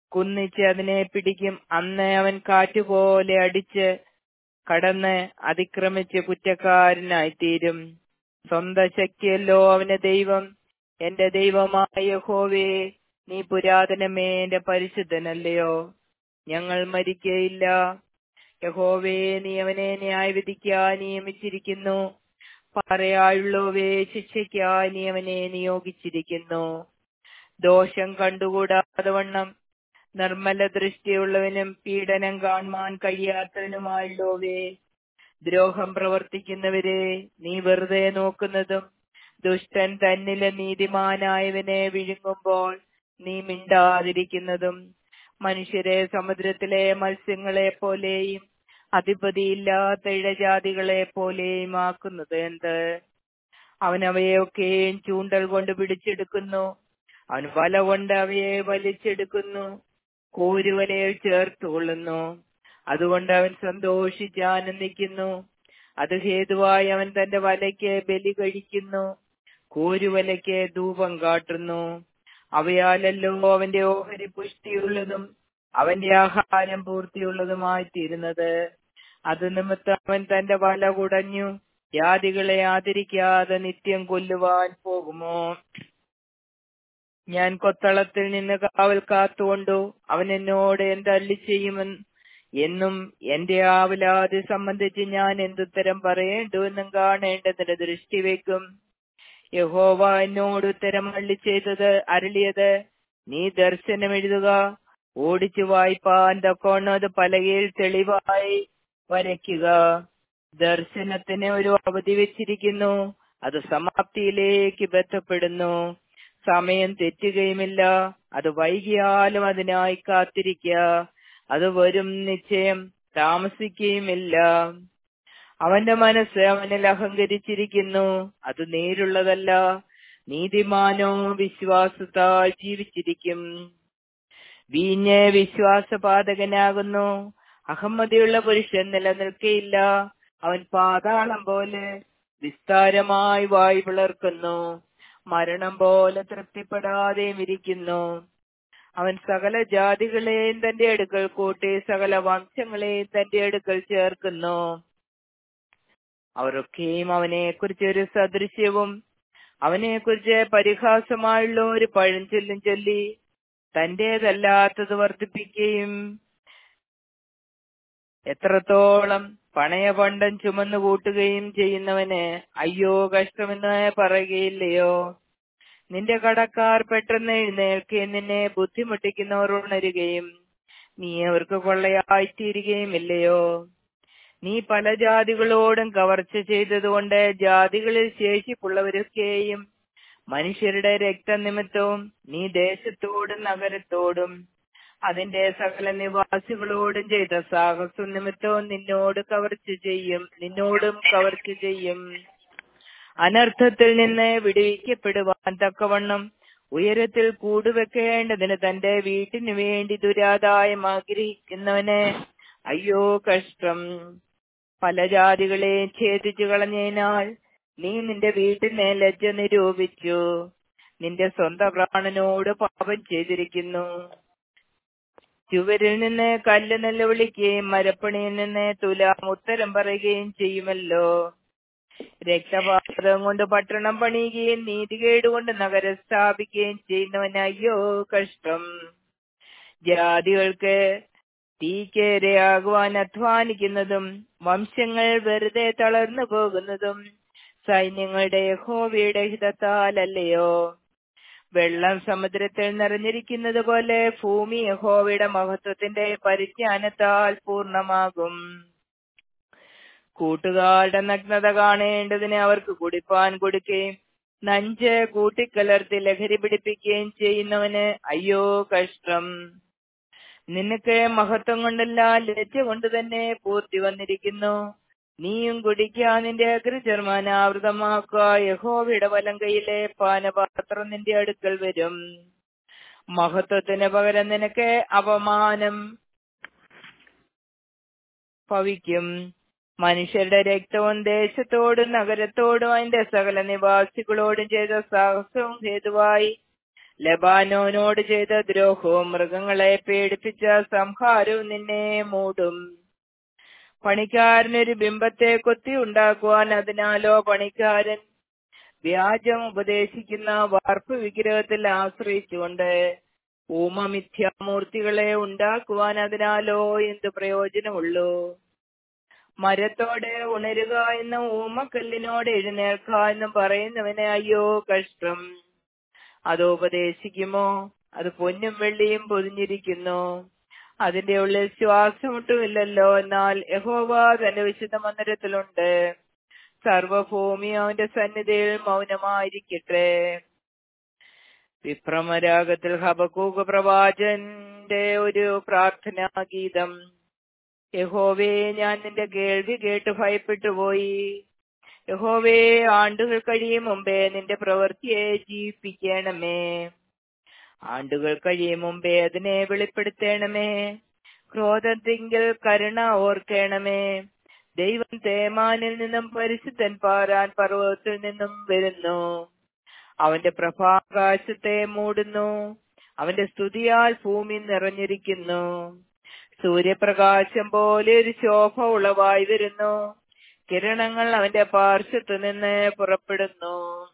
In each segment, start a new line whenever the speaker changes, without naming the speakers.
കുന്നിച്ച് അതിനെ പിടിക്കും അന്ന് അവൻ കാറ്റുപോലെ അടിച്ച് കടന്ന് അതിക്രമിച്ച് കുറ്റക്കാരനായിത്തീരും സ്വന്തം ശക്തിയല്ലോ അവന് ദൈവം എന്റെ ദൈവമായ യഹോവേ നീ പുരാതനമേ എന്റെ പരിശുദ്ധനല്ലയോ ഞങ്ങൾ മരിക്കയില്ല യഹോവേ നീ അവനെ ന്യായവിധിക്കാൻ നിയമിച്ചിരിക്കുന്നു പറയായുള്ളവേ ശിക്ഷയ്ക്കായി നീ അവനെ നിയോഗിച്ചിരിക്കുന്നു ദോഷം കണ്ടുകൂടാതെ വണ്ണം നിർമ്മല ദൃഷ്ടിയുള്ളവനും പീഡനം കാണുവാൻ കഴിയാത്തവനുമായുള്ളവേ ദ്രോഹം പ്രവർത്തിക്കുന്നവരെ നീ വെറുതെ നോക്കുന്നതും ദുഷ്ടൻ തന്നിലെ നീതിമാനായവനെ വിഴുങ്ങുമ്പോൾ നീ മിണ്ടാതിരിക്കുന്നതും മനുഷ്യരെ സമുദ്രത്തിലെ മത്സ്യങ്ങളെ പോലെയും അധിപതിയില്ലാത്ത ഇഴജാതികളെ പോലെയും ആക്കുന്നത് എന്ത് അവൻ അവയൊക്കെയും ചൂണ്ടൽ കൊണ്ട് പിടിച്ചെടുക്കുന്നു അവൻ വല കൊണ്ട് അവയെ വലിച്ചെടുക്കുന്നു കോരുവലയിൽ ചേർത്തുകൊള്ളുന്നു അതുകൊണ്ട് അവൻ സന്തോഷിച്ച് ആനന്ദിക്കുന്നു അത് ഹേതുവായി അവൻ തന്റെ വലയ്ക്ക് ബലി കഴിക്കുന്നു കോരുവലയ്ക്ക് ധൂപം കാട്ടുന്നു അവയാലല്ലോ അവന്റെ ഓഹരി പുഷ്ടിയുള്ളതും അവന്റെ ആഹാരം പൂർത്തിയുള്ളതുമായി തീരുന്നത് അത് നിമിത്തം അവൻ തന്റെ വല കുടഞ്ഞു ജാതികളെ ആദരിക്കാതെ നിത്യം കൊല്ലുവാൻ പോകുമോ ഞാൻ കൊത്തളത്തിൽ നിന്ന് കാവൽ കാത്തുകൊണ്ടു അവൻ എന്നോട് എന്തല്ലി ചെയ്യുമെന്ന് എന്നും എന്റെ ആവലാതി സംബന്ധിച്ച് ഞാൻ എന്തുത്തരം പറയേണ്ടു എന്നും കാണേണ്ടതിന് ദൃഷ്ടി വെക്കും യഹോവ എന്നോട് ഉത്തരം അള്ളി ചെയ്തത് അരളിയത് നീ ദർശനം എഴുതുക ഓടിച്ചു വായിപ്പാൻ തക്കോണം അത് പലകയിൽ തെളിവായി വരയ്ക്കുക ദർശനത്തിന് ഒരു അവധി വെച്ചിരിക്കുന്നു അത് സമാപ്തിയിലേക്ക് ബന്ധപ്പെടുന്നു സമയം തെറ്റുകയുമില്ല അത് വൈകിയാലും അതിനായി കാത്തിരിക്കുക അത് വരും നിശ്ചയം താമസിക്കുകയുമില്ല അവന്റെ മനസ്സ് അവനിൽ അഹങ്കരിച്ചിരിക്കുന്നു അത് നേരുള്ളതല്ല നീതിമാനോ വിശ്വാസത്താൽ ജീവിച്ചിരിക്കും വീഞ്ഞ് വിശ്വാസപാതകനാകുന്നു അഹമ്മതിയുള്ള പുരുഷൻ നിലനിൽക്കയില്ല അവൻ പാതാളം പോലെ വിസ്താരമായി വായു പിളർക്കുന്നു മരണം പോലെ തൃപ്തിപ്പെടാതെയും ഇരിക്കുന്നു അവൻ സകല ജാതികളെയും തന്റെ അടുക്കൽ കൂട്ടി സകല വംശങ്ങളെയും തന്റെ അടുക്കൽ ചേർക്കുന്നു അവരൊക്കെയും അവനെ കുറിച്ച് ഒരു സദൃശ്യവും അവനെ കുറിച്ച് പരിഹാസമായുള്ള ഒരു പഴഞ്ചൊല്ലും ചൊല്ലി തന്റേതല്ലാത്തത് വർദ്ധിപ്പിക്കുകയും എത്രത്തോളം പണയപണ്ടം ചുമന്നു കൂട്ടുകയും ചെയ്യുന്നവന് അയ്യോ കഷ്ടമെന്ന് പറയുകയില്ലയോ നിന്റെ കടക്കാർ പെട്ടെന്ന് എഴുന്നേൽക്കുകയും നിന്നെ ബുദ്ധിമുട്ടിക്കുന്നവർ ഉണരുകയും നീ അവർക്ക് കൊള്ളയായിത്തീരുകയും ഇല്ലയോ നീ പല ജാതികളോടും കവർച്ച ചെയ്തതുകൊണ്ട് ജാതികളിൽ ശേഷിപ്പുള്ളവരൊക്കെയും മനുഷ്യരുടെ രക്തനിമിത്തവും നീ ദേശത്തോടും നഗരത്തോടും അതിന്റെ സകല നിവാസികളോടും ചെയ്ത സാഹസ നിമിത്തവും നിന്നോട് കവർച്ച ചെയ്യും നിന്നോടും കവർച്ച ചെയ്യും അനർത്ഥത്തിൽ നിന്ന് വിടുവിക്കപ്പെടുവാൻ തക്കവണ്ണം ഉയരത്തിൽ കൂടുവെക്കേണ്ടതിന് തന്റെ വീട്ടിനു വേണ്ടി ദുരാദായം ആഗ്രഹിക്കുന്നവന് അയ്യോ കഷ്ടം പല ജാതികളെ ഛേദിച്ചു കളഞ്ഞതിനാൽ നീ നിന്റെ വീട്ടിനെ ലജ്ജ നിരൂപിച്ചു നിന്റെ സ്വന്തം പ്രാണനോട് പാപം ചെയ്തിരിക്കുന്നു ചുവരിൽ നിന്ന് കല്ല് നിലവിളിക്കുകയും മരപ്പണിയിൽ നിന്ന് തുലാം ഉത്തരം പറയുകയും ചെയ്യുമല്ലോ രക്തപാതം കൊണ്ട് പട്ടണം പണിയുകയും നീതികേട് കൊണ്ട് നഗരം സ്ഥാപിക്കുകയും ചെയ്യുന്നവൻ അയ്യോ കഷ്ടം ജാതികൾക്ക് തീക്കേരയാകുവാൻ അധ്വാനിക്കുന്നതും വംശങ്ങൾ വെറുതെ തളർന്നു പോകുന്നതും സൈന്യങ്ങളുടെ യഹോവയുടെ ഹിതത്താലല്ലയോ വെള്ളം സമുദ്രത്തിൽ നിറഞ്ഞിരിക്കുന്നത് പോലെ ഭൂമി യഹോവയുടെ മഹത്വത്തിന്റെ പരിജ്ഞാനത്താൽ പൂർണ്ണമാകും കൂട്ടുകാരുടെ നഗ്നത കാണേണ്ടതിന് അവർക്ക് കുടിപ്പാൻ കൊടുക്കുകയും നഞ്ച് കൂട്ടിക്കലർത്തി ലഹരി പിടിപ്പിക്കുകയും ചെയ്യുന്നവന് അയ്യോ കഷ്ടം നിനക്ക് മഹത്വം കൊണ്ടല്ല ലജ്ജ കൊണ്ട് തന്നെ പൂർത്തി വന്നിരിക്കുന്നു നീയും കുടിക്കുക നിന്റെ അഗ്രചർമാനാവൃതമാക്കുക യഹോവയുടെ വലം കൈയിലെ പാനപാത്രം നിന്റെ അടുക്കൽ വരും മഹത്വത്തിന് പകരം നിനക്ക് അപമാനം ഭവിക്കും മനുഷ്യരുടെ രക്തവും ദേശത്തോടും നഗരത്തോടും അതിന്റെ സകല നിവാസികളോടും ചെയ്ത സാഹസവും ഹേതുവായി ലബാനോനോട് ചെയ്ത ദ്രോഹവും മൃഗങ്ങളെ പേടിപ്പിച്ച സംഹാരവും നിന്നെ മൂടും പണിക്കാരനൊരു ബിംബത്തെ കൊത്തി ഉണ്ടാക്കുവാൻ അതിനാലോ പണിക്കാരൻ വ്യാജം ഉപദേശിക്കുന്ന വാർപ്പ് വിഗ്രഹത്തിൽ ആശ്രയിച്ചുകൊണ്ട് ഊമമിഥ്യാമൂർത്തികളെ ഉണ്ടാക്കുവാൻ അതിനാലോ എന്ത് പ്രയോജനമുള്ളൂ മരത്തോടെ ഉണരുക എന്ന ഊമക്കല്ലിനോട് എഴുന്നേൽക്ക എന്നും പറയുന്നവനെ അയ്യോ കഷ്ടം അത് ഉപദേശിക്കുമോ അത് പൊന്നും വെള്ളിയും പൊതിഞ്ഞിരിക്കുന്നു അതിന്റെ ഉള്ളിൽ ശ്വാസമുട്ടുമില്ലല്ലോ എന്നാൽ യഹോവ തന്റെ വിശുദ്ധ മന്ദിരത്തിലുണ്ട് സർവഭൂമി അവന്റെ സന്നിധിയിൽ മൗനമായിരിക്കട്ടെ വിഭ്രമരാഗത്തിൽ ഹബക്കൂക പ്രവാചന്റെ ഒരു പ്രാർത്ഥനാ ഗീതം യഹോവേ ഞാൻ നിന്റെ കേൾവി കേട്ട് ഭയപ്പെട്ടു പോയി യഹോവേ ആണ്ടുകൾ കഴിയും മുമ്പേ നിന്റെ പ്രവൃത്തിയെ ജീവിപ്പിക്കണമേ ആണ്ടുകൾ കഴിയും മുമ്പേ അതിനെ വെളിപ്പെടുത്തണമേ ക്രോധത്തിങ്കിൽ കരുണ ഓർക്കണമേ ദൈവം തേമാനിൽ നിന്നും പരിശുദ്ധൻ പാരാൻ പർവ്വതത്തിൽ നിന്നും വരുന്നു അവന്റെ പ്രഭാകാശത്തെ മൂടുന്നു അവന്റെ സ്തുതിയാൽ ഭൂമി നിറഞ്ഞിരിക്കുന്നു സൂര്യപ്രകാശം പോലെ ഒരു ശോഭ ഉളവായി വരുന്നു കിരണങ്ങൾ അവന്റെ പാർശ്വത്തു നിന്ന് പുറപ്പെടുന്നു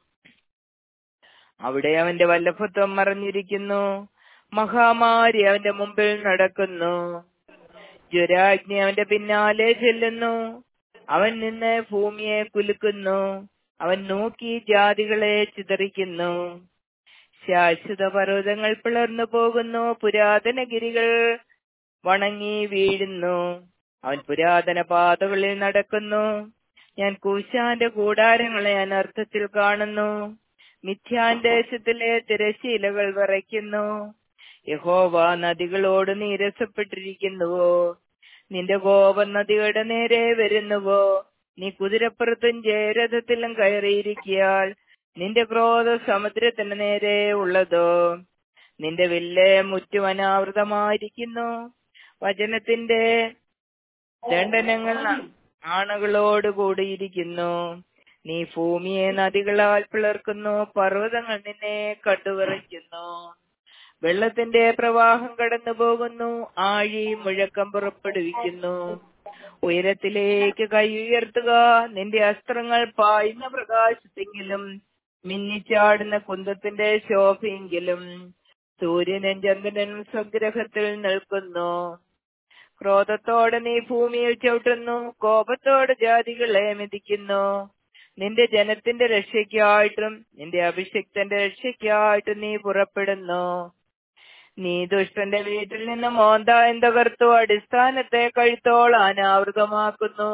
അവിടെ അവന്റെ വല്ലഭത്വം മറഞ്ഞിരിക്കുന്നു മഹാമാരി അവന്റെ മുമ്പിൽ നടക്കുന്നു ജ്വരാഗ്നി അവന്റെ പിന്നാലെ ചെല്ലുന്നു അവൻ നിന്ന് ഭൂമിയെ കുലുക്കുന്നു അവൻ നോക്കി ജാതികളെ ചിതറിക്കുന്നു ശാശ്വത പർവ്വതങ്ങൾ പിളർന്നു പോകുന്നു പുരാതന ഗിരികൾ വണങ്ങി വീഴുന്നു അവൻ പുരാതന പാതകളിൽ നടക്കുന്നു ഞാൻ കൂശാന്റെ കൂടാരങ്ങളെ അനർത്ഥത്തിൽ കാണുന്നു മിഥ്യാന്തേശത്തിലെ തിരശീലകൾ വിറയ്ക്കുന്നു യഹോവ നദികളോട് നീരസപ്പെട്ടിരിക്കുന്നുവോ നിന്റെ കോപം നദിയുടെ നേരെ വരുന്നുവോ നീ കുതിരപ്പുറത്തും ജയരഥത്തിലും കയറിയിരിക്കിയാൽ നിന്റെ ക്രോധ സമുദ്രത്തിന് നേരെ ഉള്ളതോ നിന്റെ വില്ല് മുറ്റും അനാവൃതമായിരിക്കുന്നു വചനത്തിന്റെ ദണ്ഡനങ്ങൾ ആണകളോട് കൂടിയിരിക്കുന്നു നീ ഭൂമിയെ നദികളാൽ പിളർക്കുന്നു പർവ്വതങ്ങൾ നിന്നെ കണ്ടുവിറയ്ക്കുന്നു വെള്ളത്തിന്റെ പ്രവാഹം കടന്നു പോകുന്നു ആഴി മുഴക്കം പുറപ്പെടുവിക്കുന്നു ഉയരത്തിലേക്ക് കൈ ഉയർത്തുക നിന്റെ അസ്ത്രങ്ങൾ പായുന്ന പ്രകാശത്തെങ്കിലും മിന്നിച്ചാടുന്ന കുന്തത്തിന്റെ ശോഭയെങ്കിലും സൂര്യനും ചന്ദ്രനും സ്വഗ്രഹത്തിൽ നിൽക്കുന്നു ക്രോധത്തോടെ നീ ഭൂമിയിൽ ചവിട്ടുന്നു കോപത്തോടെ ജാതികളെ മെതിക്കുന്നു നിന്റെ ജനത്തിന്റെ രക്ഷയ്ക്കായിട്ടും നിന്റെ അഭിഷിക്തന്റെ രക്ഷയ്ക്കായിട്ടും നീ പുറപ്പെടുന്നു നീ ദുഷ്ടന്റെ വീട്ടിൽ നിന്ന് മോന്തായം തകർത്തു അടിസ്ഥാനത്തെ കഴുത്തോൾ അനാവൃതമാക്കുന്നു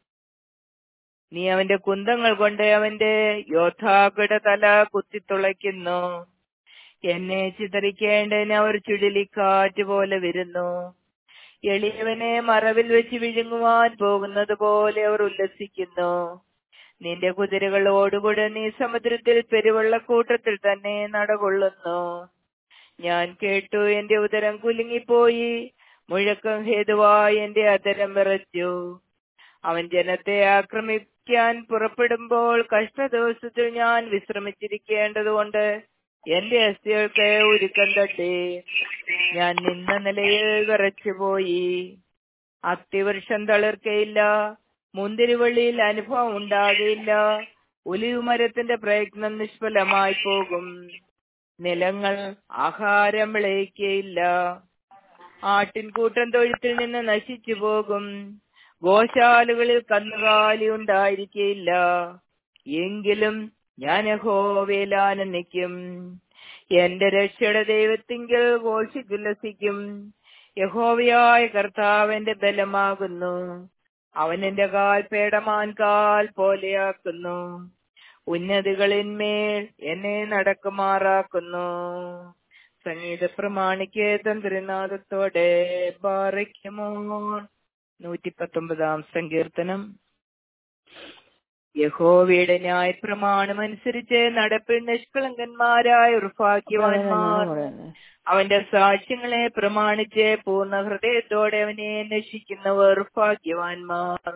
നീ അവന്റെ കുന്തങ്ങൾ കൊണ്ട് അവന്റെ യോദ്ധാക്കളുടെ തല കുത്തിത്തുളയ്ക്കുന്നു എന്നെ ചിതറിക്കേണ്ടതിന് അവർ ചുഴലിക്കാറ്റ് പോലെ വരുന്നു എളിയവനെ മറവിൽ വെച്ച് വിഴുങ്ങുവാൻ പോകുന്നത് പോലെ അവർ ഉല്ലസിക്കുന്നു നിന്റെ കുതിരകളോടുകൂടെ നീ സമുദ്രത്തിൽ പെരുവെള്ളക്കൂട്ടത്തിൽ തന്നെ നടകൊള്ളുന്നു ഞാൻ കേട്ടു എന്റെ ഉദരം കുലുങ്ങിപ്പോയി മുഴക്കം ഹേതുവായി എന്റെ അതരം വിറച്ചു അവൻ ജനത്തെ ആക്രമിക്കാൻ പുറപ്പെടുമ്പോൾ കഷ്ടദിവസത്തിൽ ഞാൻ വിശ്രമിച്ചിരിക്കേണ്ടതുകൊണ്ട് എന്റെ അസ്ഥികൾക്ക് ഉരുക്കം തട്ടി ഞാൻ നിന്ന നിലയിൽ വിറച്ചുപോയി അത്തിവൃക്ഷം തളിർക്കയില്ല മുന്തിരിവള്ളിയിൽ അനുഭവം ഉണ്ടാകില്ല ഒലിവുമരത്തിന്റെ പ്രയത്നം നിഷ്ഫലമായി പോകും നിലങ്ങൾ ആഹാരം വിളയിക്കയില്ല ആട്ടിൻകൂട്ടം തൊഴുത്തിൽ നിന്ന് നശിച്ചു പോകും ഗോശാലകളിൽ കന്നുകാലി ഉണ്ടായിരിക്കയില്ല എങ്കിലും ഞാൻ യഹോവേലാനന്ദിക്കും എന്റെ രക്ഷയുടെ ദൈവത്തിങ്കിൽ ഘോഷിച്ചുല്ലസിക്കും യഹോവയായ കർത്താവിന്റെ ബലമാകുന്നു അവൻ എന്റെ കാൽ പേടമാൻ കാൽ പോലെയാക്കുന്നു ഉന്നതികളിന്മേൽ എന്നെ നടക്കുമാറാക്കുന്നു സംഗീത പ്രമാണിക്ക് തന്ത്രിനാഥത്തോടെ പാറയ്ക്കുമോ നൂറ്റി പത്തൊമ്പതാം സങ്കീർത്തനം യഹോവയുടെ ന്യായ പ്രമാണം അനുസരിച്ച് നടപ്പിൽ നിഷ്കളങ്കന്മാരായ ഉറപ്പാക്കിയവന്മാർ അവന്റെ സാക്ഷ്യങ്ങളെ പ്രമാണിച്ച് പൂർണ്ണ ഹൃദയത്തോടെ അവനെ അന്വേഷിക്കുന്നവർ ഭാഗ്യവാന്മാർ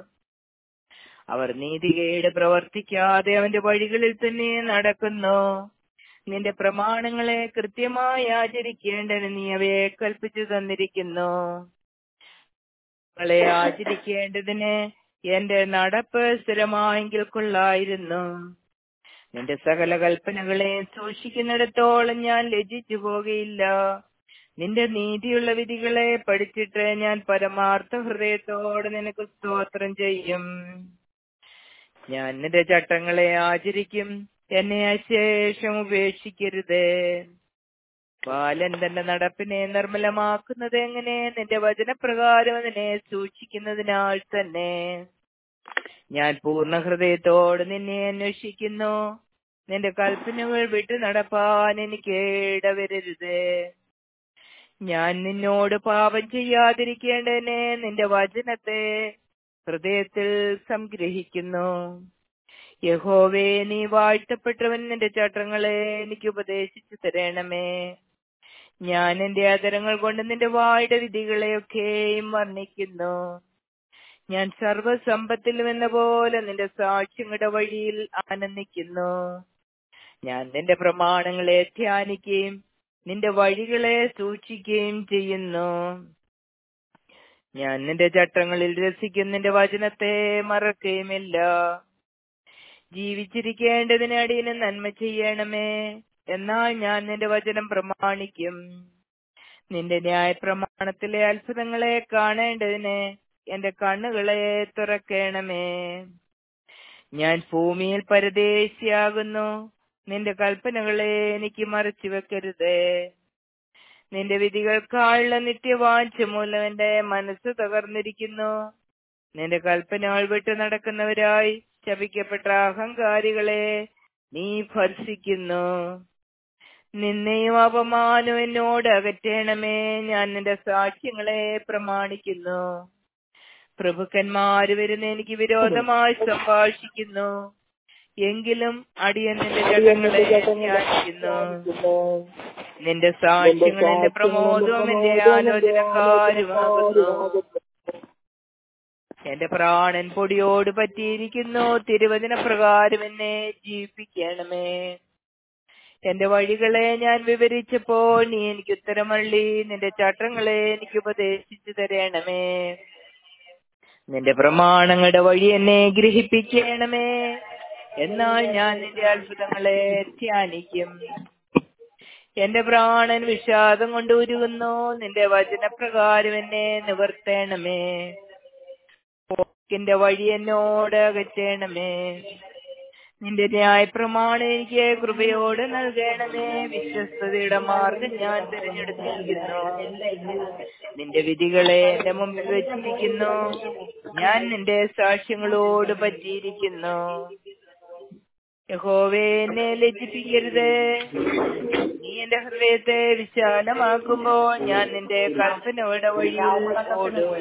അവർ നീതികേട് പ്രവർത്തിക്കാതെ അവന്റെ വഴികളിൽ തന്നെ നടക്കുന്നു നിന്റെ പ്രമാണങ്ങളെ കൃത്യമായി ആചരിക്കേണ്ടതിന് നീ അവയെ കൽപ്പിച്ചു തന്നിരിക്കുന്നു ങ്ങളെ ആചരിക്കേണ്ടതിന് എന്റെ നടപ്പ് സ്ഥിരമായെങ്കിൽ കൊള്ളായിരുന്നു നിന്റെ സകല കൽപ്പനകളെ സൂക്ഷിക്കുന്നിടത്തോളം ഞാൻ ലജിച്ചു പോകുകയില്ല നിന്റെ നീതിയുള്ള വിധികളെ പഠിച്ചിട്ട് ഞാൻ പരമാർത്ഥ ഹൃദയത്തോടെ നിനക്ക് സ്തോത്രം ചെയ്യും ഞാൻ നിന്റെ ചട്ടങ്ങളെ ആചരിക്കും എന്നെ അശേഷം ഉപേക്ഷിക്കരുത് ബാലൻ തന്റെ നടപ്പിനെ നിർമ്മലമാക്കുന്നത് എങ്ങനെ നിന്റെ വചനപ്രകാരം അതിനെ സൂക്ഷിക്കുന്നതിനാൽ തന്നെ ഞാൻ പൂർണ്ണ ഹൃദയത്തോട് നിന്നെ അന്വേഷിക്കുന്നു നിന്റെ കൽപ്പനകൾ വിട്ടു നടപ്പാൻ എനിക്ക് ഇടവരരുത് ഞാൻ നിന്നോട് പാപം ചെയ്യാതിരിക്കേണ്ടതിനെ നിന്റെ വചനത്തെ ഹൃദയത്തിൽ സംഗ്രഹിക്കുന്നു യഹോവേ നീ വാഴ്ത്തപ്പെട്ടവൻ നിന്റെ ചട്ടങ്ങളെ എനിക്ക് ഉപദേശിച്ചു തരണമേ ഞാൻ എന്റെ ആദരങ്ങൾ കൊണ്ട് നിന്റെ വായുടെ വിധികളെയൊക്കെയും വർണ്ണിക്കുന്നു ഞാൻ സർവസമ്പത്തിലും എന്ന പോലെ നിന്റെ സാക്ഷ്യങ്ങളുടെ വഴിയിൽ ആനന്ദിക്കുന്നു ഞാൻ നിന്റെ പ്രമാണങ്ങളെ ധ്യാനിക്കുകയും നിന്റെ വഴികളെ സൂക്ഷിക്കുകയും ചെയ്യുന്നു ഞാൻ നിന്റെ ചട്ടങ്ങളിൽ രസിക്കും നിന്റെ വചനത്തെ മറക്കുകയുമില്ല ജീവിച്ചിരിക്കേണ്ടതിന് അടിയന് നന്മ ചെയ്യണമേ എന്നാൽ ഞാൻ നിന്റെ വചനം പ്രമാണിക്കും നിന്റെ ന്യായ പ്രമാണത്തിലെ അത്ഭുതങ്ങളെ കാണേണ്ടതിന് എന്റെ കണ്ണുകളെ തുറക്കണമേ ഞാൻ ഭൂമിയിൽ പരദേശിയാകുന്നു നിന്റെ കൽപ്പനകളെ എനിക്ക് മറച്ചു വെക്കരുത് നിന്റെ വിധികൾക്കായുള്ള നിത്യവാഞ്ച മൂലം എന്റെ മനസ്സ് തകർന്നിരിക്കുന്നു നിന്റെ കൽപ്പനകൾ വിട്ടു നടക്കുന്നവരായി ശപിക്കപ്പെട്ട അഹങ്കാരികളെ നീ ഭർഷിക്കുന്നു നിന്നെയും അപമാനവും എന്നോട് അകറ്റണമേ ഞാൻ നിന്റെ സാക്ഷ്യങ്ങളെ പ്രമാണിക്കുന്നു പ്രഭുക്കന്മാര് വരുന്ന എനിക്ക് വിരോധമായി സംഭാഷിക്കുന്നു എങ്കിലും അടിയൻ നിന്റെ ചട്ടങ്ങളെ ധ്യാനിക്കുന്നു നിന്റെ സാക്ഷ്യങ്ങൾ എന്റെ പ്രമോദവും എന്റെ ആലോചനക്കാരുമാകുന്നു എന്റെ പ്രാണൻ പൊടിയോട് പറ്റിയിരിക്കുന്നു തിരുവചന പ്രകാരം എന്നെ ജീവിപ്പിക്കണമേ എന്റെ വഴികളെ ഞാൻ വിവരിച്ചപ്പോൾ നീ എനിക്ക് ഉത്തരമള്ളി നിന്റെ ചട്ടങ്ങളെ എനിക്ക് ഉപദേശിച്ചു തരണമേ നിന്റെ പ്രമാണങ്ങളുടെ വഴി എന്നെ ഗ്രഹിപ്പിക്കണമേ എന്നാൽ ഞാൻ നിന്റെ അത്ഭുതങ്ങളെ ധ്യാനിക്കും എന്റെ പ്രാണൻ വിഷാദം കൊണ്ട് ഉരുകുന്നു നിന്റെ വചനപ്രകാരം എന്നെ നിവർത്തേണമേ പോക്കിന്റെ വഴി എന്നോട് അകറ്റണമേ നിന്റെ ന്യായപ്രമാണം എനിക്ക് കൃപയോട് നൽകണമേ വിശ്വസ്തയുടെ മാർഗം ഞാൻ തിരഞ്ഞെടുത്തിരിക്കുന്നു നിന്റെ വിധികളെ എന്റെ മുമ്പിൽ വെച്ചിരിക്കുന്നു ഞാൻ നിന്റെ സാക്ഷ്യങ്ങളോട് പറ്റിയിരിക്കുന്നു യഹോവേ എന്നെ ലജ്ജിപ്പിക്കരുത് നീ എന്റെ ഹൃദയത്തെ വിശാലമാക്കുമ്പോൾ ഞാൻ നിന്റെ കൽപ്പനയുടെ വഴിയിൽ ഓടും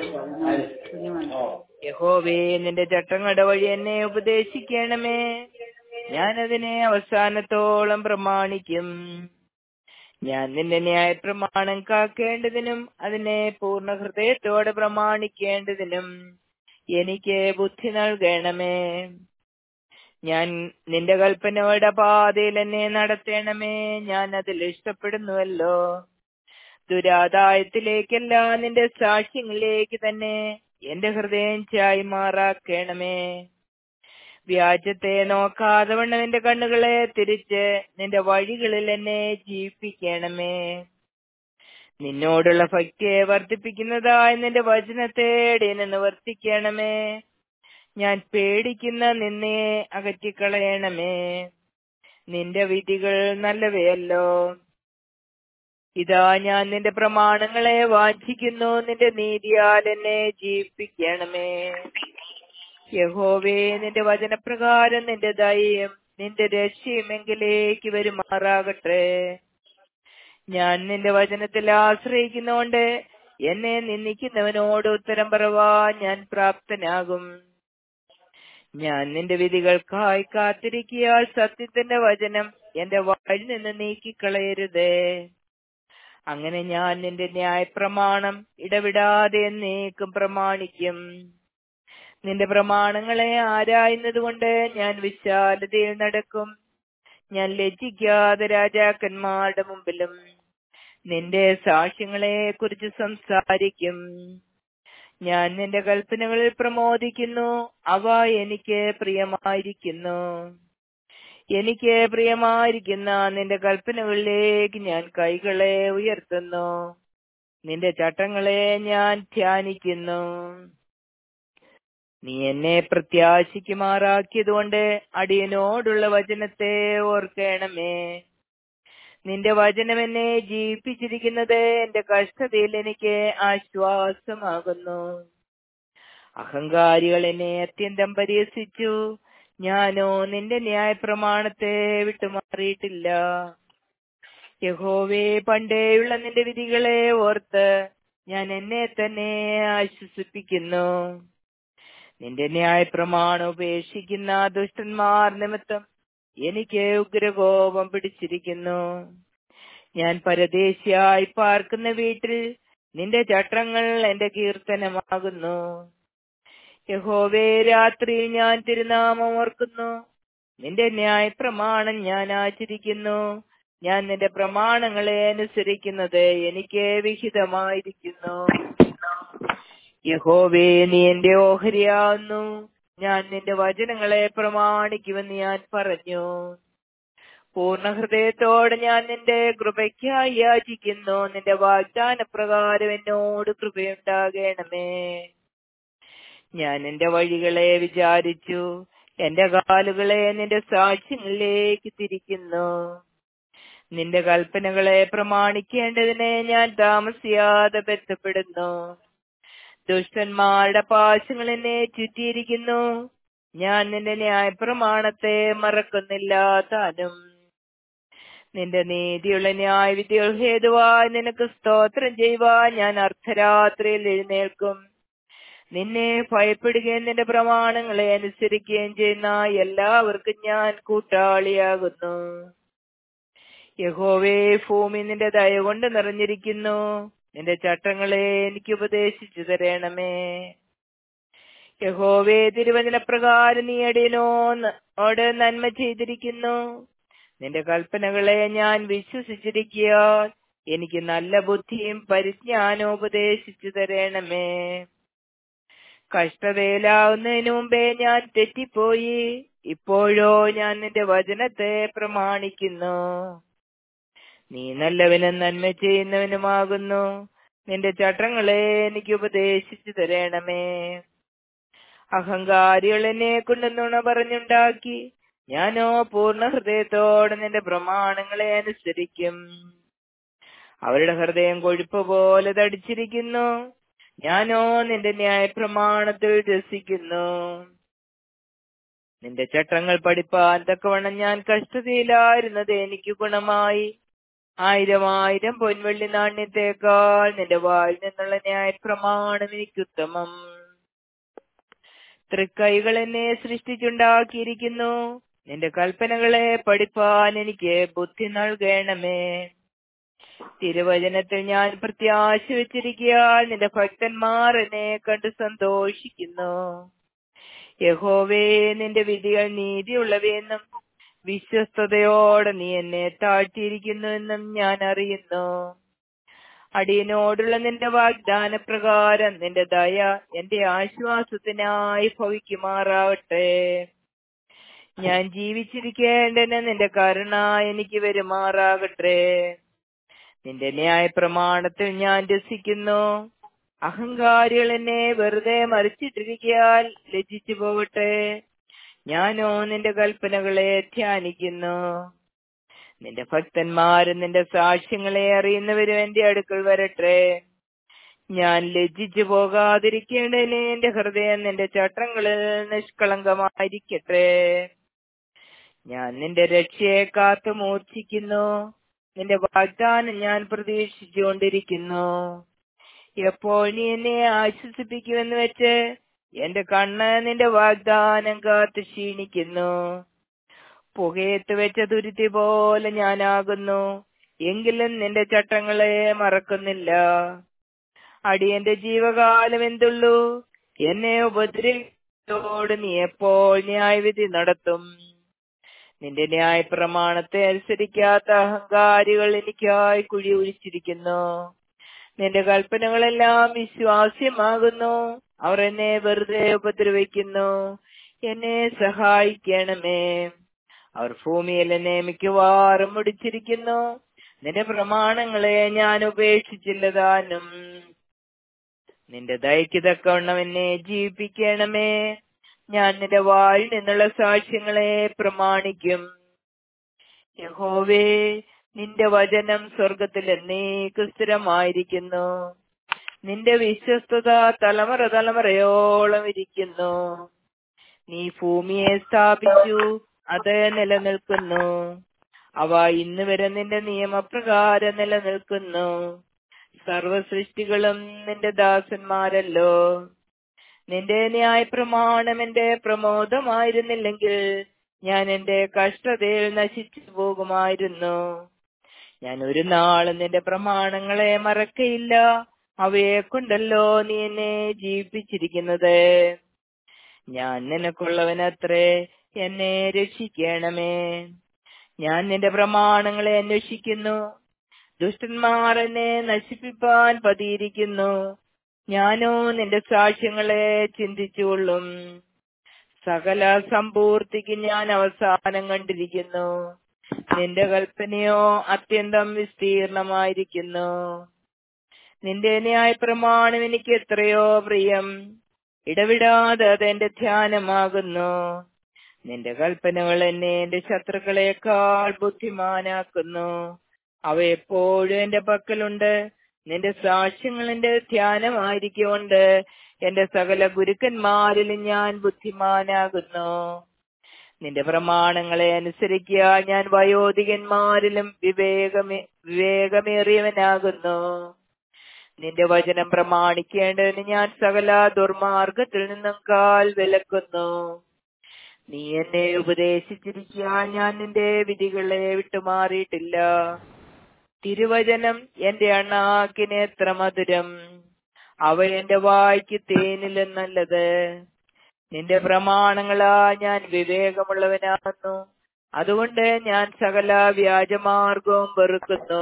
യഹോവേ നിന്റെ ചട്ടങ്ങളുടെ വഴി എന്നെ ഉപദേശിക്കണമേ ഞാനതിനെ അവസാനത്തോളം പ്രമാണിക്കും ഞാൻ നിന്റെ ന്യായ പ്രമാണം കാക്കേണ്ടതിനും അതിനെ പൂർണ്ണ ഹൃദയത്തോടെ പ്രമാണിക്കേണ്ടതിനും എനിക്ക് ബുദ്ധി നൽകണമേ ഞാൻ നിന്റെ കൽപ്പനയുടെ പാതയിൽ എന്നെ നടത്തണമേ ഞാൻ അതിൽ ഇഷ്ടപ്പെടുന്നുവല്ലോ ദുരാദായത്തിലേക്കല്ല നിന്റെ സാക്ഷ്യങ്ങളിലേക്ക് തന്നെ എന്റെ ഹൃദയം ചായി മാറാക്കണമേ വ്യാജത്തെ നോക്കാതെ വണ്ണം നിന്റെ കണ്ണുകളെ തിരിച്ച് നിന്റെ വഴികളിൽ എന്നെ ജീവിപ്പിക്കണമേ നിന്നോടുള്ള ഭക്തിയെ വർദ്ധിപ്പിക്കുന്നതായ നിന്റെ വചനത്തെ ഇടയിൽ നിവർത്തിക്കണമേ ഞാൻ പേടിക്കുന്ന നിന്നെ അകറ്റിക്കളയണമേ നിന്റെ വിധികൾ നല്ലവയല്ലോ ഇതാ ഞാൻ നിന്റെ പ്രമാണങ്ങളെ വാഞ്ചിക്കുന്നു നിന്റെ നീതിയാൽ എന്നെ ജീവിപ്പിക്കണമേ യഹോവേ നിന്റെ വചനപ്രകാരം നിന്റെ ദയം നിന്റെ രക്ഷയുമെങ്കിലേക്ക് വരുമാറാകട്ടെ ഞാൻ നിന്റെ വചനത്തിൽ ആശ്രയിക്കുന്നോണ്ട് എന്നെ നിന്ദിക്കുന്നവനോട് ഉത്തരം പറവാൻ ഞാൻ പ്രാപ്തനാകും ഞാൻ നിന്റെ വിധികൾക്കായി കാത്തിരിക്കിയാൽ സത്യത്തിന്റെ വചനം എന്റെ വഴി നിന്ന് നീക്കിക്കളയരുതേ അങ്ങനെ ഞാൻ നിന്റെ ന്യായപ്രമാണം ഇടവിടാതെ എന്നേക്കും പ്രമാണിക്കും നിന്റെ പ്രമാണങ്ങളെ ആരായുന്നത് കൊണ്ട് ഞാൻ വിശാലതയിൽ നടക്കും ഞാൻ ലജ്ജിക്കാതെ രാജാക്കന്മാരുടെ മുമ്പിലും നിന്റെ സാക്ഷ്യങ്ങളെ കുറിച്ച് സംസാരിക്കും ഞാൻ നിന്റെ കൽപ്പനകളിൽ പ്രമോദിക്കുന്നു അവ എനിക്ക് പ്രിയമായിരിക്കുന്നു എനിക്ക് പ്രിയമായിരിക്കുന്ന നിന്റെ കൽപ്പനകളിലേക്ക് ഞാൻ കൈകളെ ഉയർത്തുന്നു നിന്റെ ചട്ടങ്ങളെ ഞാൻ ധ്യാനിക്കുന്നു നീ എന്നെ പ്രത്യാശിക്കുമാറാക്കിയതുകൊണ്ട് അടിയനോടുള്ള വചനത്തെ ഓർക്കണമേ നിന്റെ വചനം എന്നെ ജീവിപ്പിച്ചിരിക്കുന്നത് എന്റെ കഷ്ടതയിൽ എനിക്ക് ആശ്വാസമാകുന്നു അഹങ്കാരികൾ എന്നെ അത്യന്തം പരിഹസിച്ചു ഞാനോ നിന്റെ ന്യായ പ്രമാണത്തെ വിട്ടുമാറിയിട്ടില്ല യഹോവേ പണ്ടേയുള്ള നിന്റെ വിധികളെ ഓർത്ത് ഞാൻ എന്നെ തന്നെ ആശ്വസിപ്പിക്കുന്നു നിന്റെ ന്യായ പ്രമാണം ഉപേക്ഷിക്കുന്ന ദുഷ്ടന്മാർ നിമിത്തം എനിക്ക് ഉഗ്രകോപം പിടിച്ചിരിക്കുന്നു ഞാൻ പരദേശിയായി പാർക്കുന്ന വീട്ടിൽ നിന്റെ ചട്ടങ്ങൾ എന്റെ കീർത്തനമാകുന്നു യഹോവേ രാത്രിയിൽ ഞാൻ തിരുനാമം ഓർക്കുന്നു നിന്റെ ന്യായ പ്രമാണം ഞാൻ ആചരിക്കുന്നു ഞാൻ നിന്റെ പ്രമാണങ്ങളെ അനുസരിക്കുന്നത് എനിക്ക് വിഹിതമായിരിക്കുന്നു യഹോവേ നീ എന്റെ ഓഹരിയാവുന്നു ഞാൻ നിന്റെ വചനങ്ങളെ പ്രമാണിക്കുമെന്ന് ഞാൻ പറഞ്ഞു പൂർണ്ണ ഹൃദയത്തോടെ ഞാൻ നിന്റെ കൃപയ്ക്കായി യാചിക്കുന്നു നിന്റെ വാഗ്ദാന പ്രകാരം എന്നോട് കൃപയുണ്ടാകണമേ ഞാൻ എന്റെ വഴികളെ വിചാരിച്ചു എന്റെ കാലുകളെ നിന്റെ സാക്ഷ്യങ്ങളിലേക്ക് തിരിക്കുന്നു നിന്റെ കൽപ്പനകളെ പ്രമാണിക്കേണ്ടതിനെ ഞാൻ താമസിയാതെ ബന്ധപ്പെടുന്നു ദുഷ്ടന്മാരുടെ പാശങ്ങൾ എന്നെ ചുറ്റിയിരിക്കുന്നു ഞാൻ നിന്റെ ന്യായപ്രമാണത്തെ മറക്കുന്നില്ല താനും നിന്റെ നീതിയുള്ള ന്യായവിധികൾ ഹേതുവായി നിനക്ക് സ്തോത്രം ചെയ്യുവാൻ ഞാൻ അർദ്ധരാത്രിയിൽ എഴുന്നേൽക്കും നിന്നെ ഭയപ്പെടുകയും നിന്റെ പ്രമാണങ്ങളെ അനുസരിക്കുകയും ചെയ്യുന്ന എല്ലാവർക്കും ഞാൻ കൂട്ടാളിയാകുന്നു യഹോവേ ഭൂമി നിന്റെ ദയ കൊണ്ട് നിറഞ്ഞിരിക്കുന്നു നിന്റെ ചട്ടങ്ങളെ എനിക്ക് ഉപദേശിച്ചു തരണമേ യഹോവേ തിരുവചന പ്രകാരം നീ അടിയനോട് നന്മ ചെയ്തിരിക്കുന്നു നിന്റെ കൽപ്പനകളെ ഞാൻ വിശ്വസിച്ചിരിക്കുക എനിക്ക് നല്ല ബുദ്ധിയും പരിജ്ഞാനവും ഉപദേശിച്ചു തരണമേ കഷ്ടതയിലാവുന്നതിന് മുമ്പേ ഞാൻ തെറ്റിപ്പോയി ഇപ്പോഴോ ഞാൻ നിന്റെ വചനത്തെ പ്രമാണിക്കുന്നു നീ നല്ലവനും നന്മ ചെയ്യുന്നവനുമാകുന്നു നിന്റെ ചട്ടങ്ങളെ എനിക്ക് ഉപദേശിച്ചു തരണമേ അഹങ്കാരികൾ എന്നെ കൊണ്ട് നുണ പറഞ്ഞുണ്ടാക്കി ഞാനോ പൂർണ്ണ ഹൃദയത്തോടെ നിന്റെ പ്രമാണങ്ങളെ അനുസരിക്കും അവരുടെ ഹൃദയം കൊഴുപ്പ് പോലെ തടിച്ചിരിക്കുന്നു ഞാനോ നിന്റെ ന്യായ പ്രമാണത്തിൽ രസിക്കുന്നു നിന്റെ ചട്ടങ്ങൾ പഠിപ്പാൻ തക്കവണ്ണം ഞാൻ കഷ്ടതയിലായിരുന്നത് എനിക്ക് ഗുണമായി ആയിരം ആയിരം പൊൻവെള്ളി നാണ്യത്തേക്കാൾ നിന്റെ വായിൽ നിന്നുള്ള ന്യായ പ്രമാണം എനിക്കുത്തമം തൃക്കൈകൾ എന്നെ സൃഷ്ടിച്ചുണ്ടാക്കിയിരിക്കുന്നു നിന്റെ കൽപ്പനകളെ പഠിപ്പാൻ എനിക്ക് ബുദ്ധി നൽകണമേ തിരുവചനത്തിൽ ഞാൻ പ്രത്യാശ വെച്ചിരിക്കാൻ നിന്റെ ഭക്തന്മാർ എന്നെ കണ്ട് സന്തോഷിക്കുന്നു യഹോവേ നിന്റെ വിധികൾ നീതിയുള്ളവയെന്നും വിശ്വസ്തയോടെ നീ എന്നെ താഴ്ത്തിയിരിക്കുന്നുവെന്നും ഞാൻ അറിയുന്നു അടിയനോടുള്ള നിന്റെ വാഗ്ദാന പ്രകാരം നിന്റെ ദയ എന്റെ ആശ്വാസത്തിനായി ഭവിക്കുമാറാവട്ടെ ഞാൻ ജീവിച്ചിരിക്കേണ്ടതിന് നിന്റെ കരുണ എനിക്ക് വരുമാറാകട്ടെ നിന്റെ ന്യായ പ്രമാണത്തിൽ ഞാൻ രസിക്കുന്നു അഹങ്കാരികൾ എന്നെ വെറുതെ മറിച്ചിട്ടിരിക്കാൻ ലജ്ജിച്ചു പോകട്ടെ ഞാനോ നിന്റെ കൽപ്പനകളെ ധ്യാനിക്കുന്നു നിന്റെ ഭക്തന്മാരും നിന്റെ സാക്ഷ്യങ്ങളെ അറിയുന്നവരും എന്റെ അടുക്കൽ വരട്ടെ ഞാൻ ലജ്ജിച്ചു പോകാതിരിക്കേണ്ടതിന് എന്റെ ഹൃദയം നിന്റെ ചട്ടങ്ങളിൽ നിഷ്കളങ്കമായിരിക്കട്ടെ ഞാൻ നിന്റെ രക്ഷയെ കാത്തു മൂർച്ഛിക്കുന്നു നിന്റെ വാഗ്ദാനം ഞാൻ പ്രതീക്ഷിച്ചുകൊണ്ടിരിക്കുന്നു എപ്പോൾ നീ എന്നെ ആശ്വസിപ്പിക്കുമെന്ന് വെച്ച് എന്റെ കണ്ണ് നിന്റെ വാഗ്ദാനം കാത്ത് ക്ഷീണിക്കുന്നു പുകയത്ത് വെച്ച തുരുത്തി പോലെ ഞാനാകുന്നു എങ്കിലും നിന്റെ ചട്ടങ്ങളെ മറക്കുന്നില്ല അടിയന്റെ ജീവകാലം എന്തുള്ളൂ എന്നെ ഉപദ്രവത്തോട് നീ എപ്പോൾ ന്യായവിധി നടത്തും നിന്റെ ന്യായ പ്രമാണത്തെ അനുസരിക്കാത്ത അഹങ്കാരികൾ എനിക്കായി കുഴി ഒഴിച്ചിരിക്കുന്നു നിന്റെ കൽപ്പനകളെല്ലാം വിശ്വാസ്യമാകുന്നു അവർ എന്നെ വെറുതെ ഉപദ്രവിക്കുന്നു എന്നെ സഹായിക്കണമേ അവർ ഭൂമിയിൽ എന്നെ മിക്കവാറും മുടിച്ചിരിക്കുന്നു നിന്റെ പ്രമാണങ്ങളെ ഞാൻ ഉപേക്ഷിച്ചില്ല താനും നിന്റെ ദയക്ക് തക്കവണ്ണം എന്നെ ജീവിപ്പിക്കണമേ ഞാൻ നിന്റെ വായിൽ നിന്നുള്ള സാക്ഷ്യങ്ങളെ പ്രമാണിക്കും യഹോവേ നിന്റെ വചനം സ്വർഗത്തിൽ എന്നേക്ക് സ്ഥിരമായിരിക്കുന്നു നിന്റെ വിശ്വസ്തത തലമുറ തലമുറയോളം ഇരിക്കുന്നു നീ ഭൂമിയെ സ്ഥാപിച്ചു അത് നിലനിൽക്കുന്നു അവ ഇന്ന് വരെ നിന്റെ നിയമപ്രകാരം നിലനിൽക്കുന്നു സർവസൃഷ്ടികളും നിന്റെ ദാസന്മാരല്ലോ നിന്റെ ന്യായപ്രമാണം എന്റെ പ്രമോദമായിരുന്നില്ലെങ്കിൽ ഞാൻ എന്റെ കഷ്ടതയിൽ നശിച്ചു പോകുമായിരുന്നു ഞാൻ ഒരു നാളും നിന്റെ പ്രമാണങ്ങളെ മറക്കയില്ല അവയെ കൊണ്ടല്ലോ നീ എന്നെ ജീവിപ്പിച്ചിരിക്കുന്നത് ഞാൻ നിനക്കുള്ളവനത്രേ എന്നെ രക്ഷിക്കണമേ ഞാൻ നിന്റെ പ്രമാണങ്ങളെ അന്വേഷിക്കുന്നു ദുഷ്ടന്മാർ എന്നെ നശിപ്പിപ്പാൻ പതിയിരിക്കുന്നു ഞാനോ നിന്റെ സാക്ഷ്യങ്ങളെ ചിന്തിച്ചുകൊള്ളും സകല സമ്പൂർത്തിക്ക് ഞാൻ അവസാനം കണ്ടിരിക്കുന്നു നിന്റെ കൽപ്പനയോ അത്യന്തം വിസ്തീർണമായിരിക്കുന്നു നിന്റെ ന്യായ പ്രമാണം എനിക്ക് എത്രയോ പ്രിയം ഇടവിടാതെ അതെന്റെ ധ്യാനമാകുന്നു നിന്റെ കൽപ്പനകൾ എന്നെ എന്റെ ശത്രുക്കളെക്കാൾ ബുദ്ധിമാനാക്കുന്നു അവ എപ്പോഴും എന്റെ പക്കലുണ്ട് നിന്റെ സാക്ഷ്യങ്ങൾ എന്റെ ധ്യാനമായിരിക്കൊണ്ട് എന്റെ സകല ഗുരുക്കന്മാരിലും ഞാൻ ബുദ്ധിമാനാകുന്നു നിന്റെ പ്രമാണങ്ങളെ അനുസരിക്കുക ഞാൻ വയോധികന്മാരിലും വിവേകമേ വിവേകമേറിയവനാകുന്നു നിന്റെ വചനം പ്രമാണിക്കേണ്ടതിന് ഞാൻ സകല ദുർമാർഗത്തിൽ നിന്നും കാൽ വിലക്കുന്നു നീ എന്നെ ഉപദേശിച്ചിരിക്കുക ഞാൻ നിന്റെ വിധികളെ വിട്ടുമാറിയിട്ടില്ല തിരുവചനം എന്റെ അണ്ണാക്കിന് എത്ര മധുരം അവ എന്റെ വായ്ക്ക് തേനിലും നല്ലത് നിന്റെ പ്രമാണങ്ങളാ ഞാൻ വിവേകമുള്ളവനാകുന്നു അതുകൊണ്ട് ഞാൻ സകല വ്യാജമാർഗവും വെറുക്കുന്നു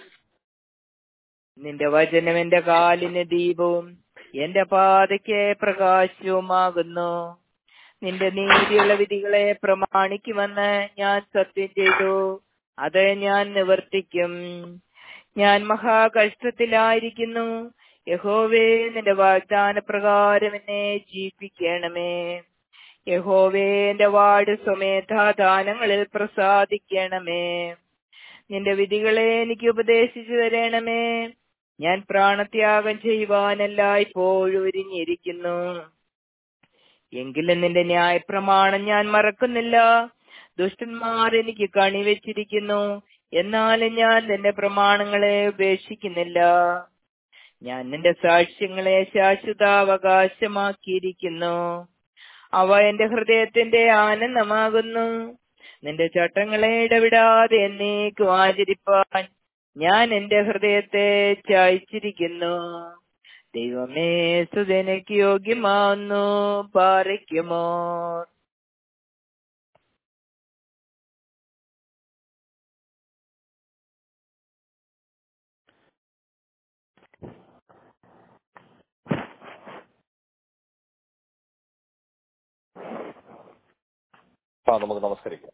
നിന്റെ വചനം എന്റെ കാലിന് ദീപവും എന്റെ പാതയ്ക്ക് പ്രകാശവുമാകുന്നു നിന്റെ നീതിയുള്ള വിധികളെ പ്രമാണിക്കുമെന്ന് ഞാൻ സത്യം ചെയ്തു അത് ഞാൻ നിവർത്തിക്കും ഞാൻ മഹാകഷ്ടത്തിലായിരിക്കുന്നു യഹോവേ നിന്റെ വാഗ്ദാന പ്രകാരം എന്നെ ജീവിപ്പിക്കണമേ യഹോവേ എന്റെ വാട് സ്വമേധാദാനങ്ങളിൽ പ്രസാദിക്കണമേ നിന്റെ വിധികളെ എനിക്ക് ഉപദേശിച്ചു തരണമേ ഞാൻ പ്രാണത്യാഗം ചെയ്യുവാനല്ല ഇപ്പോഴും ഒരുങ്ങിയിരിക്കുന്നു എങ്കിലും നിന്റെ ന്യായപ്രമാണം ഞാൻ മറക്കുന്നില്ല ദുഷ്ടന്മാർ എനിക്ക് കണിവെച്ചിരിക്കുന്നു എന്നാലും ഞാൻ നിന്റെ പ്രമാണങ്ങളെ ഉപേക്ഷിക്കുന്നില്ല ഞാൻ നിന്റെ സാക്ഷ്യങ്ങളെ ശാശ്വതാവകാശമാക്കിയിരിക്കുന്നു അവ എന്റെ ഹൃദയത്തിന്റെ ആനന്ദമാകുന്നു നിന്റെ ചട്ടങ്ങളെ ഇടവിടാതെ എന്നേക്കും ആചരിപ്പാൻ ഞാൻ എന്റെ ഹൃദയത്തെ ചായച്ചിരിക്കുന്നു ദൈവമേ സുതനയ്ക്ക് യോഗ്യമാവുന്നു പാറയ്ക്കുമോ
ആ നമുക്ക് നമസ്കരിക്കാം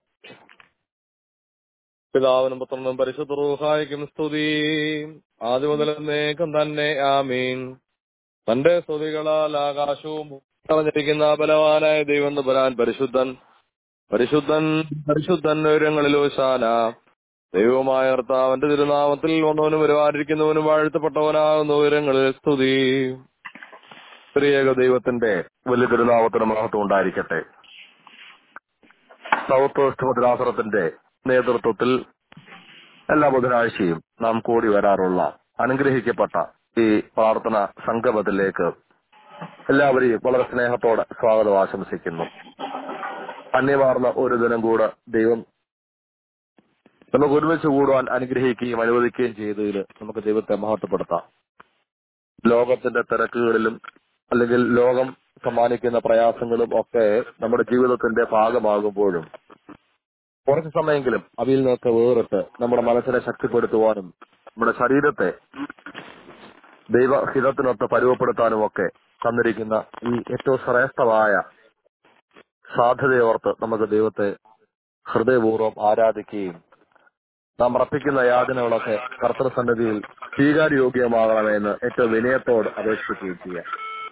പിതാവിനും പുത്രനും പരിശുദ്ധ റൂഹായിക്കും സ്തുതി ആദ്യം മുതൽ എന്നേക്കും തന്നെ ആമീൻ തന്റെ സ്തുതികളാൽ ആകാശവും കളഞ്ഞിരിക്കുന്ന ബലവാനായ ദൈവം വരാൻ പരിശുദ്ധൻ പരിശുദ്ധൻ പരിശുദ്ധൻ ഉയരങ്ങളിലോ ശാന ദൈവമായ കർത്താവന്റെ തിരുനാമത്തിൽ വന്നവനും വരുവാനിരിക്കുന്നവനും വാഴ്ത്തപ്പെട്ടവനാകുന്ന ഉയരങ്ങളിൽ സ്തുതി സ്ത്രീയേക ദൈവത്തിന്റെ വലിയ തിരുനാമത്തിന് മഹത്വം ഉണ്ടായിരിക്കട്ടെ സൗത്ത് വെസ്റ്റ് ഭദ്രാസനത്തിന്റെ നേതൃത്വത്തിൽ എല്ലാ ബുധനാഴ്ചയും നാം കൂടി വരാറുള്ള അനുഗ്രഹിക്കപ്പെട്ട ഈ പ്രാർത്ഥന സംഗമത്തിലേക്ക് എല്ലാവരെയും വളരെ സ്നേഹത്തോടെ സ്വാഗതം ആശംസിക്കുന്നു അന്യമാർന്ന ഒരു ദിനം കൂടെ ദൈവം നമുക്ക് ഒരുമിച്ച് കൂടുവാൻ അനുഗ്രഹിക്കുകയും അനുവദിക്കുകയും ചെയ്തതിൽ നമുക്ക് ദൈവത്തെ മഹത്വപ്പെടുത്താം ലോകത്തിന്റെ തിരക്കുകളിലും അല്ലെങ്കിൽ ലോകം സമ്മാനിക്കുന്ന പ്രയാസങ്ങളും ഒക്കെ നമ്മുടെ ജീവിതത്തിന്റെ ഭാഗമാകുമ്പോഴും കുറച്ച് സമയമെങ്കിലും അവയിൽ നിന്നൊക്കെ വേറിട്ട് നമ്മുടെ മനസ്സിനെ ശക്തിപ്പെടുത്തുവാനും നമ്മുടെ ശരീരത്തെ ദൈവഹിതത്തിനൊത്ത് പരുവപ്പെടുത്താനും ഒക്കെ തന്നിരിക്കുന്ന ഈ ഏറ്റവും ശ്രേഷ്ഠമായ സാധ്യതയോർത്ത് നമുക്ക് ദൈവത്തെ ഹൃദയപൂർവ്വം ആരാധിക്കുകയും നാം അർപ്പിക്കുന്ന യാതനകളൊക്കെ കർത്തൃസന്നിധിയിൽ സ്വീകാര്യോഗ്യമാകണമെന്ന് ഏറ്റവും വിനയത്തോട് അപേക്ഷിക്കുകയും ചെയ്യാം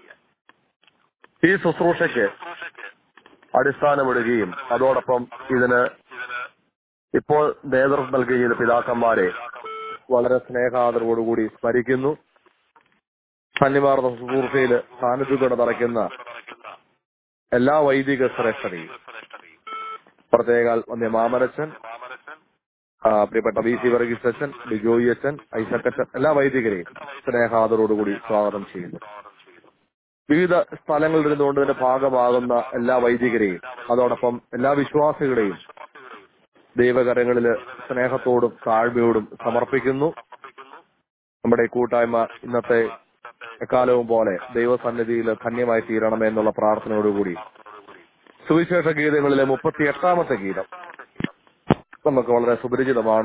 ഈ ശുശ്രൂഷയ്ക്ക് അടിസ്ഥാനമിടുകയും അതോടൊപ്പം ഇതിന് ഇപ്പോൾ നേതൃത്വം നൽകുകയും ചെയ്ത പിതാക്കന്മാരെ വളരെ സ്നേഹാദരവോടുകൂടി സ്മരിക്കുന്നു സന്നിവാർത്ത ശുശ്രൂഷയിൽ സാന്നിധ്യം നിറയ്ക്കുന്ന എല്ലാ വൈദിക ശ്രേഷ്ഠതയും പ്രത്യേകാൽ വന്യ മാമനച്ചൻ ആ, പ്രിയപ്പെട്ട വി സി വർഗീസ് അച്ഛൻ ബിജോയി അച്ഛൻ ഐസക്കച്ചൻ എല്ലാ വൈദികരെയും സ്നേഹാദരോടുകൂടി സ്വാഗതം ചെയ്യുന്നു വിവിധ സ്ഥലങ്ങളിൽ ഇരുന്നുകൊണ്ട് ഇതിന്റെ ഭാഗമാകുന്ന എല്ലാ വൈദികരെയും അതോടൊപ്പം എല്ലാ വിശ്വാസികളെയും ദൈവകരങ്ങളില് സ്നേഹത്തോടും താഴ്മയോടും സമർപ്പിക്കുന്നു നമ്മുടെ ഈ കൂട്ടായ്മ ഇന്നത്തെ എക്കാലവും പോലെ ദൈവസന്നിധിയിൽ ധന്യമായി തീരണമേ എന്നുള്ള പ്രാർത്ഥനയോടുകൂടി സുവിശേഷ ഗീതങ്ങളിലെ മുപ്പത്തി എട്ടാമത്തെ ഗീതം നമുക്ക് വളരെ സുപരിചിതമാണ്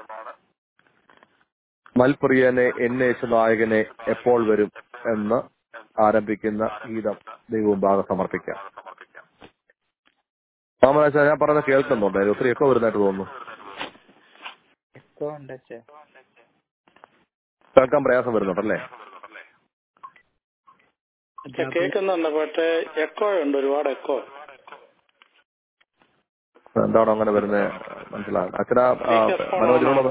മൽപ്രിയനെ എന്നേശ നായകനെ എപ്പോൾ വരും എന്ന് ആരംഭിക്കുന്ന ഗീതം ദൈവവും ഭാഗം സമർപ്പിക്കാം മാമനാച്ച ഞാൻ പറയുന്നത് കേൾക്കുന്നുണ്ട് ഒത്തിരി ഒക്കെ വരുന്നതായിട്ട് തോന്നുന്നു
എക്കോ ഉണ്ട് അച്ഛാ
കേൾക്കാൻ പ്രയാസം വരുന്നുണ്ടല്ലേ
കേൾക്കുന്നുണ്ട് പക്ഷേ എക്കോ ഉണ്ട് ഒരുപാട് എക്കോ
എന്താണോ അങ്ങനെ വരുന്നത് മനസ്സിലാകും അച്ഛനാ ആ, മനോജിനോട്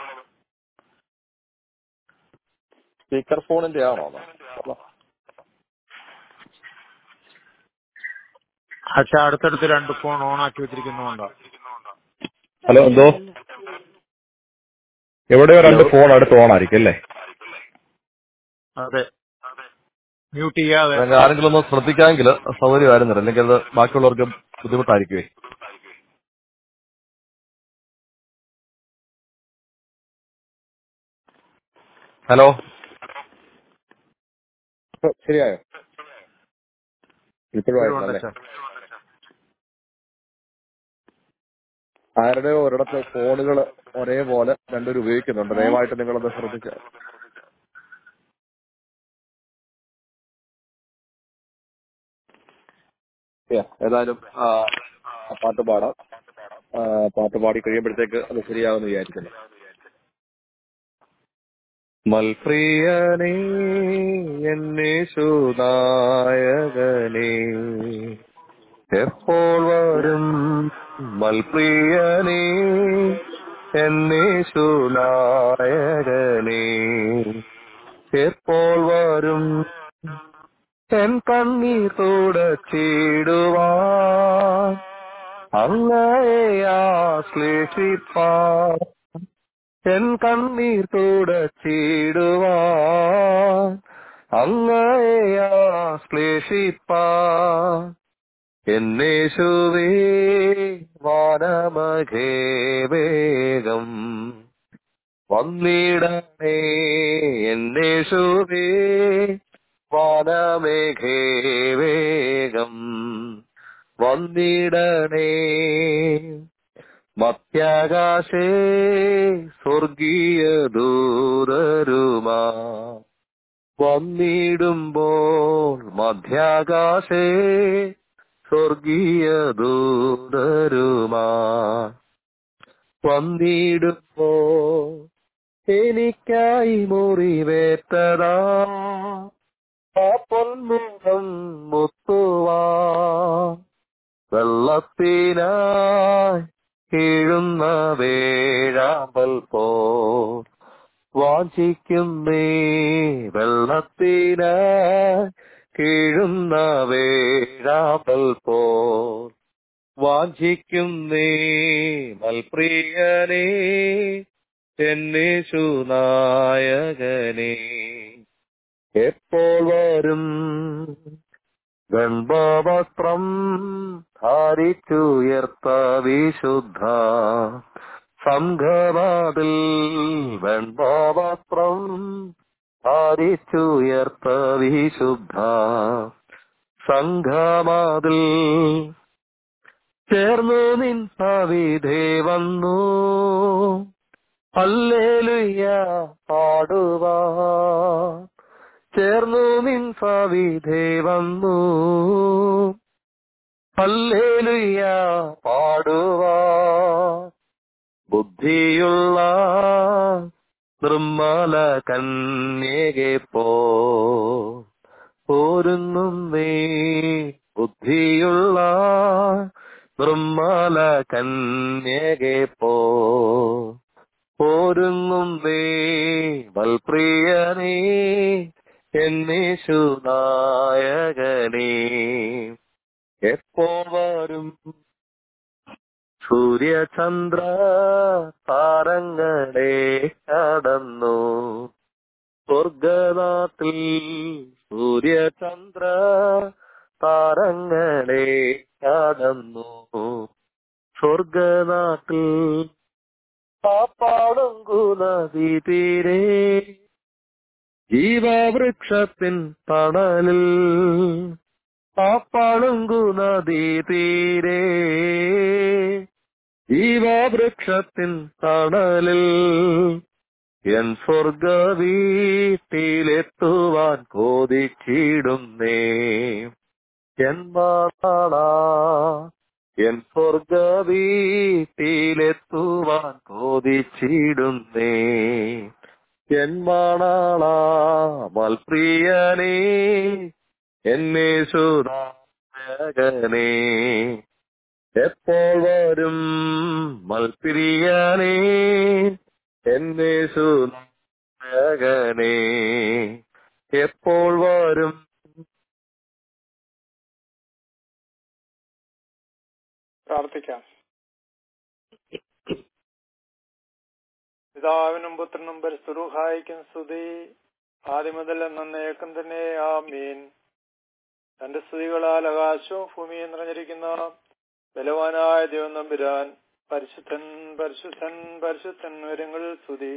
സ്പീക്കർ ഫോണിന്റെ ആണോ അത്?
പക്ഷെ അടുത്തടുത്ത് രണ്ട് ഫോൺ ഓൺ ആക്കി വെച്ചിരിക്കുന്നുണ്ടോ
ഹലോ എന്തോ എവിടെയോ രണ്ട് ഫോൺ അടുത്ത് ഓണായിരിക്കും അല്ലേ
അതെ മ്യൂട്ട് ചെയ്യാതെ
അല്ലെങ്കിൽ ആരെങ്കിലും ഒന്ന് ശ്രദ്ധിക്കാമെങ്കിൽ സൗകര്യമായിരുന്നില്ല അല്ലെങ്കിൽ അത് ബാക്കിയുള്ളവർക്ക് ബുദ്ധിമുട്ടായിരിക്കുമേ ഹലോ ഇപ്പൊ ശരിയായോ ഇപ്പോഴും
ഇപ്പോഴും ഉണ്ട്
ആയിരുന്നല്ലേ
അച്ഛാ.
ആരുടെയോ ഒരിടത്ത് ഫോണുകൾ ഒരേപോലെ രണ്ടുപേരും ഉപയോഗിക്കുന്നുണ്ട് ദയവായിട്ട് നിങ്ങളൊന്ന് ശ്രദ്ധിച്ച ഏതായാലും ആ, ആ പാട്ട് പാടാം ആ, പാട്ട് പാടി കഴിയുമ്പോഴത്തേക്ക് അത് ശരിയാവുമെന്ന് വിചാരിക്കുന്നു മൽപ്രിയനേ എന്നേശുനായകനേ എപ്പോൾ വരും മൽപ്രിയനേ എന്നേശുനായകനേ എപ്പോൾ വരും എൻ കണ്ണീർ തുടച്ചിടുവാൻ അങ്ങയെ ആശ്ലേഷിപ്പാൻ എൻ കണ്ണീർ തുടച്ചിടുവാൻ അങ്ങയെ ആശ്ലേഷിപ്പാൻ എന്നേശുവേ വാനമഘേ വേഗം വന്നിടണേ എന്നേശുവേ വാനമേഘേ വേഗം വന്നിടണേ മത്യാകാശേ സ്വർഗീയ ദൂതരുമാ വന്നിടുമ്പോൾ മധ്യാകാശേ സ്വർഗീയ ദൂതരുമാ വന്നിടുമ്പോ എനിക്കായി മുറിവേറ്റതാ ആ പൊന്മുഖം മുത്തുവാ വെള്ളത്തിനായി കീഴുന്ന വേഴാമ്പൽ പോ വാഞ്ചിക്കുന്നേ വെള്ളത്തിനായി കീഴുന്ന വേഴാമ്പൽ പോ വാഞ്ചിക്കുന്നേ മൽപ്രിയനേ എന്നേശുനായകനേ എപ്പോൾ വരും ഗൺഭവസ്ത്രം ധാരിച്ചുയർത്ത വിശുദ്ധ സംഘവാതിൽ വെൺഭവസ്ത്രം ധാരിച്ചുയർത്ത വിശുദ്ധ സംഘമാതിൽ ചേർന്നു നിൻ സവിധേ വന്നു അല്ലേലുയ്യ പാടുവാ ചേർന്നു നിൻ സവിധേ വന്നു അല്ലേലുയ്യ പാടുവാ ബുദ്ധിയുള്ള നിർമ്മല കന്യകെ പോ പോരുന്നും നീ ബുദ്ധിയുള്ള നിർമ്മല കന്യകെ പോ പോരുന്നും നീ വൽപ്രിയനേ എന്നീശുനായകനേ എപ്പോൾ വരും സൂര്യചന്ദ്ര താരങ്ങളെ കടന്നു സ്വർഗനാട്ടിൽ സൂര്യചന്ദ്ര താരങ്ങളെ കടന്നു സ്വർഗനാട്ടിൽ പാപ്പാടുങ്കു നദി തീരെ ജീവവൃക്ഷത്തിൻ തണലിൽ പാപ്പാളുങ്കു നദി തീരെ ജീവവൃക്ഷത്തിൻ തണലിൽ എൻ സ്വർഗ വീട്ടിലെത്തുവാൻ കോതിച്ചിടുന്നേ എൻ മാതാളാ എൻ സ്വർഗ വീട്ടിലെത്തുവാൻ കോതിച്ചിടുന്നേ എൻ മാണാളാ മൽപ്രിയനേ എന്നെ സുധാകനേ എപ്പോൾ വരും മൽപ്രിയനേ എന്നെ സുധാകനേ എപ്പോൾ വരും
പ്രാർത്ഥിക്കാം പിതാവിനും പുത്രനും പരിസ്ഥുഹായിക്കും സ്തുതി ആദ്യം മുതൽ എന്നേക്കും തന്നെ ആമീൻ തന്റെ സ്തുതികളാൽ ആകാശവും ഭൂമിയും നിറഞ്ഞിരിക്കുന്ന ബലവാനായ ദൈവം നമ്പുരാൻ പരിശുദ്ധൻ പരിശുദ്ധൻ പരിശുദ്ധൻ വരങ്ങളിൽ സ്തുതി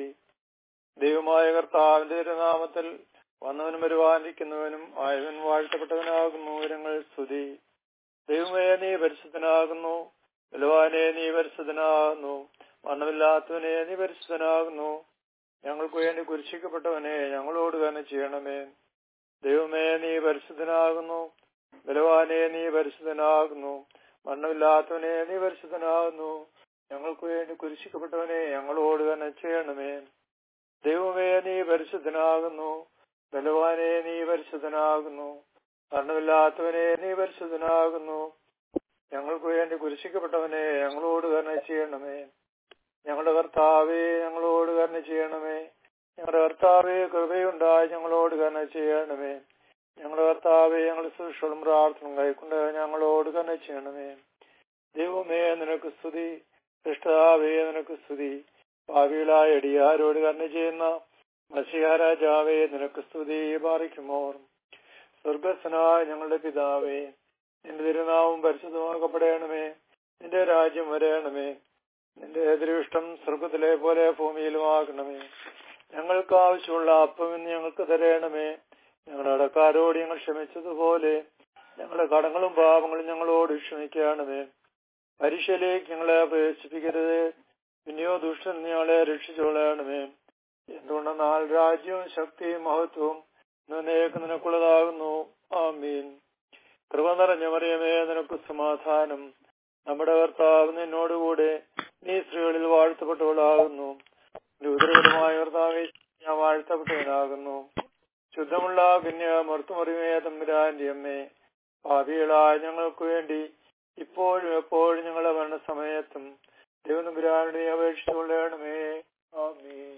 ദൈവമായ കർത്താവിന്റെ തിരുനാമത്തിൽ വന്നവനും വരുവാനിരിക്കുന്നവനും ആയവൻ വാഴ്ത്തപ്പെട്ടവനാകുന്നു വരങ്ങൾ സ്തുതി ദൈവമേ നീ പരിശുദ്ധനാകുന്നു ബലവാനെ നീ പരിശുദ്ധനാകുന്നു മരണമില്ലാത്തവനെ നീ പരിശുദ്ധനാകുന്നു ഞങ്ങൾക്ക് വേണ്ടി കുരിശിക്കപ്പെട്ടവനെ ഞങ്ങളോട് തന്നെ ചെയ്യണമേ ദൈവമേ നീ പരിശുദ്ധനാകുന്നു ബലവാനെ നീ പരിശുദ്ധനാകുന്നു മരണമില്ലാത്തവനെ നീ പരിശുദ്ധനാകുന്നു ഞങ്ങൾക്ക് വേണ്ടി കുരിശിക്കപ്പെട്ടവനെ ഞങ്ങളോട് തന്നെ ചെയ്യണമേ ദൈവമേ നീ പരിശുദ്ധനാകുന്നു ബലവാനെ നീ പരിശുദ്ധനാകുന്നു മരണമില്ലാത്തവനെ നീ പരിശുദ്ധനാകുന്നു ഞങ്ങൾക്ക് വേണ്ടി കുരിശിക്കപ്പെട്ടവനെ ഞങ്ങളോട് കരുണ ചെയ്യണമേ ഞങ്ങളുടെ കർത്താവെ ഞങ്ങളോട് കരുണ ചെയ്യണമേ ഞങ്ങളുടെ കർത്താവെ കൃപയുണ്ടായി ഞങ്ങളോട് കരുണ ചെയ്യണമേ ഞങ്ങളുടെ കർത്താവെ ഞങ്ങളുടെ സുഷളും പ്രാർത്ഥന കൈക്കൊണ്ട് ഞങ്ങളോട് കരുണ ചെയ്യണമേ ദൈവമേ നിനക്ക് സ്തുതി കൃഷ്ണാവേ നിനക്ക് സ്തുതി ഭാവികളായ അടിയാരോട് കരുണ ചെയ്യുന്ന മസിഹാരാജാവേ നിനക്ക് സ്തുതി പാറിക്കുമോർ സ്വർഗസ്വനായ ഞങ്ങളുടെ പിതാവേ നിന്റെ തിരുനാവും പരിശുദ്ധമാക്കപ്പെടണമേ നിന്റെ രാജ്യം വരയണമേ നിന്റെ എതിരിഷ്ടം സ്വർഗത്തിലെ പോലെ ഭൂമിയിലും ആകണമേ ഞങ്ങൾക്ക് ആവശ്യമുള്ള അപ്പം ഇന്ന് ഞങ്ങൾക്ക് തരയണമേ ഞങ്ങളുടെ അടക്കാരോട് ഞങ്ങൾ ക്ഷമിച്ചതുപോലെ ഞങ്ങളുടെ കടങ്ങളും പാപങ്ങളും ഞങ്ങളോട് ക്ഷമിക്കണമേ പരീക്ഷയിലേക്ക് ഞങ്ങളെ പ്രവേശിപ്പിക്കരുത് പിന്നെയോ ദുഷ്ടൻ ഞങ്ങളെ രക്ഷിച്ചുകൊള്ളണമേ എന്തുകൊണ്ടെന്നാൽ രാജ്യവും ശക്തിയും മഹത്വവും നിനക്ക് നിനക്കുള്ളതാകുന്നു ആമീൻ കൃപ നിറഞ്ഞ മറിയമേ നിനക്ക് സമാധാനം നമ്മുടെ കർത്താവ് നിന്നോടുകൂടെ നീ സ്ത്രീകളിൽ വാഴ്ത്തപ്പെട്ടവളാകുന്നു ഉദരപരമായ കർത്താവെ ഞാൻ വാഴ്ത്തപ്പെട്ടവനാകുന്നു ശുദ്ധമുള്ള പിന്നെ മറുത്തുമറിമേ തമ്പുരാന്റെ അമ്മേ ഭാവികളായ ഞങ്ങൾക്ക് വേണ്ടി ഇപ്പോഴും എപ്പോഴും ഞങ്ങളുടെ മരണസമയത്തും ദൈവനമ്പുരാനുടെ അപേക്ഷിച്ചുകൊള്ളണമേ ആമീൻ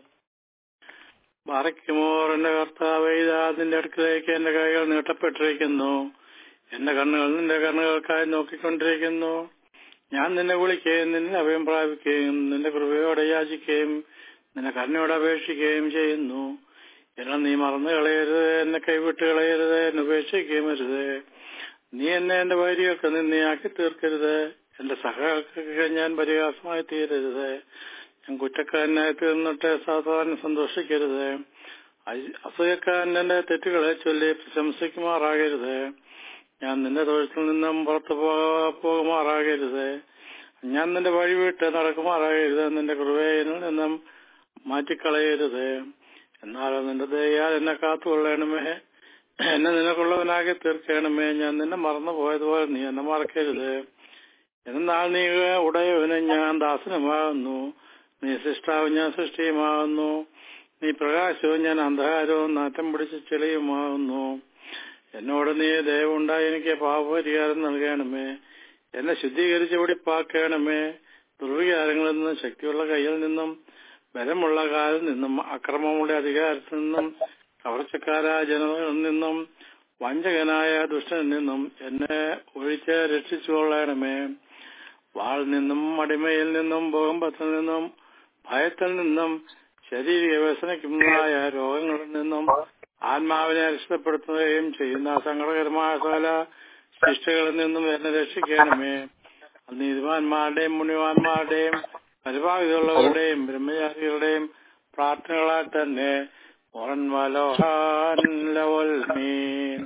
മറയ്ക്കുമോർ എന്റെ കർത്താവ് ഇതാ നിന്റെ അടുക്കിലേക്ക് എന്റെ കൈകൾ നീട്ടപ്പെട്ടിരിക്കുന്നു എന്റെ കണ്ണുകൾ നിന്റെ കണ്ണുകൾക്കായി നോക്കിക്കൊണ്ടിരിക്കുന്നു ഞാൻ നിന്നെ വിളിക്കുകയും നിന്നെ അഭയം പ്രാപിക്കുകയും നിന്റെ കൃപയോടെ യാചിക്കുകയും നിന്നെ കരുണയോടെ അപേക്ഷിക്കുകയും ചെയ്യുന്നു എല്ലാം നീ മറന്നു കളയരുത് എന്നെ കൈവിട്ട് കളയരുത് എന്നെ ഉപേക്ഷിക്കുകയും അരുത് നീ എന്നെ എന്റെ വൈരികൾക്ക് നിന്നെയാക്കി തീർക്കരുത് എന്റെ സഹകൾക്ക് ഞാൻ പരിഹാസമായി തീരരുത് ഞാൻ കുറ്റക്കാരനായി തീർന്നിട്ട് സാധാരണ സന്തോഷിക്കരുത് അസൂയക്കാരൻ എന്റെ തെറ്റുകളെ ചൊല്ലി പ്രശംസിക്കുമാറാകരുത് ഞാൻ നിന്റെ തൊഴുത്തിൽ നിന്നും പുറത്തു പോ- പോകുമാറാകരുത് ഞാൻ നിന്റെ വഴി വിട്ട് നടക്കുമാറാകരുത് നിന്റെ കൃപയിൽ നിന്നും മാറ്റിക്കളയരുത് എന്നാലും നിന്റെ ദയാൽ എന്നെ കാത്തുകൊള്ളണമേ എന്നെ നിനക്കുള്ളവനാക്കി തീർക്കണമേ ഞാൻ നിന്നെ മറന്നു പോയതുപോലെ നീ എന്നെ മറക്കരുത് എന്നാൽ നീ ഉടയവന് ഞാൻ ദാസനുമാകുന്നു നീ സൃഷ്ടാവ് ഞാൻ സൃഷ്ടിയുമാകുന്നു നീ പ്രകാശവും ഞാൻ അന്ധകാരവും നാറ്റം പിടിച്ച ചെളിയുമാകുന്നു എന്നോട് നീ ദയവുണ്ടായി എനിക്ക് പാപപരിഹാരം നൽകണമേ എന്നെ ശുദ്ധീകരിച്ച് വെടിപ്പാക്കണമേ ദുർവികാരങ്ങളിൽ നിന്നും ശക്തിയുള്ള കയ്യിൽ നിന്നും ബലമുള്ള കാലിൽ നിന്നും അക്രമമുള്ള അധികാരത്തിൽ നിന്നും കവർച്ചക്കാരായ ജനതകളിൽ നിന്നും വഞ്ചകനായ ദുഷ്ടനിൽ നിന്നും എന്നെ ഒഴിച്ച് രക്ഷിച്ചുകൊള്ളണമേ വാൾ നിന്നും അടിമയിൽ നിന്നും ഭൂകമ്പത്തിൽ നിന്നും ഭയത്തിൽ നിന്നും ശരീര വ്യസനയ്ക്കുമായ രോഗങ്ങളിൽ നിന്നും ആത്മാവിനെ അരിഷ്ടപ്പെടുത്തുകയും ചെയ്യുന്ന സങ്കടകരമായ സകല ശിഷ്ടകളിൽ നിന്നും എന്നെ രക്ഷിക്കണമേ നീതിമാന്മാരുടെയും മുനിവാന്മാരുടെയും പരിഭാവികളുള്ളവരുടെയും ബ്രഹ്മചാരികളുടെയും പ്രാർത്ഥനകളാൽ തന്നെ മുറൻ വലോഹാൻ ലവൽ മീൻ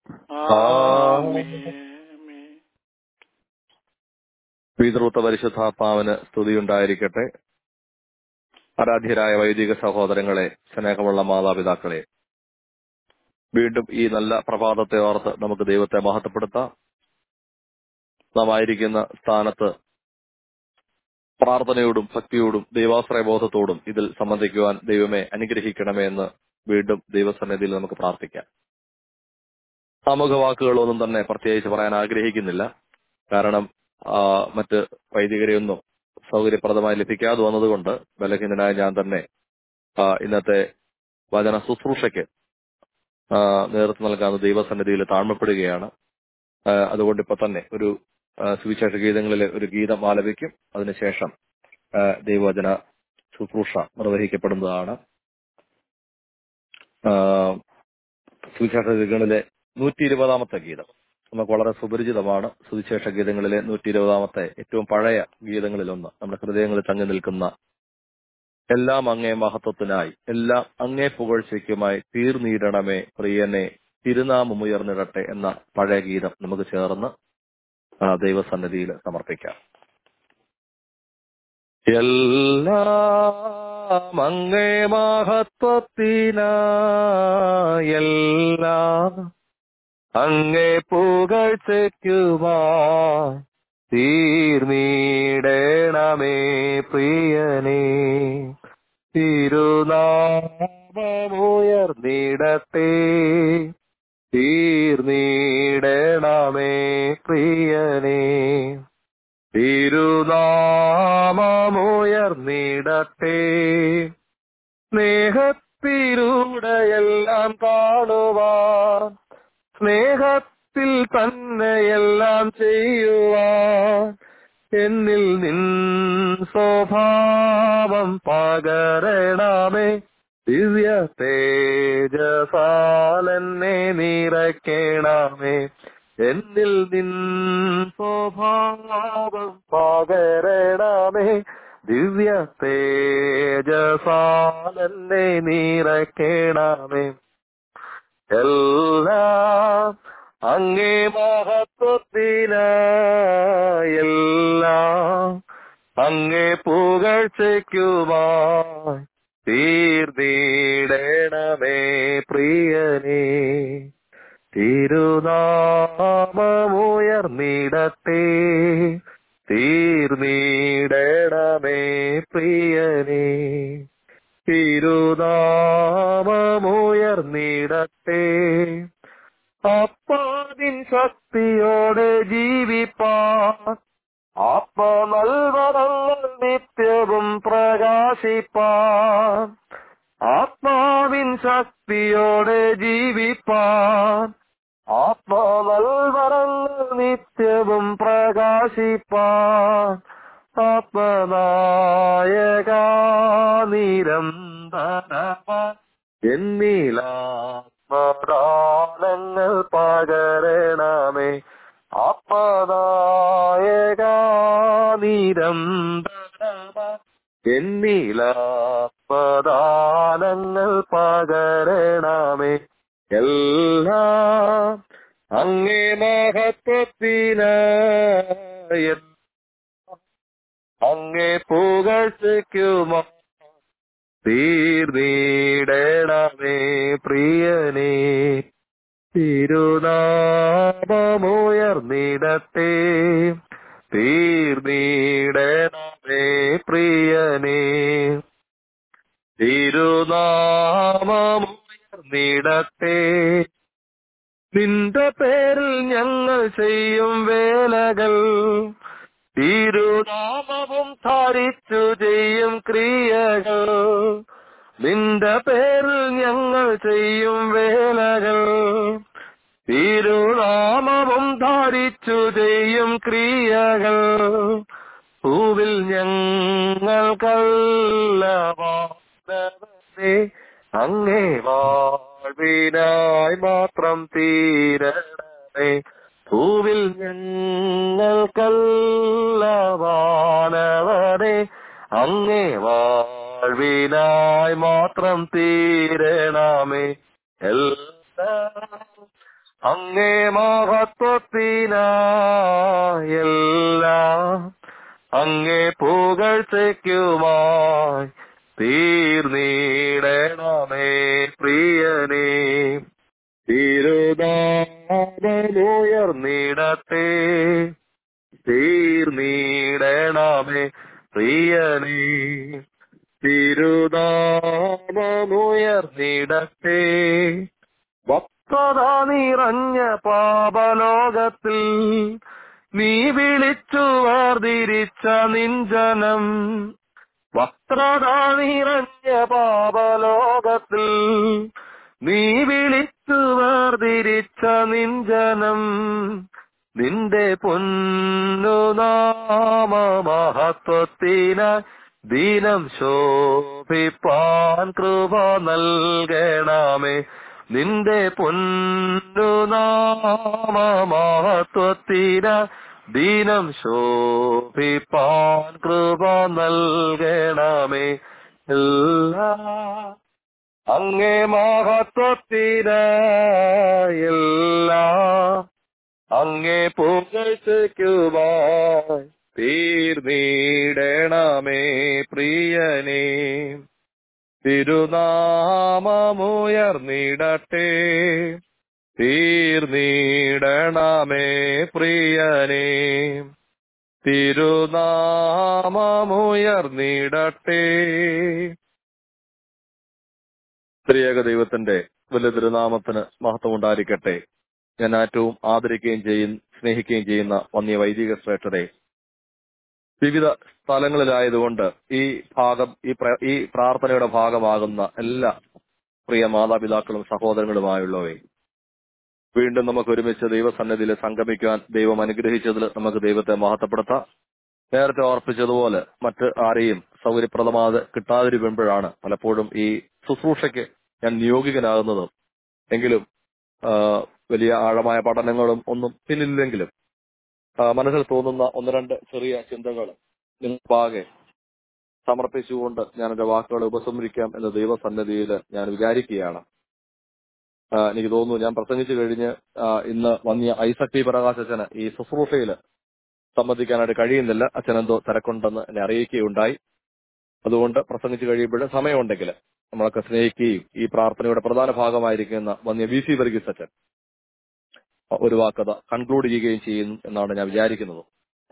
ആമീൻ
പിതൃത്വ പരിശുദ്ധാത്മാവിന് സ്തുതിയുണ്ടായിരിക്കട്ടെ ആരാധ്യരായ വൈദിക സഹോദരങ്ങളെ സ്നേഹമുള്ള മാതാപിതാക്കളെ വീണ്ടും ഈ നല്ല പ്രഭാതത്തെ ഓർത്ത് നമുക്ക് ദൈവത്തെ മഹത്വപ്പെടുത്താം നാം ആയിരിക്കുന്ന സ്ഥാനത്ത് പ്രാർത്ഥനയോടും ഭക്തിയോടും ദൈവാശ്രയ ബോധത്തോടും ഇതിൽ സംബന്ധിക്കുവാൻ ദൈവമേ അനുഗ്രഹിക്കണമേ എന്ന് വീണ്ടും ദൈവസന്നിധിയിൽ നമുക്ക് പ്രാർത്ഥിക്കാം ആമുഖ വാക്കുകളൊന്നും തന്നെ പ്രത്യേകിച്ച് പറയാൻ ആഗ്രഹിക്കുന്നില്ല കാരണം ആ, മറ്റ് വൈദികരെയൊന്നും സൗകര്യപ്രദമായി ലഭിക്കാതെ വന്നതുകൊണ്ട് ബലഹീനനായ ഞാൻ തന്നെ ആ, ഇന്നത്തെ വചന ശുശ്രൂഷയ്ക്ക് ആ, നേതൃത്വം നൽകാവുന്ന ദൈവസന്നിധിയിൽ താഴ്മപ്പെടുകയാണ് ആ, അതുകൊണ്ട് ഇപ്പൊ തന്നെ ഒരു ആ, സുവിശേഷ ഗീതങ്ങളിലെ ഒരു ഗീതം ആലപിക്കും അതിനുശേഷം ആ, ദൈവവചന ശുശ്രൂഷ നിർവഹിക്കപ്പെടുന്നതാണ് ആ, സുവിശേഷ ഗീതങ്ങളിലെ നൂറ്റി ഇരുപതാമത്തെ ഗീതം നമുക്ക് വളരെ സുപരിചിതമാണ് സുവിശേഷ ഗീതങ്ങളിലെ നൂറ്റി ഇരുപതാമത്തെ ഏറ്റവും പഴയ ഗീതങ്ങളിലൊന്ന് നമ്മുടെ ഹൃദയങ്ങളിൽ തങ്ങി നിൽക്കുന്ന എല്ലാം അങ്ങേ മഹത്വത്തിനായി എല്ലാം അങ്ങേ പുകഴ്ചയ്ക്കുമായി തീർന്നീടണമേ പ്രിയനെ തിരുനാമം ഉയർന്നിടട്ടെ എന്ന പഴയ ഗീതം നമുക്ക് ചേർന്ന് ആ, ദൈവസന്നിധിയിൽ സമർപ്പിക്കാം എല്ലാം അങ്ങേ മഹത്വത്തിനായി എല്ലാം അങ്ങേ പുകഴ്ചയ്ക്കുമാ തീർന്നീടണമേ പ്രിയനേ തിരുനാമമുയർന്നിടത്തെ തീർന്നീടണമേ പ്രിയനേ തിരുനാമമുയർന്നിടത്തെ സ്നേഹത്തിലൂടെ എല്ലാം കാണുവാൻ സ്നേഹത്തിൽ തന്നെ എല്ലാം ചെയ്യുവാൻ എന്നിൽ നിൻ സ്വഭാവം പകരണമേ ദിവ്യ തേജസാലെന്നെ നിറയ്ക്കണമേ എന്നിൽ നിൻ സ്വഭാവം പകരണമേ ദിവ്യ തേജസാലെന്നെ നിറയ്ക്കണമേ എല്ലാം അങ്ങേ മഹത്വത്തിനായി എല്ലാം അങ്ങേ പുകഴ്ചയ്ക്കുമായി തീർന്നിടണമേ പ്രിയനേ തിരുനാമമുയർന്നിടത്തെ തീർന്നിടണമേ പ്രിയനേ തിരുനാമമുയർന്നിടത്തെ അപ്പാതിൻ ശക്തിയോടെ ജീവിപ്പാൻ ആത്മ നൽവരങ്ങൾ നിത്യവും പ്രകാശിപ്പാൻ ആത്മാവിൻ ശക്തിയോടെ ജീവിപ്പാൻ ആത്മ നൽവരങ്ങൾ നിത്യവും പ്രകാശിപ്പാൻ ആത്മനായക നിരന്തരമാൻ എന്നിലാത്മദാനങ്ങൾ പകരണമേ ആത്മനായക നിരന്തരമാൻ എന്നിലാത്മദാനങ്ങൾ പകരണമേ എല്ലാം അങ്ങേ മഹത്വത്തിനായ അങ്ങേ പുകഴ്ചയ്ക്കുമോ തീർന്നിടണമേ പ്രിയനേ തിരുനാമമുയർന്നിടത്തെ തീർന്നിടണമേ പ്രിയനേ തിരുനാമമുയർന്നിടത്തെ നിന്റെ പേരിൽ ഞങ്ങൾ ചെയ്യും വേലകൾ തിരുനാമവും ധാരിച്ചു ചെയ്യും ക്രിയകൾ നിന്റെ പേരിൽ ഞങ്ങൾ ചെയ്യും വേലകൾ തിരുനാമവും ധാരിച്ചു ചെയ്യും ക്രിയകൾ പൂവിൽ ഞങ്ങൾക്കല്ലേ അങ്ങേ വാഴ്വിനായി മാത്രം തീരണമേ പൂവിൽ ഞങ്ങൾക്കല്ല വാനവനെ അങ്ങേ വാഴ്വിനായി മാത്രം തീരണമേ എല്ലാം അങ്ങേ മഹത്വത്തിനായെല്ലാം അങ്ങേ പുകഴ്ചയ്ക്കുമായി തീർന്നിടണമേ പ്രിയനേ തിരുനാമമുയർന്നിടത്തെ തീർന്നിടണമേ പ്രിയനേ തിരുനാമമുയർന്നിടത്തെ വക്തത നിറഞ്ഞ പാപലോകത്തിൽ നീ വിളിച്ചു വേർതിരിച്ച നിഞ്ചനം വക്രത നിറഞ്ഞ പാപലോകത്തിൽ നീ വിളിച്ചു വേർതിരിച്ച നിഞ്ചനം നിന്റെ പൊന്നുനാമ മഹത്വത്തിന ദിനം ശോഭിപ്പാൻ കൃപ നൽകണമേ നിന്റെ പൊന്നുനാമ മഹത്വത്തിന ദിനം ശോഭിപ്പാൻ കൃപ നൽകണമേ എല്ലാ അങ്ങേ മഹത്വത്തിന എല്ലാ അങ്ങേ പുകഴ്ചയ്ക്കുമായി തീർന്നിടണമേ പ്രിയനേ തിരുനാമമുയർന്നിടട്ടെ തീർന്നിടണമേ പ്രിയനേ തിരുനാമമുയർന്നിടട്ടെ ത്രിയേക ദൈവത്തിന്റെ വലിയ തിരുനാമത്തിന് മഹത്വം ഉണ്ടായിരിക്കട്ടെ ഞാൻ ഏറ്റവും ആദരിക്കുകയും ചെയ്യും സ്നേഹിക്കുകയും ചെയ്യുന്ന വന്യ വൈദിക ശ്രേഷ്ഠരെ വിവിധ സ്ഥലങ്ങളിലായതുകൊണ്ട് ഈ ഭാഗം ഈ പ്ര- ഈ പ്രാർത്ഥനയുടെ ഭാഗമാകുന്ന എല്ലാ പ്രിയ മാതാപിതാക്കളും സഹോദരങ്ങളുമായുള്ളവയെ വീണ്ടും നമുക്ക് ഒരുമിച്ച് ദൈവസന്നിധിയിൽ സംഗമിക്കാൻ ദൈവം അനുഗ്രഹിച്ചതിൽ നമുക്ക് ദൈവത്തെ മഹത്വപ്പെടുത്താം നേരത്തെ ഓർപ്പിച്ചതുപോലെ മറ്റ് ആരെയും സൗകര്യപ്രദമാതെ കിട്ടാതിരിക്കുമ്പോഴാണ് പലപ്പോഴും ഈ ശുശ്രൂഷയ്ക്ക് ഞാൻ നിയോഗികനാകുന്നതും എങ്കിലും ആ, വലിയ ആഴമായ പഠനങ്ങളും ഒന്നും പിന്നില്ലെങ്കിലും ആ, മനസ്സിൽ തോന്നുന്ന ഒന്ന് രണ്ട് ചെറിയ ചിന്തകൾ നിങ്ങൾക്കാകെ സമർപ്പിച്ചുകൊണ്ട് ഞാൻ എന്റെ വാക്കുകളെ ഉപസംഹരിക്കാം എന്ന് ദൈവസന്നിധിയിൽ ഞാൻ വിചാരിക്കുകയാണ് ആ, എനിക്ക് തോന്നുന്നു ഞാൻ പ്രസംഗിച്ചു കഴിഞ്ഞ് ആ, ഇന്ന് വന്നിയ ഐസക് ടി പ്രകാശന് ഈ ശുശ്രൂഷയിൽ സംബന്ധിക്കാനായിട്ട് കഴിയുന്നില്ല അച്ഛനെന്തോ തിരക്കുണ്ടെന്ന് എന്നെ അറിയിക്കുകയുണ്ടായി അതുകൊണ്ട് പ്രസംഗിച്ചു കഴിയുമ്പോൾ സമയമുണ്ടെങ്കിൽ നമ്മളൊക്കെ സ്നേഹിക്കുകയും ഈ പ്രാർത്ഥനയുടെ പ്രധാന ഭാഗമായിരിക്കുന്ന വന്യ വി സി വർഗീസ് അച്ഛൻ ഒരു വാക്കത കൺക്ലൂഡ് ചെയ്യുകയും ചെയ്യും എന്നാണ് ഞാൻ വിചാരിക്കുന്നത്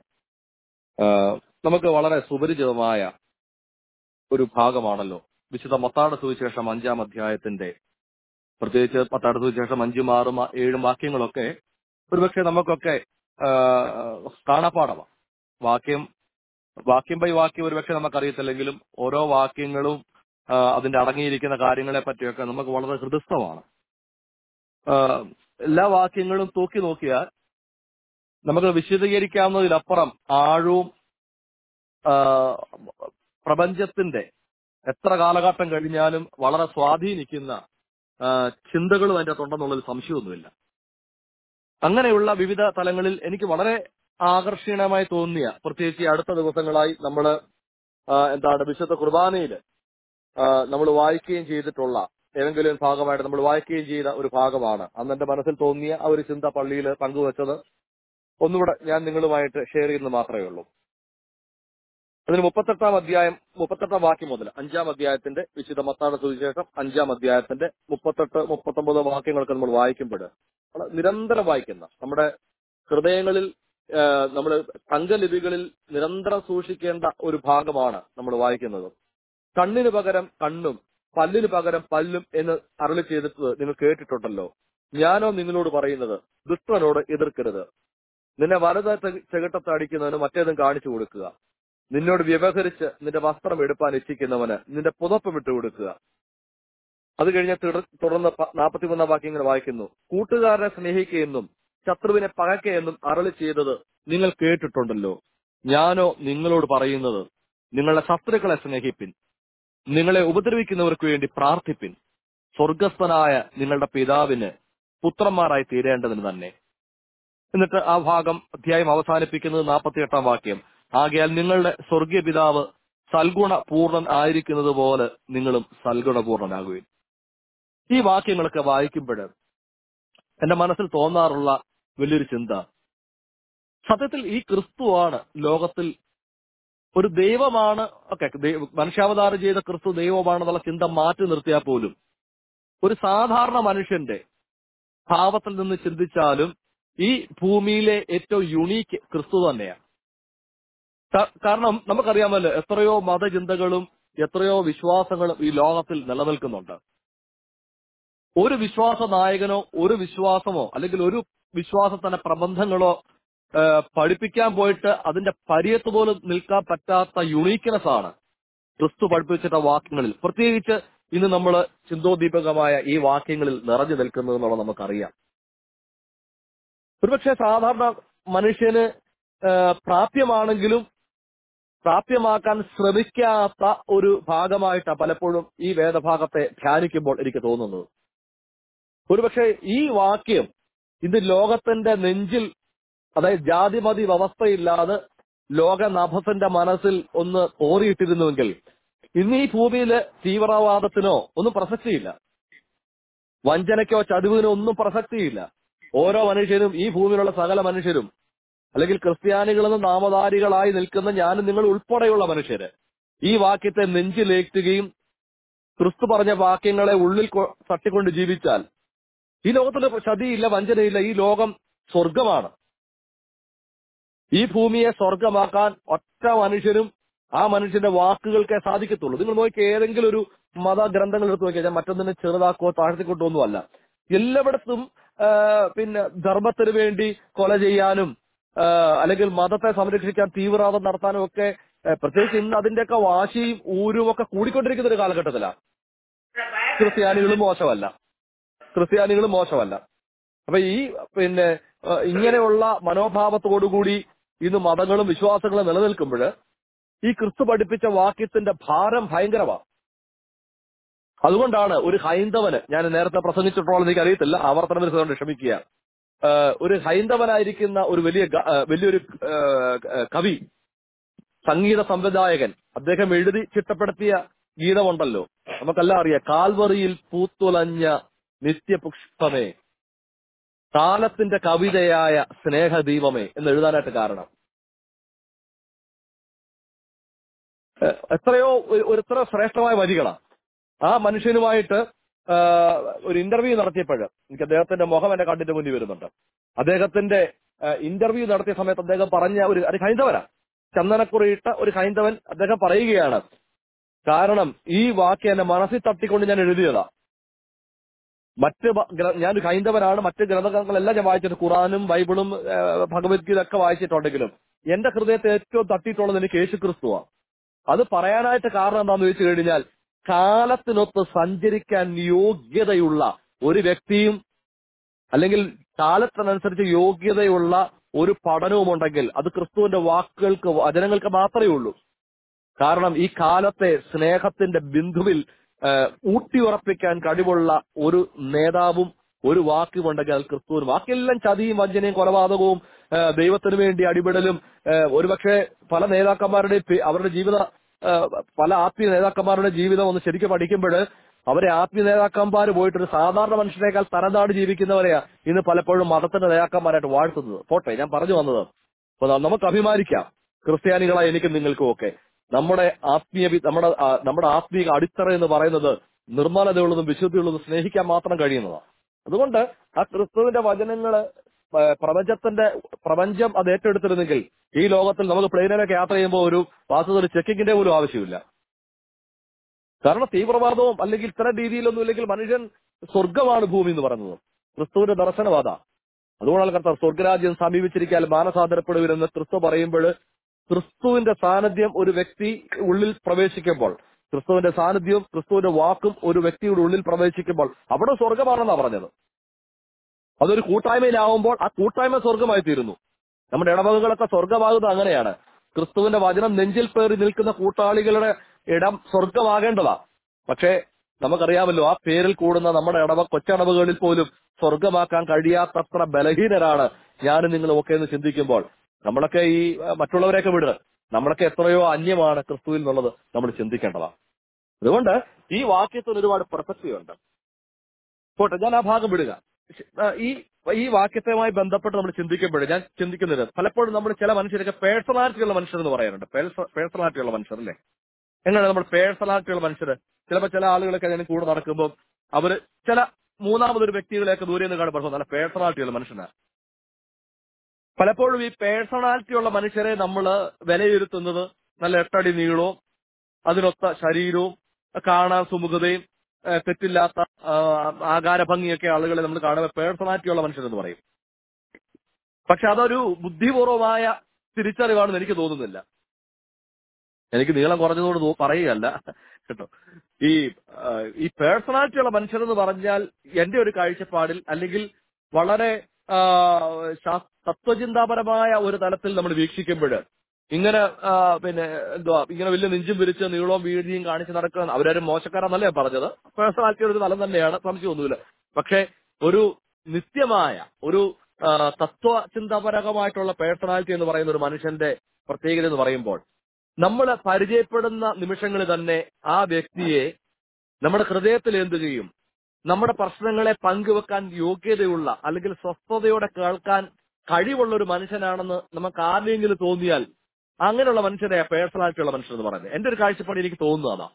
ആ, നമുക്ക് വളരെ സുപരിചിതമായ ഒരു ഭാഗമാണല്ലോ വിശുദ്ധ മത്താട് സുവിശേഷം അഞ്ചാം അധ്യായത്തിന്റെ പ്രത്യേകിച്ച് മത്താട് സുവിശേഷം അഞ്ചും ആറും ആ- ഏഴും വാക്യങ്ങളൊക്കെ ഒരുപക്ഷെ നമുക്കൊക്കെ ആ, കാണാപ്പാടമാണ് വാക്യം വാക്യം ബൈ വാക്യം ഒരുപക്ഷെ നമുക്കറിയത്തില്ലെങ്കിലും ഓരോ വാക്യങ്ങളും ആ, അതിന്റെ അടങ്ങിയിരിക്കുന്ന കാര്യങ്ങളെ പറ്റിയൊക്കെ നമുക്ക് വളരെ ഹൃദയസ്ഥമാണ് ആ, എല്ലാ വാക്യങ്ങളും തൂക്കി നോക്കിയാൽ നമുക്ക് വിശദീകരിക്കാവുന്നതിലപ്പുറം ആഴവും ആ, പ്രപഞ്ചത്തിന്റെ എത്ര കാലഘട്ടം കഴിഞ്ഞാലും വളരെ സ്വാധീനിക്കുന്ന ആ, ചിന്തകളും അതിന്റെ അകത്തുണ്ടെന്നുള്ളൊരു സംശയമൊന്നുമില്ല അങ്ങനെയുള്ള വിവിധ തലങ്ങളിൽ എനിക്ക് വളരെ ആകർഷണീയമായി തോന്നിയ പ്രത്യേകിച്ച് ഈ അടുത്ത ദിവസങ്ങളായി നമ്മൾ എന്താണ് വിശുദ്ധ കുർബാനയിൽ നമ്മൾ വായിക്കുകയും ചെയ്തിട്ടുള്ള ഏതെങ്കിലും ഭാഗമായിട്ട് നമ്മൾ വായിക്കുകയും ചെയ്ത ഒരു ഭാഗമാണ് അന്ന് എന്റെ മനസ്സിൽ തോന്നിയ ആ ഒരു ചിന്ത പള്ളിയിൽ പങ്കുവച്ചത് ഒന്നുകൂടെ ഞാൻ നിങ്ങളുമായിട്ട് ഷെയർ ചെയ്യുന്നത് മാത്രമേ ഉള്ളൂ അതിന് മുപ്പത്തെട്ടാം അധ്യായം മുപ്പത്തെട്ടാം വാക്യം മുതൽ അഞ്ചാം അധ്യായത്തിന്റെ വിശുദ്ധ മത്താട് സുവിശേഷം അഞ്ചാം അധ്യായത്തിന്റെ മുപ്പത്തെട്ട് മുപ്പത്തൊമ്പത് വാക്യങ്ങളൊക്കെ നമ്മൾ വായിക്കുമ്പോൾ നമ്മൾ നിരന്തരം വായിക്കുന്ന നമ്മുടെ ഹൃദയങ്ങളിൽ നമ്മൾ തങ്കലിപികളിൽ നിരന്തരം സൂക്ഷിക്കേണ്ട ഒരു ഭാഗമാണ് നമ്മൾ വായിക്കുന്നത് കണ്ണിന് പകരം കണ്ണും പല്ലിന് പകരം പല്ലും എന്ന് അരളി ചെയ്തിട്ട് നിങ്ങൾ കേട്ടിട്ടുണ്ടല്ലോ ഞാനോ നിങ്ങളോട് പറയുന്നത് ദുഷ്ടനോട് എതിർക്കരുത് നിന്നെ വലത ചെകിട്ടത്ത് അടിക്കുന്നവന് മറ്റേതും കാണിച്ചു കൊടുക്കുക നിന്നോട് വ്യവഹരിച്ച് നിന്റെ വസ്ത്രം എടുപ്പാൻ ഇച്ഛിക്കുന്നവന് നിന്റെ പുതപ്പ് വിട്ടു കൊടുക്കുക അത് കഴിഞ്ഞ് തുടർ- തുടർന്ന് പ- നാൽപ്പത്തിമൂന്നാം വാക്യം ഇങ്ങനെ വായിക്കുന്നു കൂട്ടുകാരനെ സ്നേഹിക്കുകയെന്നും ശത്രുവിനെ പകയ്ക്കുകയെന്നും അരളി ചെയ്തത് നിങ്ങൾ കേട്ടിട്ടുണ്ടല്ലോ ഞാനോ നിങ്ങളോട് പറയുന്നത് നിങ്ങളുടെ ശത്രുക്കളെ സ്നേഹിപ്പിൻ നിങ്ങളെ ഉപദ്രവിക്കുന്നവർക്ക് വേണ്ടി പ്രാർത്ഥിപ്പിൻ സ്വർഗസ്ഥനായ നിങ്ങളുടെ പിതാവിന് പുത്രന്മാരായി തീരേണ്ടതിന് തന്നെ എന്നിട്ട് ആ ഭാഗം അധ്യായം അവസാനിപ്പിക്കുന്നത് നാൽപ്പത്തിയെട്ടാം വാക്യം ആകയാൽ നിങ്ങളുടെ സ്വർഗീയ പിതാവ് സൽഗുണ പൂർണ്ണൻ ആയിരിക്കുന്നത് പോലെ നിങ്ങളും സൽഗുണപൂർണനാകുവിൻ ഈ വാക്യങ്ങളൊക്കെ വായിക്കുമ്പോൾ എന്റെ മനസ്സിൽ തോന്നാറുള്ള വലിയൊരു ചിന്ത സത്യത്തിൽ ഈ ക്രിസ്തുവാണ് ലോകത്തിൽ ഒരു ദൈവമാണ് ഒക്കെ മനുഷ്യാവതാരം ചെയ്ത ക്രിസ്തു ദൈവമാണെന്നുള്ള ചിന്ത മാറ്റി നിർത്തിയാൽ പോലും ഒരു സാധാരണ മനുഷ്യന്റെ ഭാവത്തിൽ നിന്ന് ചിന്തിച്ചാലും ഈ ഭൂമിയിലെ ഏറ്റവും യുണീക്ക് ക്രിസ്തു തന്നെയാണ് കാ- കാരണം നമുക്കറിയാമല്ലോ എത്രയോ മതചിന്തകളും എത്രയോ വിശ്വാസങ്ങളും ഈ ലോകത്തിൽ നിലനിൽക്കുന്നുണ്ട് ഒരു വിശ്വാസ നായകനോ ഒരു വിശ്വാസമോ അല്ലെങ്കിൽ ഒരു വിശ്വാസത്തിന്റെ പ്രബന്ധങ്ങളോ ആ, പഠിപ്പിക്കാൻ പോയിട്ട് അതിന്റെ പരിയത്ത് പോലും നിൽക്കാൻ പറ്റാത്ത യുണീക്ക്നെസ് ആണ് ക്രിസ്തു പഠിപ്പിച്ചിട്ട വാക്യങ്ങളിൽ പ്രത്യേകിച്ച് ഇന്ന് നമ്മൾ ചിന്തോദീപകമായ ഈ വാക്യങ്ങളിൽ നിറഞ്ഞു നിൽക്കുന്നത് എന്നുള്ളത് നമുക്കറിയാം ഒരുപക്ഷെ സാധാരണ മനുഷ്യന് ആ, പ്രാപ്യമാണെങ്കിലും പ്രാപ്യമാക്കാൻ ശ്രമിക്കാത്ത ഒരു ഭാഗമായിട്ടാണ് പലപ്പോഴും ഈ വേദഭാഗത്തെ ധ്യാനിക്കുമ്പോൾ എനിക്ക് തോന്നുന്നത് ഒരുപക്ഷെ ഈ വാക്യം ഇത് ലോകത്തിന്റെ നെഞ്ചിൽ അതായത് ജാതിമതി വ്യവസ്ഥയില്ലാതെ ലോക നഭസന്റെ മനസ്സിൽ ഒന്ന് ഓറിയിട്ടിരുന്നുവെങ്കിൽ ഇന്ന് ഈ ഭൂമിയില് തീവ്രവാദത്തിനോ ഒന്നും പ്രസക്തിയില്ല വഞ്ചനയ്ക്കോ ചതിവിനോ ഒന്നും പ്രസക്തിയില്ല ഓരോ മനുഷ്യരും ഈ ഭൂമിയിലുള്ള സകല മനുഷ്യരും അല്ലെങ്കിൽ ക്രിസ്ത്യാനികളെന്ന് നാമധാരികളായി നിൽക്കുന്ന ഞാനും നിങ്ങൾ ഉൾപ്പെടെയുള്ള മനുഷ്യര് ഈ വാക്യത്തെ നെഞ്ചിലേറ്റുകയും ക്രിസ്തു പറഞ്ഞ വാക്യങ്ങളെ ഉള്ളിൽ കൊ- തട്ടിക്കൊണ്ട് ജീവിച്ചാൽ ഈ ലോകത്തിൽ ചതിയില്ല വഞ്ചനയില്ല ഈ ലോകം സ്വർഗമാണ് ഈ ഭൂമിയെ സ്വർഗമാക്കാൻ ഒറ്റ മനുഷ്യനും ആ മനുഷ്യന്റെ വാക്കുകൾക്കേ സാധിക്കത്തുള്ളൂ നിങ്ങൾ നോക്കി ഏതെങ്കിലും ഒരു മതഗ്രന്ഥങ്ങൾ എടുത്ത് നോക്കിയാൽ ഞാൻ മറ്റൊന്നിനെ ചെറുതാക്കോ താഴ്ത്തിക്കൊണ്ടോ ഒന്നുമല്ല എല്ലായിടത്തും ആ, പിന്നെ ധർമ്മത്തിന് വേണ്ടി കൊല ചെയ്യാനും ആ, അല്ലെങ്കിൽ മതത്തെ സംരക്ഷിക്കാൻ തീവ്രവാദം നടത്താനും ഒക്കെ ആ, പ്രത്യേകിച്ച് ഇന്ന് അതിന്റെയൊക്കെ വാശിയും ഊരും ഒക്കെ കൂടിക്കൊണ്ടിരിക്കുന്ന ഒരു കാലഘട്ടത്തിലാണ് ക്രിസ്ത്യാനികളും മോശമല്ല ക്രിസ്ത്യാനികളും മോശമല്ല അപ്പൊ ഈ പിന്നെ ആ, ഇങ്ങനെയുള്ള മനോഭാവത്തോടുകൂടി ഇന്ന് മതങ്ങളും വിശ്വാസങ്ങളും നിലനിൽക്കുമ്പോൾ ഈ ക്രിസ്തു പഠിപ്പിച്ച വാക്യത്തിന്റെ ഭാരം ഭയങ്കരമാണ് അതുകൊണ്ടാണ് ഒരു ഹൈന്ദവന് ഞാൻ നേരത്തെ പ്രസംഗിച്ചിട്ടുള്ളത് എനിക്ക് അറിയത്തില്ല ആവർത്തനം വരുന്നതുകൊണ്ട് ക്ഷമിക്കുക ആ, ഒരു ഹൈന്ദവനായിരിക്കുന്ന ഒരു വലിയ ഗ- ആ, വലിയൊരു ആ, ആ, കവി സംഗീത സംവിധായകൻ അദ്ദേഹം എഴുതി ചിട്ടപ്പെടുത്തിയ ഗീതമുണ്ടല്ലോ നമുക്കെല്ലാം അറിയാം കാൽവറിയിൽ പൂത്തുലഞ്ഞ നിത്യപുഷ്പമേ കാലത്തിന്റെ കവിതയായ സ്നേഹദീപമേ എന്ന് എഴുതാനായിട്ട് കാരണം ഏഹ് എത്രയോ ഒരു- ഒരു എത്ര ശ്രേഷ്ഠമായ വരികളാണ് ആ മനുഷ്യനുമായിട്ട് ആഹ്, ഒരു ഇന്റർവ്യൂ നടത്തിയപ്പോൾ എനിക്ക് അദ്ദേഹത്തിന്റെ മുഖം എന്റെ കണ്ണിന്റെ മുന്നിൽ വരുന്നുണ്ട് അദ്ദേഹത്തിന്റെ ഇന്റർവ്യൂ നടത്തിയ സമയത്ത് അദ്ദേഹം പറഞ്ഞ ഒരു ഒരു ഹൈന്ദവനാ ചന്ദനക്കുറിയിട്ട ഒരു ഹൈന്ദവൻ അദ്ദേഹം പറയുകയാണ് കാരണം ഈ വാക്യം എന്നെ മനസ്സിൽ തട്ടിക്കൊണ്ട് ഞാൻ എഴുതിയതാ മറ്റ് ബ- ഗ്ര- ഞാൻ ഒരു ഹൈന്ദവനാണ് മറ്റ് ഗ്രന്ഥങ്ങളെല്ലാം ഞാൻ വായിച്ചിട്ട് ഖുറാനും ബൈബിളും ഏഹ്, ഭഗവത്ഗീത ഒക്കെ വായിച്ചിട്ടുണ്ടെങ്കിലും എന്റെ ഹൃദയത്തെ ഏറ്റവും തട്ടിയിട്ടുള്ളത് എനിക്ക് യേശു ക്രിസ്തുവാണ് അത് പറയാനായിട്ട് കാരണം എന്താണെന്ന് ചോദിച്ചു കഴിഞ്ഞാൽ കാലത്തിനൊത്ത് സഞ്ചരിക്കാൻ യോഗ്യതയുള്ള ഒരു വ്യക്തിയും അല്ലെങ്കിൽ കാലത്തിനനുസരിച്ച് യോഗ്യതയുള്ള ഒരു പഠനവും ഉണ്ടെങ്കിൽ അത് ക്രിസ്തുവിന്റെ വാക്കുകൾക്ക് വചനങ്ങൾക്ക് മാത്രമേ ഉള്ളൂ കാരണം ഈ കാലത്തെ സ്നേഹത്തിന്റെ ബിന്ദുവിൽ ആ, ഊട്ടിയുറപ്പിക്കാൻ കഴിവുള്ള ഒരു നേതാവും ഒരു വാക്കുമുണ്ടെങ്കിൽ അത് ക്രിസ്തുവിന് ബാക്കിയെല്ലാം ചതിയും വഞ്ചനയും കൊലപാതകവും ആ, ദൈവത്തിന് വേണ്ടി അടിപിടലും ആ, ഒരുപക്ഷെ പല നേതാക്കന്മാരുടെ അവരുടെ ജീവിത ആ, പല ആത്മീയ നേതാക്കന്മാരുടെ ജീവിതം ഒന്ന് ശരിക്കും പഠിക്കുമ്പോൾ അവരെ ആത്മീയ നേതാക്കന്മാർ പോയിട്ട് ഒരു സാധാരണ മനുഷ്യനേക്കാൾ തരംതാട് ജീവിക്കുന്നവരെയാ ഇന്ന് പലപ്പോഴും മതത്തിന്റെ നേതാക്കന്മാരായിട്ട് വാഴ്ത്തുന്നത് പോട്ടെ ഞാൻ പറഞ്ഞു വന്നത് അപ്പൊ ന- നമുക്ക് അഭിമാനിക്കാം ക്രിസ്ത്യാനികളായ എനിക്കും നിങ്ങൾക്കും ഒക്കെ നമ്മുടെ ആത്മീയ വി- നമ്മുടെ ആ, നമ്മുടെ ആത്മീയ അടിത്തറ എന്ന് പറയുന്നത് നിർമ്മലതയുള്ളതും വിശുദ്ധിയുള്ളതും സ്നേഹിക്കാൻ മാത്രം കഴിയുന്നതാണ് അതുകൊണ്ട് ആ ക്രിസ്തുവിന്റെ വചനങ്ങള് ആ, പ്രപഞ്ചത്തിന്റെ പ്രപഞ്ചം അത് ഏറ്റെടുത്തിരുന്നെങ്കിൽ ഈ ലോകത്തിൽ നമുക്ക് പ്ലെയിനിലൊക്കെ യാത്ര ചെയ്യുമ്പോൾ ഒരു വാസ്തുത ഒരു ചെക്കിങ്ങിന്റെ പോലും ആവശ്യമില്ല കാരണം തീവ്രവാദവും അല്ലെങ്കിൽ ഇത്തരം രീതിയിലൊന്നും ഇല്ലെങ്കിൽ മനുഷ്യൻ സ്വർഗമാണ് ഭൂമി എന്ന് പറയുന്നത് ക്രിസ്തുവിന്റെ ദർശനവാദ അതുകൊണ്ടാണ് കർത്താവ് സ്വർഗരാജ്യം സമീപിച്ചിരിക്കാൻ മാനസാന്തരപ്പെടുവില്ലെന്ന് ക്രിസ്തു പറയുമ്പോൾ ക്രിസ്തുവിന്റെ സാന്നിധ്യം ഒരു വ്യക്തി ഉള്ളിൽ പ്രവേശിക്കുമ്പോൾ ക്രിസ്തുവിന്റെ സാന്നിധ്യവും ക്രിസ്തുവിന്റെ വാക്കും ഒരു വ്യക്തിയുടെ ഉള്ളിൽ പ്രവേശിക്കുമ്പോൾ അവിടെ സ്വർഗമാണെന്നാ പറഞ്ഞത് അതൊരു കൂട്ടായ്മയിലാവുമ്പോൾ ആ കൂട്ടായ്മ സ്വർഗമായി തീരുന്നു നമ്മുടെ ഇടവകകളൊക്കെ സ്വർഗമാകുന്നത് അങ്ങനെയാണ് ക്രിസ്തുവിന്റെ വചനം നെഞ്ചിൽ പേറി നിൽക്കുന്ന കൂട്ടാളികളുടെ ഇടം സ്വർഗമാകേണ്ടതാ പക്ഷേ നമുക്കറിയാമല്ലോ ആ പേരിൽ കൂടുന്ന നമ്മുടെ ഇടവ കൊച്ചടവുകളിൽ പോലും സ്വർഗമാക്കാൻ കഴിയാത്തത്ര ബലഹീനരാണ് ഞാനും നിങ്ങളും ഒക്കെ എന്ന് ചിന്തിക്കുമ്പോൾ നമ്മളൊക്കെ ഈ അഹ്, മറ്റുള്ളവരെയൊക്കെ വിടുക നമ്മളൊക്കെ എത്രയോ അന്യമാണ് ക്രിസ്തുവിൽ എന്നുള്ളത് നമ്മൾ ചിന്തിക്കേണ്ടതാണ് അതുകൊണ്ട് ഈ വാക്യത്തിന് ഒരുപാട് പ്രസക്തി ഉണ്ട് പോട്ടെ ഞാൻ ആ ഭാഗം വിടുക ആ, ഈ ഈ വാക്യത്തുമായി ബന്ധപ്പെട്ട് നമ്മൾ ചിന്തിക്കുമ്പോൾ ഞാൻ ചിന്തിക്കുന്നത് പലപ്പോഴും നമ്മൾ ചില മനുഷ്യരൊക്കെ പേഴ്സണാലിറ്റി ഉള്ള മനുഷ്യർ എന്ന് പറയാറുണ്ട് പേഴ്സണാലിറ്റി ഉള്ള മനുഷ്യർ അല്ലേ എങ്ങനെയാണ് നമ്മൾ പേഴ്സണാലിറ്റി ഉള്ള മനുഷ്യർ ചിലപ്പോൾ ചില ആളുകളൊക്കെ ഞാൻ കൂടെ നടക്കുമ്പോൾ അവര് ചില മൂന്നാമതൊരു വ്യക്തികളെയൊക്കെ ദൂരെ നിന്ന് കാണുമ്പോൾ നല്ല പേഴ്സണാലിറ്റി ഉള്ള മനുഷ്യനാണ് പലപ്പോഴും ഈ പേഴ്സണാലിറ്റി ഉള്ള മനുഷ്യരെ നമ്മൾ വിലയിരുത്തുന്നത് നല്ല എട്ടടി നീളവും അതിനൊത്ത ശരീരവും കാണാൻ സുമുഖതയും ആ, തെറ്റില്ലാത്ത ആ, ആകാര ഭംഗിയൊക്കെ ആളുകളെ നമ്മൾ കാണുമ്പോൾ പേഴ്സണാലിറ്റി ഉള്ള മനുഷ്യരെന്ന് പറയും പക്ഷെ അതൊരു ബുദ്ധിപൂർവമായ തിരിച്ചറിവാണെന്ന് എനിക്ക് തോന്നുന്നില്ല എനിക്ക് നീളം കുറഞ്ഞതുകൊണ്ട് തോ- പറയുകയല്ല കേട്ടോ ഈ ആ, ഈ പേഴ്സണാലിറ്റി ഉള്ള മനുഷ്യരെന്ന് പറഞ്ഞാൽ എന്റെ ഒരു കാഴ്ചപ്പാടിൽ അല്ലെങ്കിൽ വളരെ ആ, ശാസ്- തത്വചിന്താപരമായ ഒരു തലത്തിൽ നമ്മൾ വീക്ഷിക്കുമ്പോൾ ഇങ്ങനെ ആ, പിന്നെ എന്തുവാ ഇങ്ങനെ വലിയ നെഞ്ചും വിരിച്ച് നീളവും വീഴ്ചയും കാണിച്ച് നടക്കുന്ന അവരാരും മോശക്കാരെന്നല്ല ഞാൻ പറഞ്ഞത് പേഴ്സണാലിറ്റി ഒരു തലം തന്നെയാണ് സംശയമൊന്നുമില്ല പക്ഷെ ഒരു നിത്യമായ ഒരു ആ, തത്വചിന്താപരകമായിട്ടുള്ള പേഴ്സണാലിറ്റി എന്ന് പറയുന്ന ഒരു മനുഷ്യന്റെ പ്രത്യേകത എന്ന് പറയുമ്പോൾ നമ്മൾ പരിചയപ്പെടുന്ന നിമിഷങ്ങളിൽ തന്നെ ആ വ്യക്തിയെ നമ്മുടെ ഹൃദയത്തിൽ എന്ത് ചെയ്യും നമ്മുടെ പ്രശ്നങ്ങളെ പങ്കുവെക്കാൻ യോഗ്യതയുള്ള അല്ലെങ്കിൽ സ്വസ്ഥതയോടെ കേൾക്കാൻ കഴിവുള്ള ഒരു മനുഷ്യനാണെന്ന് നമുക്ക് ആരെങ്കിലും തോന്നിയാൽ അങ്ങനെയുള്ള മനുഷ്യരെ പേഴ്സണാലിറ്റി ഉള്ള മനുഷ്യർ എന്ന് പറയുന്നത് എന്റെ ഒരു കാഴ്ചപ്പാട് എനിക്ക് തോന്നുന്നതാ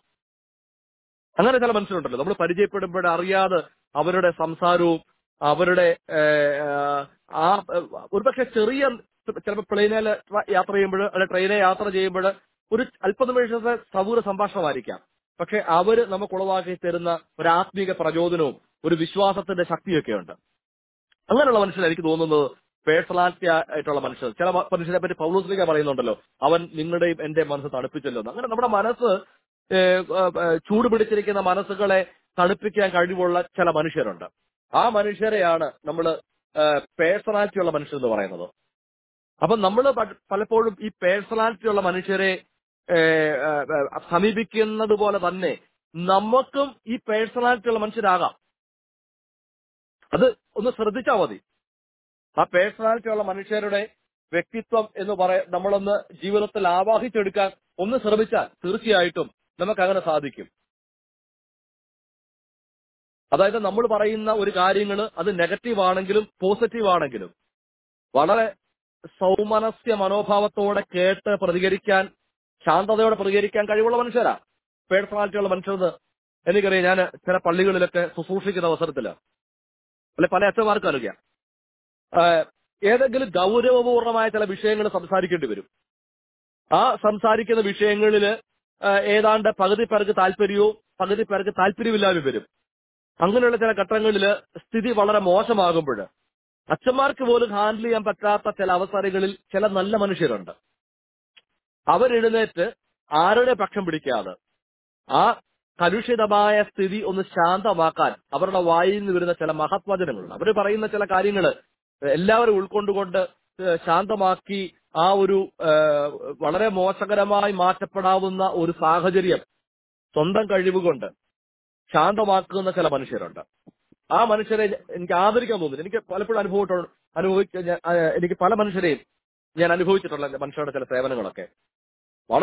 അങ്ങനെ ചില മനുഷ്യരുണ്ടല്ലോ നമ്മൾ പരിചയപ്പെടുമ്പോൾ അറിയാതെ അവരുടെ സംസാരവും അവരുടെ ഏഹ്, ആ ഒരുപക്ഷെ ചെറിയ ചിലപ്പോൾ പ്ലെയിനിൽ യാത്ര ചെയ്യുമ്പോൾ അല്ലെങ്കിൽ ട്രെയിനെ യാത്ര ചെയ്യുമ്പോൾ ഒരു അല്പനിമിഷത്തെ സൗര സംഭാഷണമായിരിക്കാം പക്ഷെ അവര് നമുക്ക് ഉളവാക്കി തരുന്ന ഒരു ആത്മീക പ്രചോദനവും ഒരു വിശ്വാസത്തിന്റെ ശക്തിയൊക്കെ ഉണ്ട് അങ്ങനെയുള്ള മനുഷ്യർ എനിക്ക് തോന്നുന്നത് പേഴ്സണാലിറ്റി ആയിട്ടുള്ള മനുഷ്യർ ചില മ- മനുഷ്യരെ പറ്റി പൗലോസ്ലിക പറയുന്നുണ്ടല്ലോ അവൻ നിങ്ങളുടെയും എന്റെ മനസ്സ് തണുപ്പിച്ചല്ലോ എന്ന്. അങ്ങനെ നമ്മുടെ മനസ്സ് ഏഹ്, ഏഹ്, ചൂട് പിടിച്ചിരിക്കുന്ന മനസ്സുകളെ തണുപ്പിക്കാൻ കഴിവുള്ള ചില മനുഷ്യരുണ്ട് ആ മനുഷ്യരെയാണ് നമ്മൾ പേഴ്സണാലിറ്റി ഉള്ള മനുഷ്യർ എന്ന് പറയുന്നത് അപ്പൊ നമ്മൾ പലപ്പോഴും ഈ പേഴ്സണാലിറ്റി ഉള്ള മനുഷ്യരെ ഏഹ്, ഏഹ്, സമീപിക്കുന്നത് പോലെ തന്നെ നമുക്കും ഈ പേഴ്സണാലിറ്റി ഉള്ള മനുഷ്യരാകാം അത് ഒന്ന് ശ്രദ്ധിച്ചാൽ മതി ആ പേഴ്സണാലിറ്റി ഉള്ള മനുഷ്യരുടെ വ്യക്തിത്വം എന്ന് പറയ നമ്മളൊന്ന് ജീവിതത്തിൽ ആവാഹിച്ചെടുക്കാൻ ഒന്ന് ശ്രമിച്ചാൽ തീർച്ചയായിട്ടും നമുക്ക് അങ്ങനെ സാധിക്കും അതായത് നമ്മൾ പറയുന്ന ഒരു കാര്യങ്ങൾ അത് നെഗറ്റീവ് ആണെങ്കിലും പോസിറ്റീവ് ആണെങ്കിലും വളരെ സൗമനസ്യ മനോഭാവത്തോടെ കേട്ട് പ്രതികരിക്കാൻ ശാന്തതയോടെ പ്രതികരിക്കാൻ കഴിവുള്ള മനുഷ്യരാ പേഴ്സണാലിറ്റി ഉള്ള മനുഷ്യർ എനിക്കറിയാം ഞാൻ ചില പള്ളികളിലൊക്കെ ശുശ്രൂഷിക്കുന്ന അവസരത്തില് അല്ലെ പല അച്ഛന്മാർക്കും അറിയാം ആഹ് ഏതെങ്കിലും ഗൗരവപൂർണമായ ചില വിഷയങ്ങൾ സംസാരിക്കേണ്ടി വരും ആ സംസാരിക്കുന്ന വിഷയങ്ങളിൽ ഏതാണ്ട് പകുതി പേർക്ക് താല്പര്യവും പകുതി പേർക്ക് താല്പര്യമില്ലാതെ വരും അങ്ങനെയുള്ള ചില ഘട്ടങ്ങളിൽ സ്ഥിതി വളരെ മോശമാകുമ്പോൾ അച്ഛന്മാർക്ക് പോലും ഹാൻഡിൽ ചെയ്യാൻ പറ്റാത്ത ചില അവസരങ്ങളിൽ ചില നല്ല മനുഷ്യരുണ്ട് അവരെഴുന്നേറ്റ് ആരുടെ പക്ഷം പിടിക്കാതെ ആ കലുഷിതമായ സ്ഥിതി ഒന്ന് ശാന്തമാക്കാൻ അവരുടെ വായിൽ നിന്ന് വരുന്ന ചില മഹത്വചനങ്ങളുണ്ട് അവർ പറയുന്ന ചില കാര്യങ്ങൾ എല്ലാവരും ഉൾക്കൊണ്ടുകൊണ്ട് ഏഹ് ശാന്തമാക്കി ആ ഒരു ഏഹ് വളരെ മോശകരമായി മാറ്റപ്പെടാവുന്ന ഒരു സാഹചര്യം സ്വന്തം കഴിവുകൊണ്ട് ശാന്തമാക്കുന്ന ചില മനുഷ്യരുണ്ട് ആ മനുഷ്യരെ എനിക്ക് ആദരിക്കാൻ തോന്നുന്നു എനിക്ക് പലപ്പോഴും അനുഭവത്തോട് അനുഭവിക്ക ഞാൻ- ആ, എനിക്ക് പല മനുഷ്യരെയും ഞാൻ അനുഭവിച്ചിട്ടുള്ള മനുഷ്യരുടെ ചില സേവനങ്ങളൊക്കെ വളരെ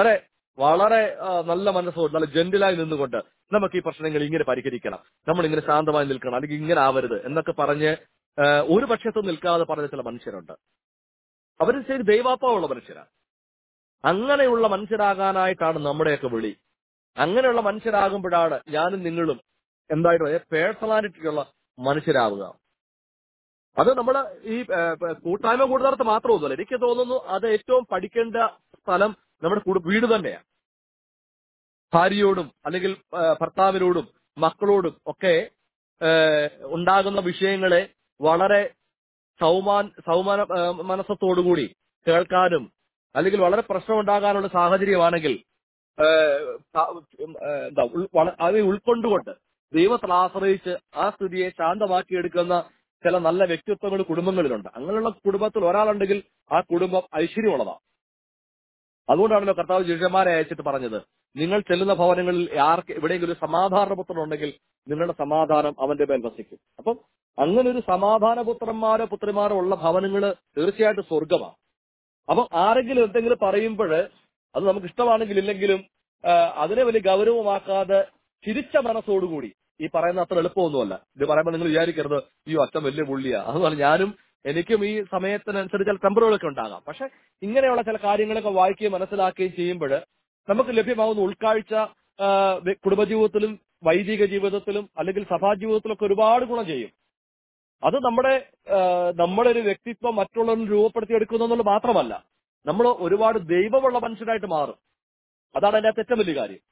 വളരെ ആ, നല്ല മനസ്സോട് നല്ല ജെന്റിലായി നിന്നുകൊണ്ട് നമുക്ക് ഈ പ്രശ്നങ്ങൾ ഇങ്ങനെ പരിഹരിക്കണം നമ്മൾ ഇങ്ങനെ ശാന്തമായി നിൽക്കണം അല്ലെങ്കിൽ ഇങ്ങനെ ആവരുത് എന്നൊക്കെ പറഞ്ഞ് ആ, ഒരു പക്ഷത്തും നിൽക്കാതെ പറഞ്ഞ ചില മനുഷ്യരുണ്ട് അവർ ശരി ദൈവാത്മാവുള്ള മനുഷ്യരാണ് അങ്ങനെയുള്ള മനുഷ്യരാകാനായിട്ടാണ് നമ്മുടെയൊക്കെ വിളി അങ്ങനെയുള്ള മനുഷ്യരാകുമ്പോഴാണ് ഞാനും നിങ്ങളും എന്തായിട്ട് പേഴ്സണാലിറ്റിയുള്ള മനുഷ്യരാവുക അത് നമ്മൾ ഈ ഏ, പ- കൂട്ടായ്മ കൂടുന്നിടത്ത് മാത്രമൊന്നുമല്ല എനിക്ക് തോന്നുന്നു അത് ഏറ്റവും പഠിക്കേണ്ട സ്ഥലം നമ്മുടെ കുടു- വീട് തന്നെയാണ് ഭാര്യയോടും അല്ലെങ്കിൽ ഏ, ഭർത്താവിനോടും മക്കളോടും ഒക്കെ ഏ, ഉണ്ടാകുന്ന വിഷയങ്ങളെ വളരെ സൗമാൻ സൗമാന ഏ, മനസ്സത്തോടുകൂടി കേൾക്കാനും അല്ലെങ്കിൽ വളരെ പ്രശ്നം ഉണ്ടാകാനുള്ള സാഹചര്യമാണെങ്കിൽ ഏ, ആ, ഉം, ഏ, എന്താ ഉൾ- വള- അത് ഉൾക്കൊണ്ടുകൊണ്ട് ദൈവത്തിൽ ആശ്രയിച്ച് ആ സ്ഥിതിയെ ശാന്തമാക്കിയെടുക്കുന്ന ചില നല്ല വ്യക്തിത്വങ്ങൾ കുടുംബങ്ങളിലുണ്ട് അങ്ങനെയുള്ള കുടുംബത്തിൽ ഒരാളുണ്ടെങ്കിൽ ആ കുടുംബം ഐശ്വര്യമുള്ളതാണ് അതുകൊണ്ടാണല്ലോ കർത്താവ് ശിഷ്യന്മാരെ അയച്ചിട്ട് പറഞ്ഞത് നിങ്ങൾ ചെല്ലുന്ന ഭവനങ്ങളിൽ ആർക്ക് എവിടെയെങ്കിലും ഒരു സമാധാനപുത്രൻ ഉണ്ടെങ്കിൽ നിങ്ങളുടെ സമാധാനം അവന്റെ മേൽ വസിക്കും അപ്പം അങ്ങനെ ഒരു സമാധാനപുത്രന്മാരോ പുത്രിമാരോ ഉള്ള ഭവനങ്ങൾ തീർച്ചയായിട്ടും സ്വർഗമാണ് അപ്പൊ ആരെങ്കിലും എന്തെങ്കിലും പറയുമ്പോൾ അത് നമുക്ക് ഇഷ്ടമാണെങ്കിൽ ഇല്ലെങ്കിലും ആ, അതിനെ വലിയ ഗൗരവമാക്കാതെ ചിരിച്ച മനസ്സോടുകൂടി ഈ പറയുന്ന അത്ര എളുപ്പമൊന്നുമല്ല ഇത് പറയുമ്പോൾ നിങ്ങൾ വിചാരിക്കരുത് ഈ അച്ഛൻ വലിയ പുള്ളിയാ അതുപോലെ ഞാനും എനിക്കും ഈ സമയത്തിനനുസരിച്ച് ചില ടെമ്പറുകളൊക്കെ ഉണ്ടാകാം പക്ഷെ ഇങ്ങനെയുള്ള ചില കാര്യങ്ങളൊക്കെ വായിക്കുകയും മനസ്സിലാക്കുകയും ചെയ്യുമ്പോൾ നമുക്ക് ലഭ്യമാകുന്ന ഉൾക്കാഴ്ച ആ, വ്യ- കുടുംബജീവിതത്തിലും വൈദിക ജീവിതത്തിലും അല്ലെങ്കിൽ സഭാ ജീവിതത്തിലൊക്കെ ഒരുപാട് ഗുണം ചെയ്യും അത് നമ്മുടെ ആ, നമ്മുടെ ഒരു വ്യക്തിത്വം മറ്റുള്ളവരിൽ രൂപപ്പെടുത്തിയെടുക്കുന്നു എന്നുള്ളത് മാത്രമല്ല നമ്മൾ ഒരുപാട് ദൈവമുള്ള മനുഷ്യരായിട്ട് മാറും അതാണ് അതിന്റെ അകത്ത് ഏറ്റവും വലിയ കാര്യം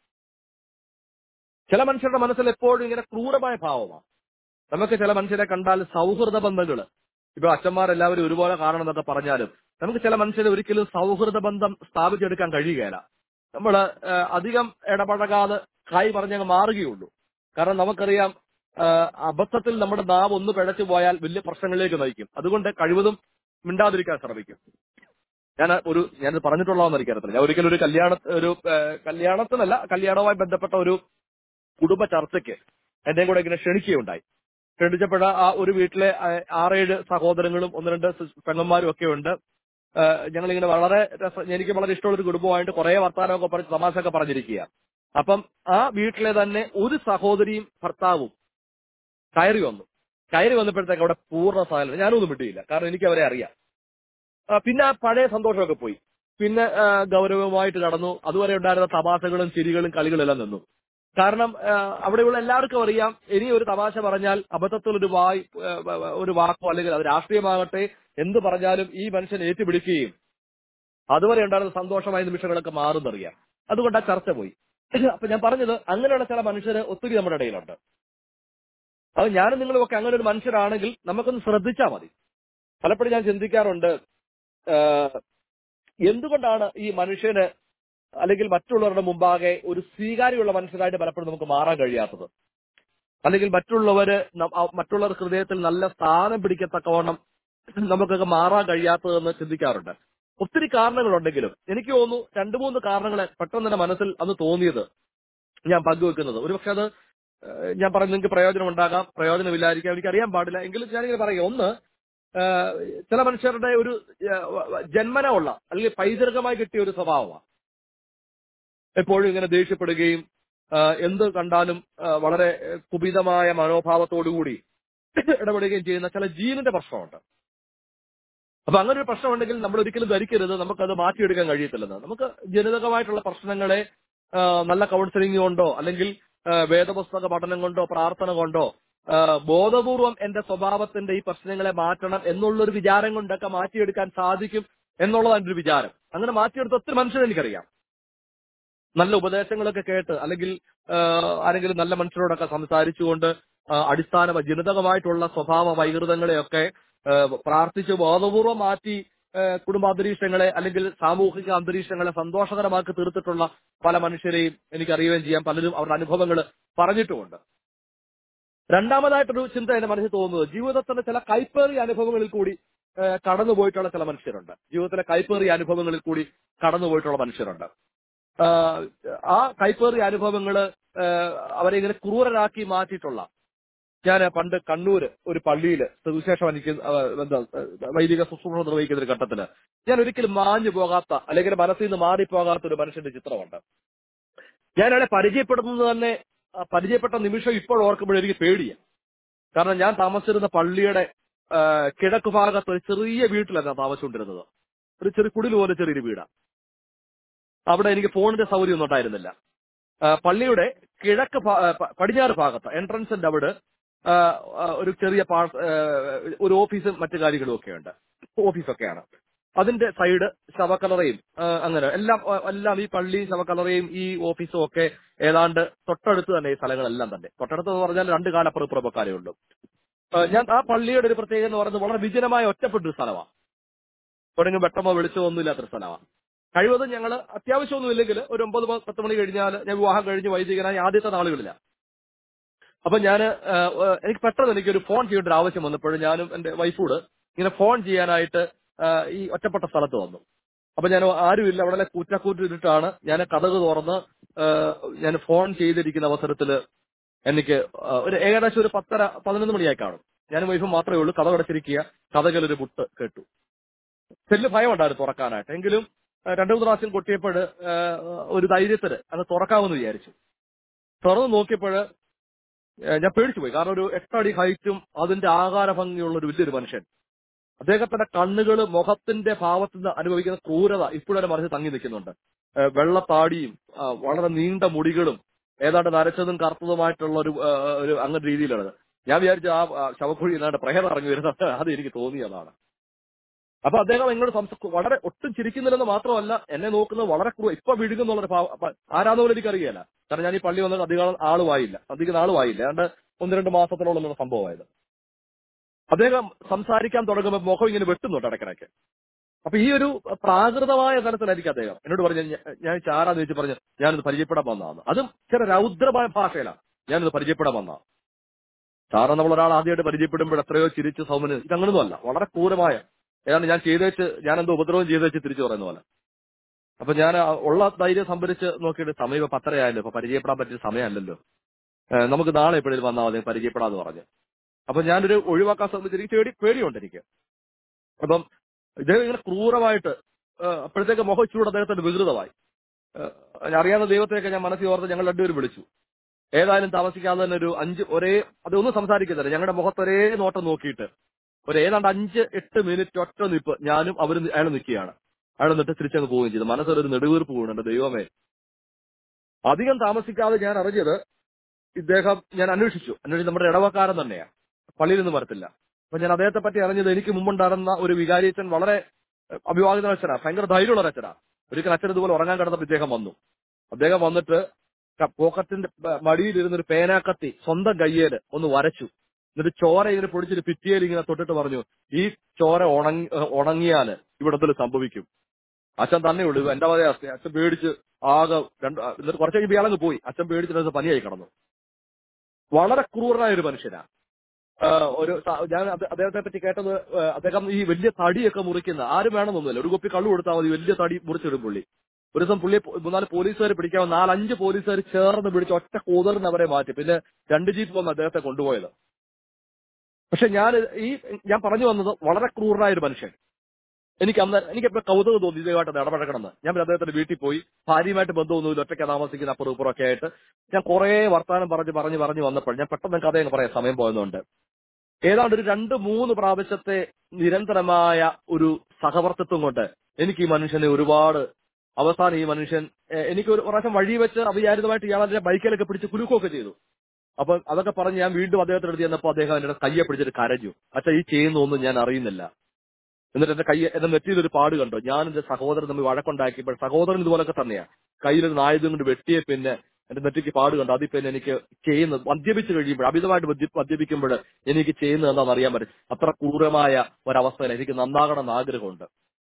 ചില മനുഷ്യരുടെ മനസ്സിൽ എപ്പോഴും ഇങ്ങനെ ക്രൂരമായ ഭാവമാണ് നമുക്ക് ചില മനുഷ്യരെ കണ്ടാൽ സൗഹൃദ ബന്ധങ്ങൾ ഇപ്പൊ അച്ഛന്മാരെല്ലാവരും ഒരുപോലെ കാണണം എന്നൊക്കെ പറഞ്ഞാലും നമുക്ക് ചില മനുഷ്യരെ ഒരിക്കലും സൗഹൃദ ബന്ധം സ്ഥാപിച്ചെടുക്കാൻ കഴിയുകയില്ല നമ്മൾ അധികം ഇടപഴകാതെ കൈ പറഞ്ഞങ്ങ് മാറുകയുള്ളൂ കാരണം നമുക്കറിയാം ആ, അബദ്ധത്തിൽ നമ്മുടെ നാവ് ഒന്ന് പിഴച്ചു പോയാൽ വലിയ പ്രശ്നങ്ങളിലേക്ക് നയിക്കും അതുകൊണ്ട് കഴിവതും മിണ്ടാതിരിക്കാൻ ശ്രമിക്കും ഞാൻ ഒരു ഞാൻ പറഞ്ഞിട്ടുള്ളതെന്ന് എനിക്കറിയത്തില്ല ഞാൻ ഒരിക്കലും ഒരു കല്യാണ ഒരു ആ, കല്യാണത്തിനല്ല കല്യാണവുമായി ബന്ധപ്പെട്ട ഒരു കുടുംബ ചർച്ചയ്ക്ക് എന്റെയും കൂടെ ഇങ്ങനെ ക്ഷണിക്കുകയുണ്ടായി ക്ഷണിച്ചപ്പോഴ ആ ഒരു വീട്ടിലെ ആ, ആറേഴ് സഹോദരങ്ങളും ഒന്ന് രണ്ട് സിസ്- പെങ്ങന്മാരും ഒക്കെ ഉണ്ട് ഞങ്ങൾ ഇങ്ങനെ വളരെ രസ- എനിക്ക് വളരെ ഇഷ്ടമുള്ള ഒരു കുടുംബമായിട്ട് കുറെ വർത്താനമൊക്കെ പറഞ്ഞ് തമാശയൊക്കെ പറഞ്ഞിരിക്കുക അപ്പം ആ വീട്ടിലെ തന്നെ ഒരു സഹോദരിയും ഭർത്താവും കയറി വന്നു കയറി വന്നപ്പോഴത്തേക്ക് അവിടെ പൂർണ്ണ സാധനം ഞാനൊന്നും വിട്ടിയില്ല കാരണം എനിക്ക് അവരെ അറിയാം ആ, പിന്നെ ആ പഴയ സന്തോഷമൊക്കെ പോയി പിന്നെ ആ, ഗൗരവമായിട്ട് കടന്നു അതുവരെ ഉണ്ടായിരുന്ന തമാശകളും ചിരികളും കളികളും എല്ലാം നിന്നു കാരണം ആ, അവിടെയുള്ള എല്ലാവർക്കും അറിയാം ഇനി ഒരു തമാശ പറഞ്ഞാൽ അബദ്ധത്തിൽ ഒരു വായ് ആ, ഒരു വാക്കോ അല്ലെങ്കിൽ അത് രാഷ്ട്രീയമാകട്ടെ എന്ത് പറഞ്ഞാലും ഈ മനുഷ്യൻ ഏറ്റുപിടിക്കുകയും അതുവരെ ഉണ്ടായിരുന്ന സന്തോഷമായ നിമിഷങ്ങളൊക്കെ മാറുന്നറിയാം അതുകൊണ്ട് ആ ചർച്ച പോയി അപ്പൊ ഞാൻ പറഞ്ഞത് അങ്ങനെയുള്ള ചില മനുഷ്യര് ഒത്തിരി നമ്മുടെ ഇടയിലുണ്ട് അത് ഞാനും നിങ്ങളും ഒക്കെ അങ്ങനെ ഒരു മനുഷ്യരാണെങ്കിൽ നമുക്കൊന്ന് ശ്രദ്ധിച്ചാൽ മതി പലപ്പോഴും ഞാൻ ചിന്തിക്കാറുണ്ട് ആഹ്, എന്തുകൊണ്ടാണ് ഈ മനുഷ്യന് അല്ലെങ്കിൽ മറ്റുള്ളവരുടെ മുമ്പാകെ ഒരു സ്വീകാര്യമുള്ള മനുഷ്യരായിട്ട് പലപ്പോഴും നമുക്ക് മാറാൻ കഴിയാത്തത് അല്ലെങ്കിൽ മറ്റുള്ളവര് ന- ആ മറ്റുള്ളവർ ഹൃദയത്തിൽ നല്ല സ്ഥാനം പിടിക്കത്തക്കവണ്ണം നമുക്കൊക്കെ മാറാൻ കഴിയാത്തതെന്ന് ചിന്തിക്കാറുണ്ട് ഒത്തിരി കാരണങ്ങളുണ്ടെങ്കിലും എനിക്ക് തോന്നുന്നു രണ്ടു മൂന്ന് കാരണങ്ങളെ പെട്ടെന്ന് തന്നെ മനസ്സിൽ അന്ന് തോന്നിയത് ഞാൻ പങ്കുവെക്കുന്നത് ഒരുപക്ഷെ അത് ഏഹ്, ഞാൻ പറയുന്നത് നിങ്ങൾക്ക് പ്രയോജനം ഉണ്ടാകാം പ്രയോജനമില്ലായിരിക്കാം എനിക്കറിയാൻ പാടില്ല എങ്കിലും ഞാനിങ്ങനെ പറയാം ഒന്ന് ഏഹ്, ചില മനുഷ്യരുടെ ഒരു ഏഹ്, ജന്മന ഉള്ള അല്ലെങ്കിൽ പൈതൃകമായി കിട്ടിയ ഒരു സ്വഭാവമാണ് എപ്പോഴും ഇങ്ങനെ ദേഷ്യപ്പെടുകയും ഏഹ്, എന്ത് കണ്ടാലും ഏഹ്, വളരെ ഏഹ്, കുപിതമായ മനോഭാവത്തോടുകൂടി ഇടപെടുകയും ചെയ്യുന്ന ചില ജീവന്റെ പ്രശ്നമുണ്ട് അപ്പൊ അങ്ങനെ ഒരു പ്രശ്നമുണ്ടെങ്കിൽ നമ്മൾ ഒരിക്കലും ധരിക്കരുത് നമുക്കത് മാറ്റിയെടുക്കാൻ കഴിയത്തില്ലെന്ന് നമുക്ക് ജനിതകമായിട്ടുള്ള പ്രശ്നങ്ങളെ ആ, നല്ല കൗൺസിലിംഗ് കൊണ്ടോ അല്ലെങ്കിൽ ആ, വേദപുസ്തക പഠനം കൊണ്ടോ പ്രാർത്ഥന കൊണ്ടോ ആ, ബോധപൂർവം എന്റെ സ്വഭാവത്തിന്റെ ഈ പ്രശ്നങ്ങളെ മാറ്റണം എന്നുള്ളൊരു വിചാരം കൊണ്ടൊക്കെ മാറ്റിയെടുക്കാൻ സാധിക്കും എന്നുള്ളതാണ് എന്റെ ഒരു വിചാരം അങ്ങനെ മാറ്റിയെടുത്ത ഒത്തിരി മനുഷ്യരെ എനിക്കറിയാം നല്ല ഉപദേശങ്ങളൊക്കെ കേട്ട് അല്ലെങ്കിൽ ആ, ആരെങ്കിലും നല്ല മനുഷ്യരോടൊക്കെ സംസാരിച്ചുകൊണ്ട് ആ, അടിസ്ഥാന ജനിതകമായിട്ടുള്ള സ്വഭാവ വൈകൃതങ്ങളെയൊക്കെ ആ, പ്രാർത്ഥിച്ച് ബോധപൂർവം മാറ്റി ആ, കുടുംബാന്തരീക്ഷങ്ങളെ അല്ലെങ്കിൽ സാമൂഹിക അന്തരീക്ഷങ്ങളെ സന്തോഷകരമാക്കി തീർത്തിട്ടുള്ള പല മനുഷ്യരെയും എനിക്ക് അറിയുകയും ചെയ്യാം പലരും അവരുടെ അനുഭവങ്ങൾ പറഞ്ഞിട്ടുമുണ്ട് രണ്ടാമതായിട്ടൊരു ചിന്ത എന്റെ മനസ്സിൽ തോന്നുന്നത് ജീവിതത്തിന്റെ ചില കൈപ്പേറിയ അനുഭവങ്ങളിൽ കൂടി ആ, കടന്നുപോയിട്ടുള്ള ചില മനുഷ്യരുണ്ട് ജീവിതത്തിലെ കൈപ്പേറിയ അനുഭവങ്ങളിൽ കൂടി കടന്നുപോയിട്ടുള്ള മനുഷ്യരുണ്ട് ആ, ആ കൈപ്പേറിയ അനുഭവങ്ങള് ആ, അവരെ ഇങ്ങനെ ക്രൂരരാക്കി മാറ്റിയിട്ടുള്ള ഞാൻ പണ്ട് കണ്ണൂര് ഒരു പള്ളിയിൽ സുവിശേഷം എനിക്ക് എന്താ വൈദിക ശുശ്രൂഷ നിർവഹിക്കുന്ന ഒരു ഘട്ടത്തില് ഞാൻ ഒരിക്കലും മാഞ്ഞു പോകാത്ത അല്ലെങ്കിൽ മനസ്സിൽ നിന്ന് മാറിപ്പോകാത്ത ഒരു മനുഷ്യന്റെ ചിത്രമുണ്ട് ഞാൻ അയാളെ പരിചയപ്പെടുന്നത് തന്നെ ആ പരിചയപ്പെട്ട നിമിഷം ഇപ്പോൾ ഓർക്കുമ്പോൾ എനിക്ക് പേടിയാണ് കാരണം ഞാൻ താമസിച്ചിരുന്ന പള്ളിയുടെ ആ, കിഴക്ക് ഭാഗത്ത് ഒരു ചെറിയ വീട്ടിലാണ് ഞാൻ താമസിച്ചുകൊണ്ടിരുന്നത് ഒരു ചെറിയ കുടിൽ പോലെ ചെറിയൊരു വീടാണ് അവിടെ എനിക്ക് ഫോണിന്റെ സൗകര്യം ഒന്നും ഉണ്ടായിരുന്നില്ല ആ, പള്ളിയുടെ കിഴക്ക് ഭാ- ആ, പ- പടിഞ്ഞാറ് ഭാഗത്ത് എൻട്രൻസിന്റെ അവിടെ ആ, ആ, ഒരു ചെറിയ പാ- ആ, ഒരു ഓഫീസും മറ്റു കാര്യങ്ങളും ഒക്കെ ഉണ്ട് ഓഫീസൊക്കെയാണ് അതിന്റെ സൈഡ് ശവക്കലറയും ആ, അങ്ങനെ എല്ലാം ആ, എല്ലാം ഈ പള്ളി ശവക്കലറയും ഈ ഓഫീസും ഒക്കെ ഏതാണ്ട് തൊട്ടടുത്ത് തന്നെ ഈ സ്ഥലങ്ങളെല്ലാം തന്നെ തൊട്ടടുത്ത് എന്ന് പറഞ്ഞാൽ രണ്ട് കാലപ്പുറപ്പുറപ്പക്കാരേ ഉള്ളൂ ആ, ഞാൻ ആ പള്ളിയുടെ ഒരു പ്രത്യേകത എന്ന് പറയുന്നത് വളരെ വിജനമായ ഒറ്റപ്പെട്ട ഒരു സ്ഥലമാണ് തുടങ്ങി വെട്ടമോ വെളിച്ചമോ ഒന്നും ഇല്ലാത്തൊരു സ്ഥലമാണ് കഴിവതും ഞങ്ങൾ അത്യാവശ്യമൊന്നും ഇല്ലെങ്കിൽ ഒരു ഒമ്പത് പ- പത്ത് മണി കഴിഞ്ഞാൽ ഞാൻ വിവാഹം കഴിഞ്ഞ് വൈദികനായി ആദ്യത്തെ നാളുകളില്ല അപ്പൊ ഞാൻ എനിക്ക് പെട്ടെന്ന് എനിക്കൊരു ഫോൺ ചെയ്യേണ്ട ഒരു ആവശ്യം വന്നപ്പോൾ ഞാനും എന്റെ വൈഫോട് ഇങ്ങനെ ഫോൺ ചെയ്യാനായിട്ട് ആ, ഈ ഒറ്റപ്പെട്ട സ്ഥലത്ത് വന്നു അപ്പൊ ഞാൻ ആരുമില്ല അവിടെ കൂറ്റക്കൂറ്റിട്ടാണ് ഞാൻ കഥക് തുറന്ന് ആ, ഞാൻ ഫോൺ ചെയ്തിരിക്കുന്ന അവസരത്തിൽ എനിക്ക് ആ, ഒരു ഏകദേശം ഒരു പത്തര പതിനൊന്ന് മണിയായി കാണും ഞാനും വൈഫും മാത്രമേ ഉള്ളൂ കഥ അടച്ചിരിക്കുക കഥകളൊരു മുട്ട് കേട്ടു വലിയ ഭയം ഉണ്ടായിരുന്നു തുറക്കാനായിട്ട് എങ്കിലും ആ, രണ്ടു മൂന്ന് പ്രാവശ്യം കൊട്ടിയപ്പോൾ ഒരു ധൈര്യത്തിന് അത് തുറക്കാമെന്ന് വിചാരിച്ചു തുറന്ന് നോക്കിയപ്പോൾ ഞാൻ പേടിച്ചു പോയി കാരണം ഒരു എട്ടടി ഹൈറ്റും അതിന്റെ ആകാര ഭംഗിയുള്ള ഒരു വലിയൊരു മനുഷ്യൻ അദ്ദേഹത്തിന്റെ കണ്ണുകൾ മുഖത്തിന്റെ ഭാവത്തിൽ നിന്ന് അനുഭവിക്കുന്ന ക്രൂരത ഇപ്പോഴും മനസ്സിൽ തങ്ങി നിൽക്കുന്നുണ്ട് ആ, വെള്ളത്താടിയും ആ, വളരെ നീണ്ട മുടികളും ഏതാണ്ട് നരച്ചതും കറുത്തതുമായിട്ടുള്ള ഒരു ആ, ഒരു അങ്ങനെ രീതിയിലാണ് ഞാൻ വിചാരിച്ചു ആ ആ, ശവക്കുഴി ഏതാണ്ട് പ്രഹരം ഇറങ്ങി വരുന്നത് അത് എനിക്ക് തോന്നിയതാണ് അപ്പൊ അദ്ദേഹം എന്നോട് സംസ വളരെ ഒട്ടും ചിരിക്കുന്നില്ലെന്ന് മാത്രമല്ല എന്നെ നോക്കുന്നത് വളരെ ക്രൂ ഇപ്പൊ വിഴുകുന്നുള്ളൊരു ഭാവ അപ്പൊ ആരാന്ന് പോലും എനിക്കറിയില്ല കാരണം ഞാൻ ഈ പള്ളി വന്നത് അധികം ആളുമായില്ല അധികം നാളുമായില്ല ഏതാണ്ട് ഒന്ന് രണ്ട് മാസത്തിലുള്ള സംഭവമായത് അദ്ദേഹം സംസാരിക്കാൻ തുടങ്ങുമ്പോൾ മുഖം ഇങ്ങനെ വെട്ടുന്നുണ്ട് ഇടയ്ക്കിടയ്ക്ക് അപ്പൊ ഈ ഒരു പ്രാകൃതമായ തലത്തിലായിരിക്കും അദ്ദേഹം എന്നോട് പറഞ്ഞു "ഞ- ഞാൻ ചാരാന്ന് ചോദിച്ചു പറഞ്ഞു ഞാനിത് പരിചയപ്പെടാൻ വന്നതാണ് അതും ചില രൗദ്രമായ ഭാഷയിലാണ് ഞാനിത് പരിചയപ്പെടാൻ വന്നതാണ് സാറ് നമ്മൾ ഒരാൾ ആദ്യമായിട്ട് പരിചയപ്പെടുമ്പോൾ എത്രയോ ചിരിച്ച് സൗമന് ഇതങ്ങനൊന്നും അല്ല വളരെ ക്രൂരമായ ഏതാണ്ട് ഞാൻ ചെയ്ത് വെച്ച് ഞാൻ എന്തോ ഉപദ്രവം ചെയ്ത് വെച്ച് തിരിച്ചു പറയുന്ന പോലെ അപ്പൊ ഞാൻ ആ ഉള്ള ധൈര്യം സംഭരിച്ച് നോക്കിയിട്ട് സമയം ഇപ്പൊ പത്തരയായല്ലോ ഇപ്പൊ പരിചയപ്പെടാൻ പറ്റിയ സമയമല്ലല്ലോ ഏഹ് നമുക്ക് നാളെ എപ്പോഴും വന്നാൽ മതി പരിചയപ്പെടാന്ന് പറഞ്ഞു അപ്പൊ ഞാനൊരു ഒഴിവാക്കാൻ ശ്രമിച്ചു എനിക്ക് പേടി പേടിയുണ്ട് എനിക്ക് അപ്പം ഇദ്ദേഹം ഇങ്ങനെ ക്രൂരമായിട്ട് ഏഹ് അപ്പോഴത്തേക്ക് മുഖം ഇച്ചിലൂടെ അദ്ദേഹത്തിന്റെ വികൃതമായി ഏഹ് ഞാൻ അറിയാവുന്ന ദൈവത്തെയൊക്കെ ഞാൻ മനസ്സിൽ ഓർത്ത് ഞങ്ങൾ രണ്ടുപേരും വിളിച്ചു ഏതായാലും താമസിക്കാതെ തന്നെ ഒരു അഞ്ച് ഒരേ അതൊന്നും സംസാരിക്കുന്നില്ല ഞങ്ങളുടെ മുഖത്ത് ഒരേ നോട്ടം നോക്കിയിട്ട് ഒരു ഏതാണ്ട് അഞ്ച് എട്ട് മിനിറ്റ് ഒറ്റ നിപ്പ് ഞാനും അവരും അയാൾ നിൽക്കുകയാണ് അയാൾ നിന്നിട്ട് തിരിച്ചങ്ങ് പോവുകയും ചെയ്തു മനസ്സിലൊരു നെടുവീർപ്പ് വീണുണ്ട് ദൈവമേ അധികം താമസിക്കാതെ ഞാൻ അറിഞ്ഞത് ഇദ്ദേഹം ഞാൻ അന്വേഷിച്ചു അന്വേഷിച്ച് നമ്മുടെ ഇടവക്കാരൻ തന്നെയാണ് പള്ളിയിൽ നിന്ന് വരത്തില്ല അപ്പൊ ഞാൻ അദ്ദേഹത്തെ പറ്റി അറിഞ്ഞത് എനിക്ക് മുമ്പുണ്ടായിരുന്ന ഒരു വികാരിയച്ഛൻ വളരെ ഏഹ്, അഭിവാദിത അച്ഛനാ ഭയങ്കര ധൈര്യമുള്ള ഒരു അച്ഛനാ ഒരിക്കൽ അച്ഛൻ ഇതുപോലെ ഉറങ്ങാൻ കിടന്നപ്പോൾ ഇദ്ദേഹം വന്നു അദ്ദേഹം വന്നിട്ട് ക- പോക്കറ്റിന്റെ ബ- മടിയിലിരുന്ന ഒരു പേനാക്കത്തി സ്വന്തം കയ്യേല് ഒന്ന് വരച്ചു എന്നിട്ട് ചോര ഇങ്ങനെ പൊടിച്ചൊരു ഭിത്തിയിൽ ഇങ്ങനെ തൊട്ടിട്ട് പറഞ്ഞു ഈ ചോര ഉണങ്ങി ഏഹ്, ഉണങ്ങിയാല് ഇവിടെ എന്തെങ്കിലും സംഭവിക്കും അച്ഛൻ തന്നെ ഉള്ളൂ എന്റെ അതേ അവസ്ഥ അച്ഛൻ പേടിച്ച് ആകെ രണ്ട് ആ, എന്നിട്ട് കുറച്ച് കഴിയുമ്പോൾ ഇയാളങ്ങ് പോയി അച്ഛൻ പേടിച്ചിട്ട് അത് പനിയായി കിടന്നു വളരെ ക്രൂരനായ ഒരു മനുഷ്യനാ ആ, ഒരു സ- ഞാൻ അദ്ദേ- അദ്ദേഹത്തെ പറ്റി കേട്ടത് ആ, അദ്ദേഹം ഈ വലിയ തടിയൊക്കെ മുറിക്കുന്ന ആരും വേണമെന്നൊന്നുമില്ല ഒരു കുപ്പി കള്ളു കൊടുത്താൽ മതി വലിയ തടി മുറിച്ചിടും പുള്ളി ഒരു ദിവസം പുള്ളിയെ പോ- മൂന്നാല് പോലീസുകാർ പിടിക്കാൻ നാലഞ്ച് പോലീസുകാർ ചേർന്ന് പിടിച്ച് ഒറ്റ കൂതറിന് അവരെ മാറ്റി പിന്നെ രണ്ട് ജീപ്പ് വന്ന് അദ്ദേഹത്തെ കൊണ്ടുപോയത് പക്ഷെ ഞാൻ ഈ ഞാൻ പറഞ്ഞു വന്നത് വളരെ ക്രൂരനായ ഒരു മനുഷ്യൻ എനിക്ക് അന്ന് എനിക്ക് എപ്പോഴും കൗതുകം തോന്നി ഇതുമായിട്ട് ഇടപഴകണമെന്ന് ഞാൻ പിന്നെ അദ്ദേഹത്തിന്റെ വീട്ടിൽ പോയി ഭാര്യയുമായിട്ട് ബന്ധമൊന്നുമില്ല ഒറ്റയ്ക്ക് താമസിക്കുന്ന അപ്പുറം ഇപ്പുറം ഒക്കെ ആയിട്ട് ഞാൻ കുറെ വർത്താനം പറഞ്ഞ് പറഞ്ഞ് പറഞ്ഞ് വന്നപ്പോൾ ഞാൻ പെട്ടെന്ന് കഥ അങ്ങ് പറയാം സമയം പോയതുകൊണ്ട് ഏതാണ്ട് ഒരു രണ്ട് മൂന്ന് പ്രാവശ്യത്തെ നിരന്തരമായ ഒരു സഹവർത്തിത്വം കൊണ്ട് എനിക്ക് ഈ മനുഷ്യനെ ഒരുപാട് അവസാനം ഈ മനുഷ്യൻ എ- എനിക്ക് ഒരു പ്രാവശ്യം വഴി വെച്ച് അവിചാരിതമായിട്ട് ഇയാളെ ബൈക്കിലൊക്കെ പിടിച്ച് കുലുക്കുകയൊക്കെ ചെയ്തു അപ്പൊ അതൊക്കെ പറഞ്ഞ് ഞാൻ വീണ്ടും അദ്ദേഹത്തിന്റെ അടുത്ത് ചെന്നപ്പോൾ അദ്ദേഹം എന്റെ കയ്യെ പിടിച്ചിട്ട് കരഞ്ഞു അച്ഛാ ഈ ചെയ്യുന്നൊന്നും ഞാൻ അറിയുന്നില്ല എന്നിട്ട് എന്റെ കൈ എന്റെ നെറ്റിയിൽ ഒരു പാട് കണ്ടു ഞാൻ എന്റെ സഹോദരൻ തമ്മിൽ വഴക്കുണ്ടാക്കിയപ്പോൾ സഹോദരൻ ഇതുപോലൊക്കെ തന്നെയാ കയ്യിലൊരു ആയുധം കൊണ്ട് വെട്ടിയ പിന്നെ എന്റെ നെറ്റിക്ക് പാട് കണ്ടു അതിൽ പിന്നെ എനിക്ക് ചെയ്യുന്നത് മദ്യപിച്ച് കഴിയുമ്പോൾ അമിതമായിട്ട് മദ്യ- മദ്യപിക്കുമ്പോൾ എനിക്ക് ചെയ്യുന്നത് എന്താണെന്ന് അറിയാൻ പറ്റും അത്ര ക്രൂരമായ ഒരവസ്ഥയിൽ എനിക്ക് നന്നാകണം എന്ന് ആഗ്രഹമുണ്ട്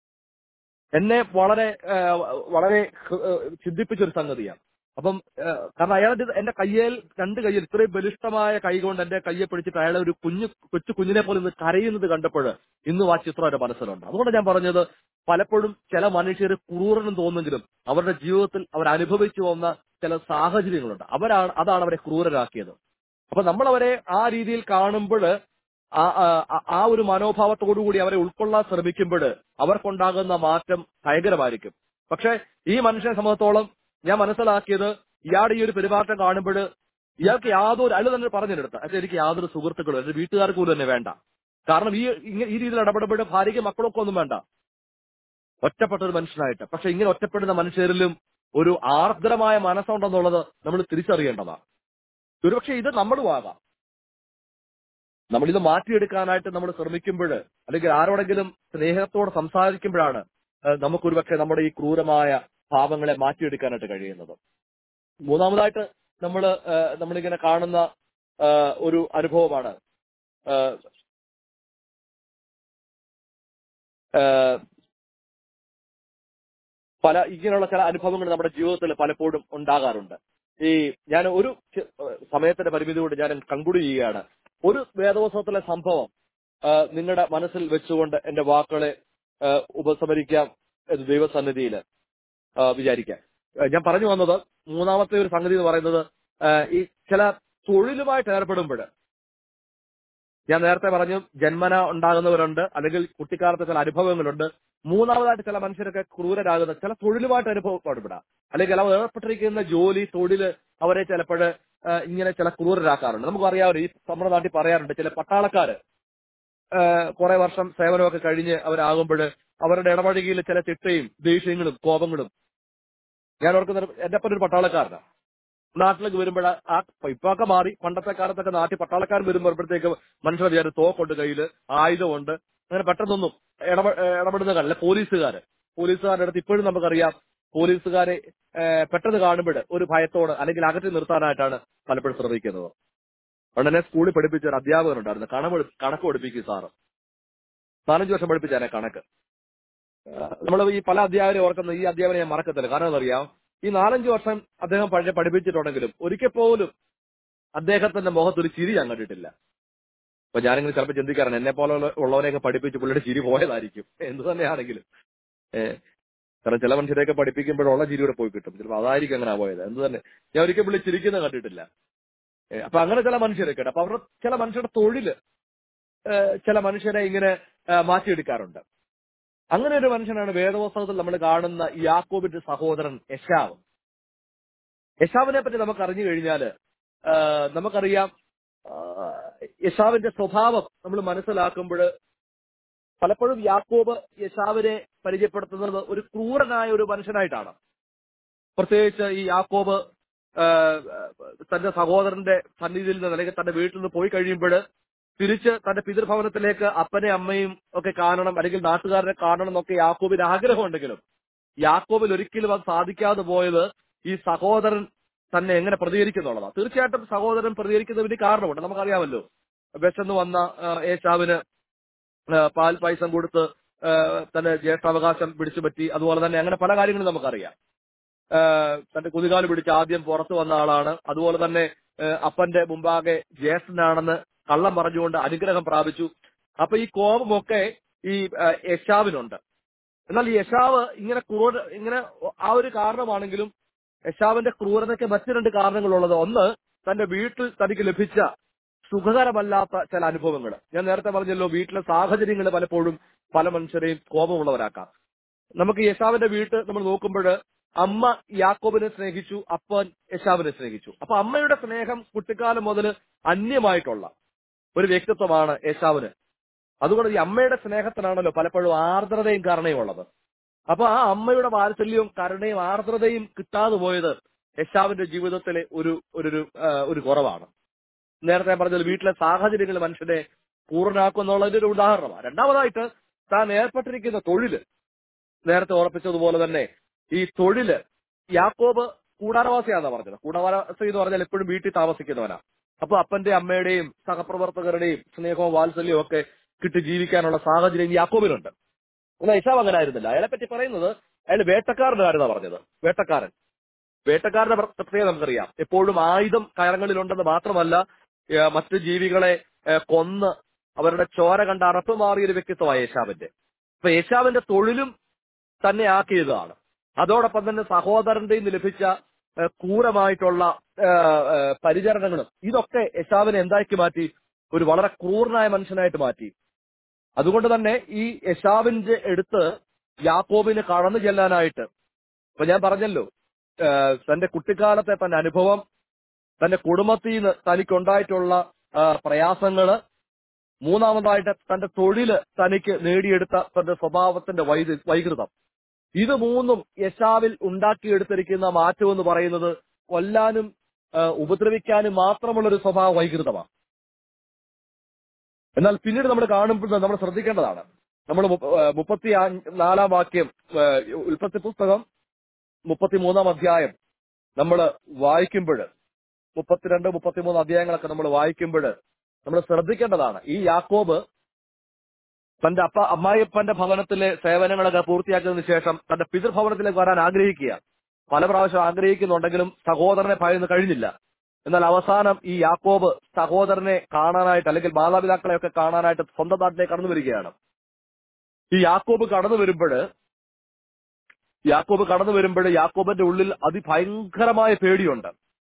എന്നെ വളരെ ആ, വളരെ ഹൃ- ആ, ചിന്തിപ്പിച്ച ഒരു സംഗതിയാണ് അപ്പം ആ, കാരണം അയാളുടെ എന്റെ കയ്യിൽ രണ്ട് കയ്യിൽ ഇത്രയും ബലിഷ്ഠമായ കൈ കൊണ്ട് എന്റെ കയ്യെ പിടിച്ചിട്ട് അയാളെ ഒരു കുഞ്ഞു കൊച്ചു കുഞ്ഞിനെ പോലെ ഇന്ന് കരയുന്നത് കണ്ടപ്പോൾ ഇന്നും ആ ചിത്രം എന്റെ മനസ്സിലുണ്ട് അതുകൊണ്ട് ഞാൻ പറഞ്ഞത് പലപ്പോഴും ചില മനുഷ്യർ ക്രൂരനും തോന്നുമെങ്കിലും അവരുടെ ജീവിതത്തിൽ അവർ അനുഭവിച്ചു വന്ന ചില സാഹചര്യങ്ങളുണ്ട് അവരാണ് അതാണ് അവരെ ക്രൂരരാക്കിയത് അപ്പൊ നമ്മൾ അവരെ ആ രീതിയിൽ കാണുമ്പോൾ ആ ആ- ആ ഒരു മനോഭാവത്തോടു കൂടി അവരെ ഉൾക്കൊള്ളാൻ ശ്രമിക്കുമ്പോൾ അവർക്കുണ്ടാകുന്ന മാറ്റം ഭയങ്കരമായിരിക്കും പക്ഷെ ഈ മനുഷ്യനെ സംബന്ധിച്ചോളം ഞാൻ മനസ്സിലാക്കിയത് ഇയാളുടെ ഈ ഒരു പെരുമാറ്റം കാണുമ്പോൾ ഇയാൾക്ക് യാതൊരു അല്ല തന്നെ പറഞ്ഞെടുത്ത പക്ഷെ എനിക്ക് യാതൊരു സുഹൃത്തുക്കളും എന്റെ വീട്ടുകാർക്ക് പോലും തന്നെ വേണ്ട കാരണം ഈ ഇങ്ങ- ഈ രീതിയിൽ ഇടപെടുമ്പോൾ ഭാര്യയ്ക്ക് മക്കളൊക്കെ ഒന്നും വേണ്ട ഒറ്റപ്പെട്ട ഒരു മനുഷ്യനായിട്ട് പക്ഷെ ഇങ്ങനെ ഒറ്റപ്പെടുന്ന മനുഷ്യരിലും ഒരു ആർദ്രമായ മനസ്സുണ്ടെന്നുള്ളത് നമ്മൾ തിരിച്ചറിയേണ്ടതാണ് ഒരുപക്ഷെ ഇത് നമ്മളും ആകാം നമ്മളിത് മാറ്റിയെടുക്കാനായിട്ട് നമ്മൾ ശ്രമിക്കുമ്പോൾ അല്ലെങ്കിൽ ആരോടെങ്കിലും സ്നേഹത്തോടെ സംസാരിക്കുമ്പോഴാണ് ഏഹ്, നമുക്കൊരുപക്ഷെ നമ്മുടെ ഈ ക്രൂരമായ ഭാവങ്ങളെ മാറ്റിയെടുക്കാനായിട്ട് കഴിയുന്നത് മൂന്നാമതായിട്ട് നമ്മൾ നമ്മളിങ്ങനെ കാണുന്ന ഏഹ്, ഒരു അനുഭവമാണ് ഏഹ്, ഏഹ്, പല ഇങ്ങനെയുള്ള ചില അനുഭവങ്ങൾ നമ്മുടെ ജീവിതത്തിൽ പലപ്പോഴും ഉണ്ടാകാറുണ്ട് ഈ ഞാൻ ഒരു ചെ- ഏഹ് സമയത്തിന്റെ പരിമിതി കൊണ്ട് ഞാൻ കൺക്ലൂഡ് ചെയ്യുകയാണ് ഒരു വേദോത്സവത്തിലെ സംഭവം ഏഹ് നിങ്ങളുടെ മനസ്സിൽ വെച്ചുകൊണ്ട് എന്റെ വാക്കുകളെ ഏഹ് ഉപസംഹരിക്കാം എന്ന് ദൈവസന്നിധിയിൽ വിചാരിക്കാം ഏഹ് ഞാൻ പറഞ്ഞു വന്നത് മൂന്നാമത്തെ ഒരു സംഗതി എന്ന് പറയുന്നത് ഏഹ് ഈ ചില തൊഴിലുമായിട്ട് ഏർപ്പെടുമ്പോൾ ഞാൻ നേരത്തെ പറഞ്ഞു ജന്മന ഉണ്ടാകുന്നവരുണ്ട് അല്ലെങ്കിൽ കുട്ടിക്കാലത്തെ ചില അനുഭവങ്ങളുണ്ട് മൂന്നാമതായിട്ട് ചില മനുഷ്യരൊക്കെ ക്രൂരരാകുന്ന ചില തൊഴിലുമായിട്ട് അനുഭവപ്പെടാം അല്ലെങ്കിൽ അവർ ഏർപ്പെട്ടിരിക്കുന്ന ജോലി തൊഴില് അവരെ ചിലപ്പോൾ ഇങ്ങനെ ചില ക്രൂരരാക്കാറുണ്ട് നമുക്കറിയാമല്ലോ ഈ നമ്മുടെ നാട്ടിൽ പറയാറുണ്ട് ചില പട്ടാളക്കാര് കുറെ വർഷം സേവനമൊക്കെ കഴിഞ്ഞ് അവരാകുമ്പോൾ അവരുടെ ഇടപഴകിയിൽ ചില ചിട്ടയും ദേഷ്യങ്ങളും കോപങ്ങളും ഞാൻ ഓർക്കുന്ന ഒരു- എന്റെ ഒപ്പം ഒരു പട്ടാളക്കാരനാണ് നാട്ടിലേക്ക് വരുമ്പോൾ ആ ഇപ്പൊക്കെ മാറി പണ്ടത്തെ കാലത്തൊക്കെ നാട്ടിൽ പട്ടാളക്കാരൻ വരുമ്പോഴത്തേക്ക് മനുഷ്യർ വിചാരം തോക്കുണ്ട് കയ്യിൽ ആയുധമുണ്ട് അങ്ങനെ പെട്ടെന്നൊന്നും ഇടപെ ഏഹ് ഇടപെടുന്ന കാണില്ല പോലീസുകാര് പോലീസുകാരുടെ അടുത്ത് ഇപ്പോഴും നമുക്കറിയാം പോലീസുകാരെ ഏഹ് പെട്ടെന്ന് കാണുമ്പോൾ ഒരു ഭയത്തോട് അല്ലെങ്കിൽ അകറ്റി നിർത്താനായിട്ടാണ് പലപ്പോഴും ശ്രമിക്കുന്നത് അതുകൊണ്ട് തന്നെ സ്കൂളിൽ പഠിപ്പിച്ച ഒരു അധ്യാപകനുണ്ടായിരുന്നു കണക്ക് കണക്ക് പഠിപ്പിക്കും സാറ് നാലഞ്ച് വർഷം പഠിപ്പിച്ചാനെ കണക്ക് നമ്മൾ ഈ പല അധ്യാപകരെ ഓർക്കുന്ന ഈ അധ്യാപനെ ഞാൻ മറക്കത്തില്ല കാരണം എന്നറിയാം ഈ നാലഞ്ച് വർഷം അദ്ദേഹം പഴയ പഠിപ്പിച്ചിട്ടുണ്ടെങ്കിലും ഒരിക്കൽ പോലും അദ്ദേഹത്തിന്റെ മുഖത്ത് ഒരു ചിരി ഞാൻ കണ്ടിട്ടില്ല അപ്പൊ ഞാനിങ്ങനെ ചിലപ്പോൾ ചിന്തിക്കാറുണ്ട് എന്നെ പോലെ ഉള്ളവരെയൊക്കെ പഠിപ്പിച്ച് പുള്ളിയുടെ ചിരി പോയതായിരിക്കും എന്ത് തന്നെയാണെങ്കിലും ഏഹ് കാരണം ചില മനുഷ്യരെയൊക്കെ പഠിപ്പിക്കുമ്പോഴുള്ള ചിരിയുടെ പോയി കിട്ടും ചിലപ്പോൾ അതായിരിക്കും അങ്ങനെ പോയത് എന്ത് തന്നെ ഞാൻ ഒരിക്കൽ പുള്ളി ചിരിക്കുന്നത് കണ്ടിട്ടില്ല ഏഹ് അപ്പൊ അങ്ങനെ ചില മനുഷ്യരൊക്കെ ഉണ്ട് അപ്പൊ അവരുടെ ചില മനുഷ്യരുടെ തൊഴില് ഏഹ് ചില മനുഷ്യരെ ഇങ്ങനെ ഏഹ് മാറ്റിയെടുക്കാറുണ്ട് അങ്ങനെ ഒരു മനുഷ്യനാണ് വേദപുസ്തകത്തിൽ നമ്മൾ കാണുന്ന യാക്കോബിന്റെ സഹോദരൻ യശാവ് യശാവിനെ പറ്റി നമുക്ക് അറിഞ്ഞു കഴിഞ്ഞാല് ആഹ് നമുക്കറിയാം ആഹ് യശാവിന്റെ സ്വഭാവം നമ്മൾ മനസ്സിലാക്കുമ്പോൾ പലപ്പോഴും യാക്കോബ് യശാവിനെ പരിചയപ്പെടുത്തുന്നത് ഒരു ക്രൂരനായ ഒരു മനുഷ്യനായിട്ടാണ് പ്രത്യേകിച്ച് ഈ യാക്കോബ് ആഹ് തന്റെ സഹോദരന്റെ സന്നിധിയിൽ നിന്ന് അല്ലെങ്കിൽ തന്റെ വീട്ടിൽ നിന്ന് പോയി കഴിയുമ്പോൾ തിരിച്ച് തന്റെ പിതൃഭവനത്തിലേക്ക് അപ്പനെ അമ്മയും ഒക്കെ കാണണം അല്ലെങ്കിൽ നാട്ടുകാരനെ കാണണം എന്നൊക്കെ യാക്കോബിന് ആഗ്രഹമുണ്ടെങ്കിലും യാക്കോബിൽ ഒരിക്കലും അത് സാധിക്കാതെ പോയത് ഈ സഹോദരൻ തന്നെ എങ്ങനെ പ്രതികരിക്കുന്നുള്ളതാണ് തീർച്ചയായിട്ടും സഹോദരൻ പ്രതികരിക്കുന്നതിന് കാരണമുണ്ട് നമുക്കറിയാമല്ലോ വിശന്ന് വന്ന ആ, ഏശാവിന് ആ, പാൽ പായസം കൊടുത്ത് ആ, തന്റെ ജ്യേഷ്ഠാവകാശം പിടിച്ചു പറ്റി അതുപോലെ തന്നെ അങ്ങനെ പല കാര്യങ്ങളും നമുക്കറിയാം ആ, തന്റെ കുതികാല് പിടിച്ച് ആദ്യം പുറത്തു വന്ന ആളാണ് അതുപോലെ തന്നെ ആ, അപ്പന്റെ മുമ്പാകെ ജ്യേഷ്ഠനാണെന്ന് കള്ളം പറഞ്ഞുകൊണ്ട് അനുഗ്രഹം പ്രാപിച്ചു അപ്പൊ ഈ കോപമൊക്കെ ഈ ആ, യശാവിനുണ്ട് എന്നാൽ ഈ യശാവ് ഇങ്ങനെ ക്രൂര ഇങ്ങനെ ആ ഒരു കാരണമാണെങ്കിലും യശാവിന്റെ ക്രൂരതയ്ക്ക് മറ്റു രണ്ട് കാരണങ്ങളുള്ളത് ഒന്ന് തന്റെ വീട്ടിൽ തനിക്ക് ലഭിച്ച സുഖകരമല്ലാത്ത ചില അനുഭവങ്ങൾ ഞാൻ നേരത്തെ പറഞ്ഞല്ലോ വീട്ടിലെ സാഹചര്യങ്ങൾ പലപ്പോഴും പല മനുഷ്യരെയും കോപമുള്ളവരാക്കാം നമുക്ക് യശാവിന്റെ വീട്ട് നമ്മൾ നോക്കുമ്പോൾ അമ്മ യാക്കോബിനെ സ്നേഹിച്ചു അപ്പൻ യശാവിനെ സ്നേഹിച്ചു അപ്പൊ അമ്മയുടെ സ്നേഹം കുട്ടിക്കാലം മുതൽ അന്യമായിട്ടുള്ള ഒരു വ്യക്തിത്വമാണ് യേശാവിന് അതുകൊണ്ട് ഈ അമ്മയുടെ സ്നേഹത്തിനാണല്ലോ പലപ്പോഴും ആർദ്രതയും കരുണയും ഉള്ളത് അപ്പൊ ആ അമ്മയുടെ വാത്സല്യവും കരുണയും ആർദ്രതയും കിട്ടാതെ പോയത് യശാവിന്റെ ജീവിതത്തിലെ ഒരു ഒരു ഒരു, ആ, ഒരു കുറവാണ് നേരത്തെ ഞാൻ പറഞ്ഞത് വീട്ടിലെ സാഹചര്യങ്ങൾ മനുഷ്യനെ പൂർണ്ണമാക്കും എന്നുള്ളതിന്റെ ഒരു ഉദാഹരണമാണ് രണ്ടാമതായിട്ട് താൻ ഏർപ്പെട്ടിരിക്കുന്ന തൊഴില് നേരത്തെ ഓർപ്പിച്ചതുപോലെ തന്നെ ഈ തൊഴില് യാക്കോബ് കൂടാരവാസിയാണെന്ന് പറഞ്ഞത് കൂടാരവാസി എന്ന് പറഞ്ഞാൽ എപ്പോഴും വീട്ടിൽ താമസിക്കുന്നവനാ അപ്പൊ അപ്പന്റെ അമ്മയുടെയും സഹപ്രവർത്തകരുടെയും സ്നേഹവും വാത്സല്യവും ഒക്കെ കിട്ടി ജീവിക്കാനുള്ള സാഹചര്യം യാക്കോബിനുണ്ട് എന്നാൽ ഇഷാവ് അങ്ങനെ ആയിരുന്നില്ല അയാളെ പറ്റി പറയുന്നത് അയാൾ വേട്ടക്കാരനായിരുന്നാ പറഞ്ഞത് വേട്ടക്കാരൻ വേട്ടക്കാരന്റെ പ്ര- പ്രത്യേകത നമുക്കറിയാം എപ്പോഴും ആയുധം കയറങ്ങളിലുണ്ടെന്ന് മാത്രമല്ല ഏ, മറ്റു ജീവികളെ ഏ, കൊന്ന് അവരുടെ ചോര കണ്ട് അറപ്പ് മാറിയ ഒരു വ്യക്തിത്വമായ യേശാവിന്റെ അപ്പൊ യേശാവിന്റെ തൊഴിലും തന്നെ ആക്കിയതാണ് അതോടൊപ്പം തന്നെ സഹോദരന്റെ നിന്ന് ലഭിച്ച ഏഹ്, ക്രൂരമായിട്ടുള്ള ഏഹ്, ഏഹ്, പരിചരണങ്ങളും ഇതൊക്കെ യശാവിനെ എന്താക്കി മാറ്റി ഒരു വളരെ ക്രൂരനായ മനുഷ്യനായിട്ട് മാറ്റി അതുകൊണ്ട് തന്നെ ഈ യശാവിന്റെ അടുത്ത് യാക്കോബിന് കടന്നു ചെല്ലാനായിട്ട് ഇപ്പൊ ഞാൻ പറഞ്ഞല്ലോ ഏഹ്, തന്റെ കുട്ടിക്കാലത്തെ തന്റെ അനുഭവം തന്റെ കുടുംബത്തിൽ നിന്ന് തനിക്കുണ്ടായിട്ടുള്ള ആ, പ്രയാസങ്ങള് മൂന്നാമതായിട്ട് തന്റെ തൊഴില് തനിക്ക് നേടിയെടുത്ത തന്റെ സ്വഭാവത്തിന്റെ വൈദ- വൈകൃതം ഇത് മൂന്നും യശാവിൽ ഉണ്ടാക്കിയെടുത്തിരിക്കുന്ന മാറ്റം എന്ന് പറയുന്നത് കൊല്ലാനും ആ, ഉപദ്രവിക്കാനും മാത്രമുള്ള ഒരു സ്വഭാവ വൈകൃതമാണ് എന്നാൽ പിന്നീട് നമ്മൾ കാണുമ്പോൾ നമ്മൾ ശ്രദ്ധിക്കേണ്ടതാണ് നമ്മൾ മുപ്പത്തി നാലാം വാക്യം ആ, ഉൽപ്പത്തി പുസ്തകം മുപ്പത്തിമൂന്നാം അധ്യായം നമ്മൾ വായിക്കുമ്പോൾ മുപ്പത്തിരണ്ട് മുപ്പത്തിമൂന്ന് അധ്യായങ്ങളൊക്കെ നമ്മൾ വായിക്കുമ്പോൾ നമ്മൾ ശ്രദ്ധിക്കേണ്ടതാണ് ഈ യാക്കോബ് തന്റെ അപ്പ അമ്മായിയപ്പന്റെ ഭവനത്തിലെ സേവനങ്ങളൊക്കെ പൂർത്തിയാക്കിയതിനു ശേഷം തന്റെ പിതൃഭവനത്തിലേക്ക് വരാൻ ആഗ്രഹിക്കുക പല പ്രാവശ്യം ആഗ്രഹിക്കുന്നുണ്ടെങ്കിലും സഹോദരനെ ഭയന്ന് കഴിഞ്ഞില്ല എന്നാൽ അവസാനം ഈ യാക്കോബ് സഹോദരനെ കാണാനായിട്ട് അല്ലെങ്കിൽ മാതാപിതാക്കളെയൊക്കെ കാണാനായിട്ട് സ്വന്തം നാട്ടിലേക്ക് കടന്നു വരികയാണ് ഈ യാക്കോബ് കടന്നു വരുമ്പോൾ യാക്കോബ് കടന്നു വരുമ്പോൾ യാക്കോബിന്റെ ഉള്ളിൽ അതിഭയങ്കരമായ പേടിയുണ്ട്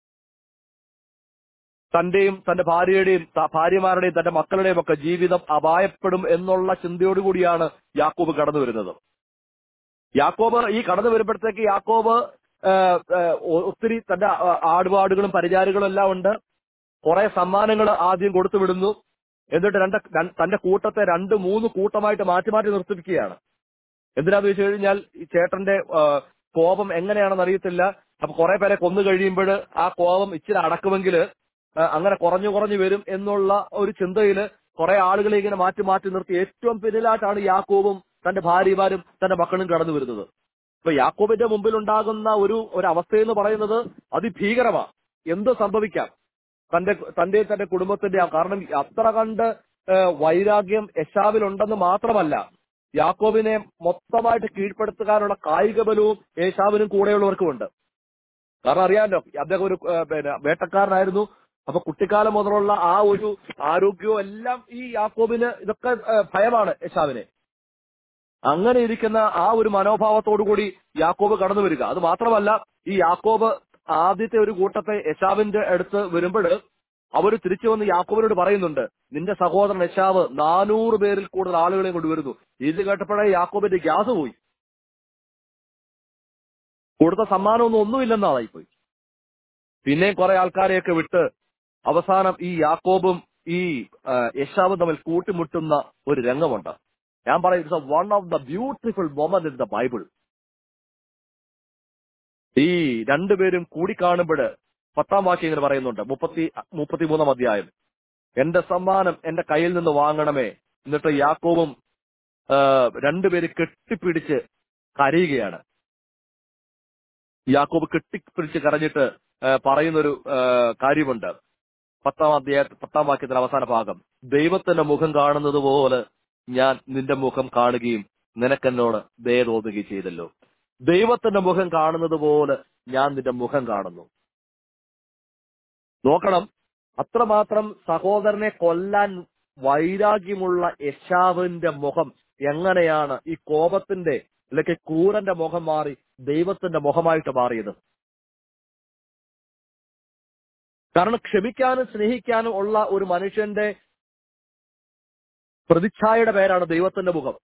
തന്റെയും തന്റെ ഭാര്യയുടെയും ത- ഭാര്യമാരുടെയും തന്റെ മക്കളുടെയും ഒക്കെ ജീവിതം അപായപ്പെടും എന്നുള്ള ചിന്തയോടുകൂടിയാണ് യാക്കോബ് കടന്നു വരുന്നത് യാക്കോബ് ഈ കടന്നു വരുമ്പോഴത്തേക്ക് യാക്കോബ് ആ, ആ, ഒ- ഒത്തിരി തന്റെ ആ- ആടുപാടുകളും പരിചാരികളും എല്ലാം ഉണ്ട് കുറെ സമ്മാനങ്ങൾ ആദ്യം കൊടുത്തു വിടുന്നു എന്നിട്ട് രണ്ട് രണ്ട് തന്റെ കൂട്ടത്തെ രണ്ട് മൂന്ന് കൂട്ടമായിട്ട് മാറ്റി മാറ്റി നിർത്തിപ്പിക്കുകയാണ് എന്തിനാന്ന് വെച്ച് കഴിഞ്ഞാൽ ഈ ചേട്ടന്റെ ആ, കോപം എങ്ങനെയാണെന്ന് അറിയത്തില്ല അപ്പൊ കുറെ പേരെ കൊന്നു കഴിയുമ്പോൾ ആ കോപം ഇച്ചിരി അടക്കുമെങ്കിൽ അങ്ങനെ കുറഞ്ഞു കുറഞ്ഞു വരും എന്നുള്ള ഒരു ചിന്തയില് കുറെ ആളുകളെ ഇങ്ങനെ മാറ്റി മാറ്റി നിർത്തി ഏറ്റവും പിന്നിലായിട്ടാണ് യാക്കോബും തന്റെ ഭാര്യമാരും തന്റെ മക്കളും കടന്നു വരുന്നത് ഇപ്പൊ യാക്കോബിന്റെ മുമ്പിൽ ഉണ്ടാകുന്ന ഒരു ഒരു അവസ്ഥയെന്ന് പറയുന്നത് അതിഭീകരമാണ് എന്ത് സംഭവിക്കാം തന്റെ തന്റെ തന്റെ കുടുംബത്തിന്റെ കാരണം അത്ര കണ്ട് ഏഹ്, വൈരാഗ്യം യശാവിലുണ്ടെന്ന് മാത്രമല്ല യാക്കോബിനെ മൊത്തമായിട്ട് കീഴ്പ്പെടുത്തുവാനുള്ള കായിക ബലവും യേശാവിനും കൂടെയുള്ളവർക്കുമുണ്ട് കാരണം അറിയാമല്ലോ അദ്ദേഹം ഒരു ഏഹ്, പിന്നെ വേട്ടക്കാരനായിരുന്നു അപ്പൊ കുട്ടിക്കാലം മുതലുള്ള ആ ഒരു ആരോഗ്യവും എല്ലാം ഈ യാക്കോബിന് ഇതൊക്കെ ഏഹ്, ഭയമാണ് യശാവിനെ അങ്ങനെ ഇരിക്കുന്ന ആ ഒരു മനോഭാവത്തോടു കൂടി യാക്കോബ് കടന്നു വരിക അത് മാത്രമല്ല ഈ യാക്കോബ് ആദ്യത്തെ ഒരു കൂട്ടത്തെ യശാവിന്റെ അടുത്ത് വരുമ്പോൾ അവർ തിരിച്ചു വന്ന് യാക്കോബിനോട് പറയുന്നുണ്ട് നിന്റെ സഹോദരൻ യശാവ് നാനൂറ് പേരിൽ കൂടുതൽ ആളുകളെ കൊണ്ടുവരുന്നു ഇത് കേട്ടപ്പോഴേ യാക്കോബിന്റെ ഗ്യാസ് പോയി കൊടുത്ത സമ്മാനമൊന്നും ഒന്നുമില്ലെന്നാളായിപ്പോയി പിന്നെയും കുറെ ആൾക്കാരെയൊക്കെ വിട്ട് അവസാനം ഈ യാക്കോബും ഈ ആ, യശാവും തമ്മിൽ കൂട്ടിമുട്ടുന്ന ഒരു രംഗമുണ്ട് ഞാൻ പറയും it's one of the beautiful moment in the Bible ഈ രണ്ടുപേരും കൂടിക്കാണുമ്പോൾ പത്താം വാക്യം ഇങ്ങനെ പറയുന്നുണ്ട് മുപ്പത്തി മുപ്പത്തിമൂന്നാം അധ്യായം എന്റെ സമ്മാനം എന്റെ കയ്യിൽ നിന്ന് വാങ്ങണമേ എന്നിട്ട് യാക്കോവും ആ, രണ്ടുപേര് കെട്ടിപ്പിടിച്ച് കരയുകയാണ് യാക്കോബ് കെട്ടിപ്പിടിച്ച് കരഞ്ഞിട്ട് ആ, പറയുന്നൊരു ആ, കാര്യമുണ്ട് പത്താം അധ്യായ പത്താം വാക്യത്തിന്റെ അവസാന ഭാഗം ദൈവത്തിന്റെ മുഖം കാണുന്നത് പോലെ ഞാൻ നിന്റെ മുഖം കാണുകയും നിനക്കെന്നോട് ദയ തോന്നുകയും ചെയ്തല്ലോ ദൈവത്തിന്റെ മുഖം കാണുന്നത് പോലെ ഞാൻ നിന്റെ മുഖം കാണുന്നു നോക്കണം അത്രമാത്രം സഹോദരനെ കൊല്ലാൻ വൈരാഗ്യമുള്ള യശാവിന്റെ മുഖം എങ്ങനെയാണ് ഈ കോപത്തിന്റെ അല്ലെങ്കിൽ ക്രൂരന്റെ മുഖം മാറി ദൈവത്തിന്റെ മുഖമായിട്ട് മാറിയത് കാരണം ക്ഷമിക്കാനും സ്നേഹിക്കാനും ഉള്ള ഒരു മനുഷ്യന്റെ പ്രതിച്ഛായയുടെ പേരാണ് ദൈവത്തിന്റെ മുഖം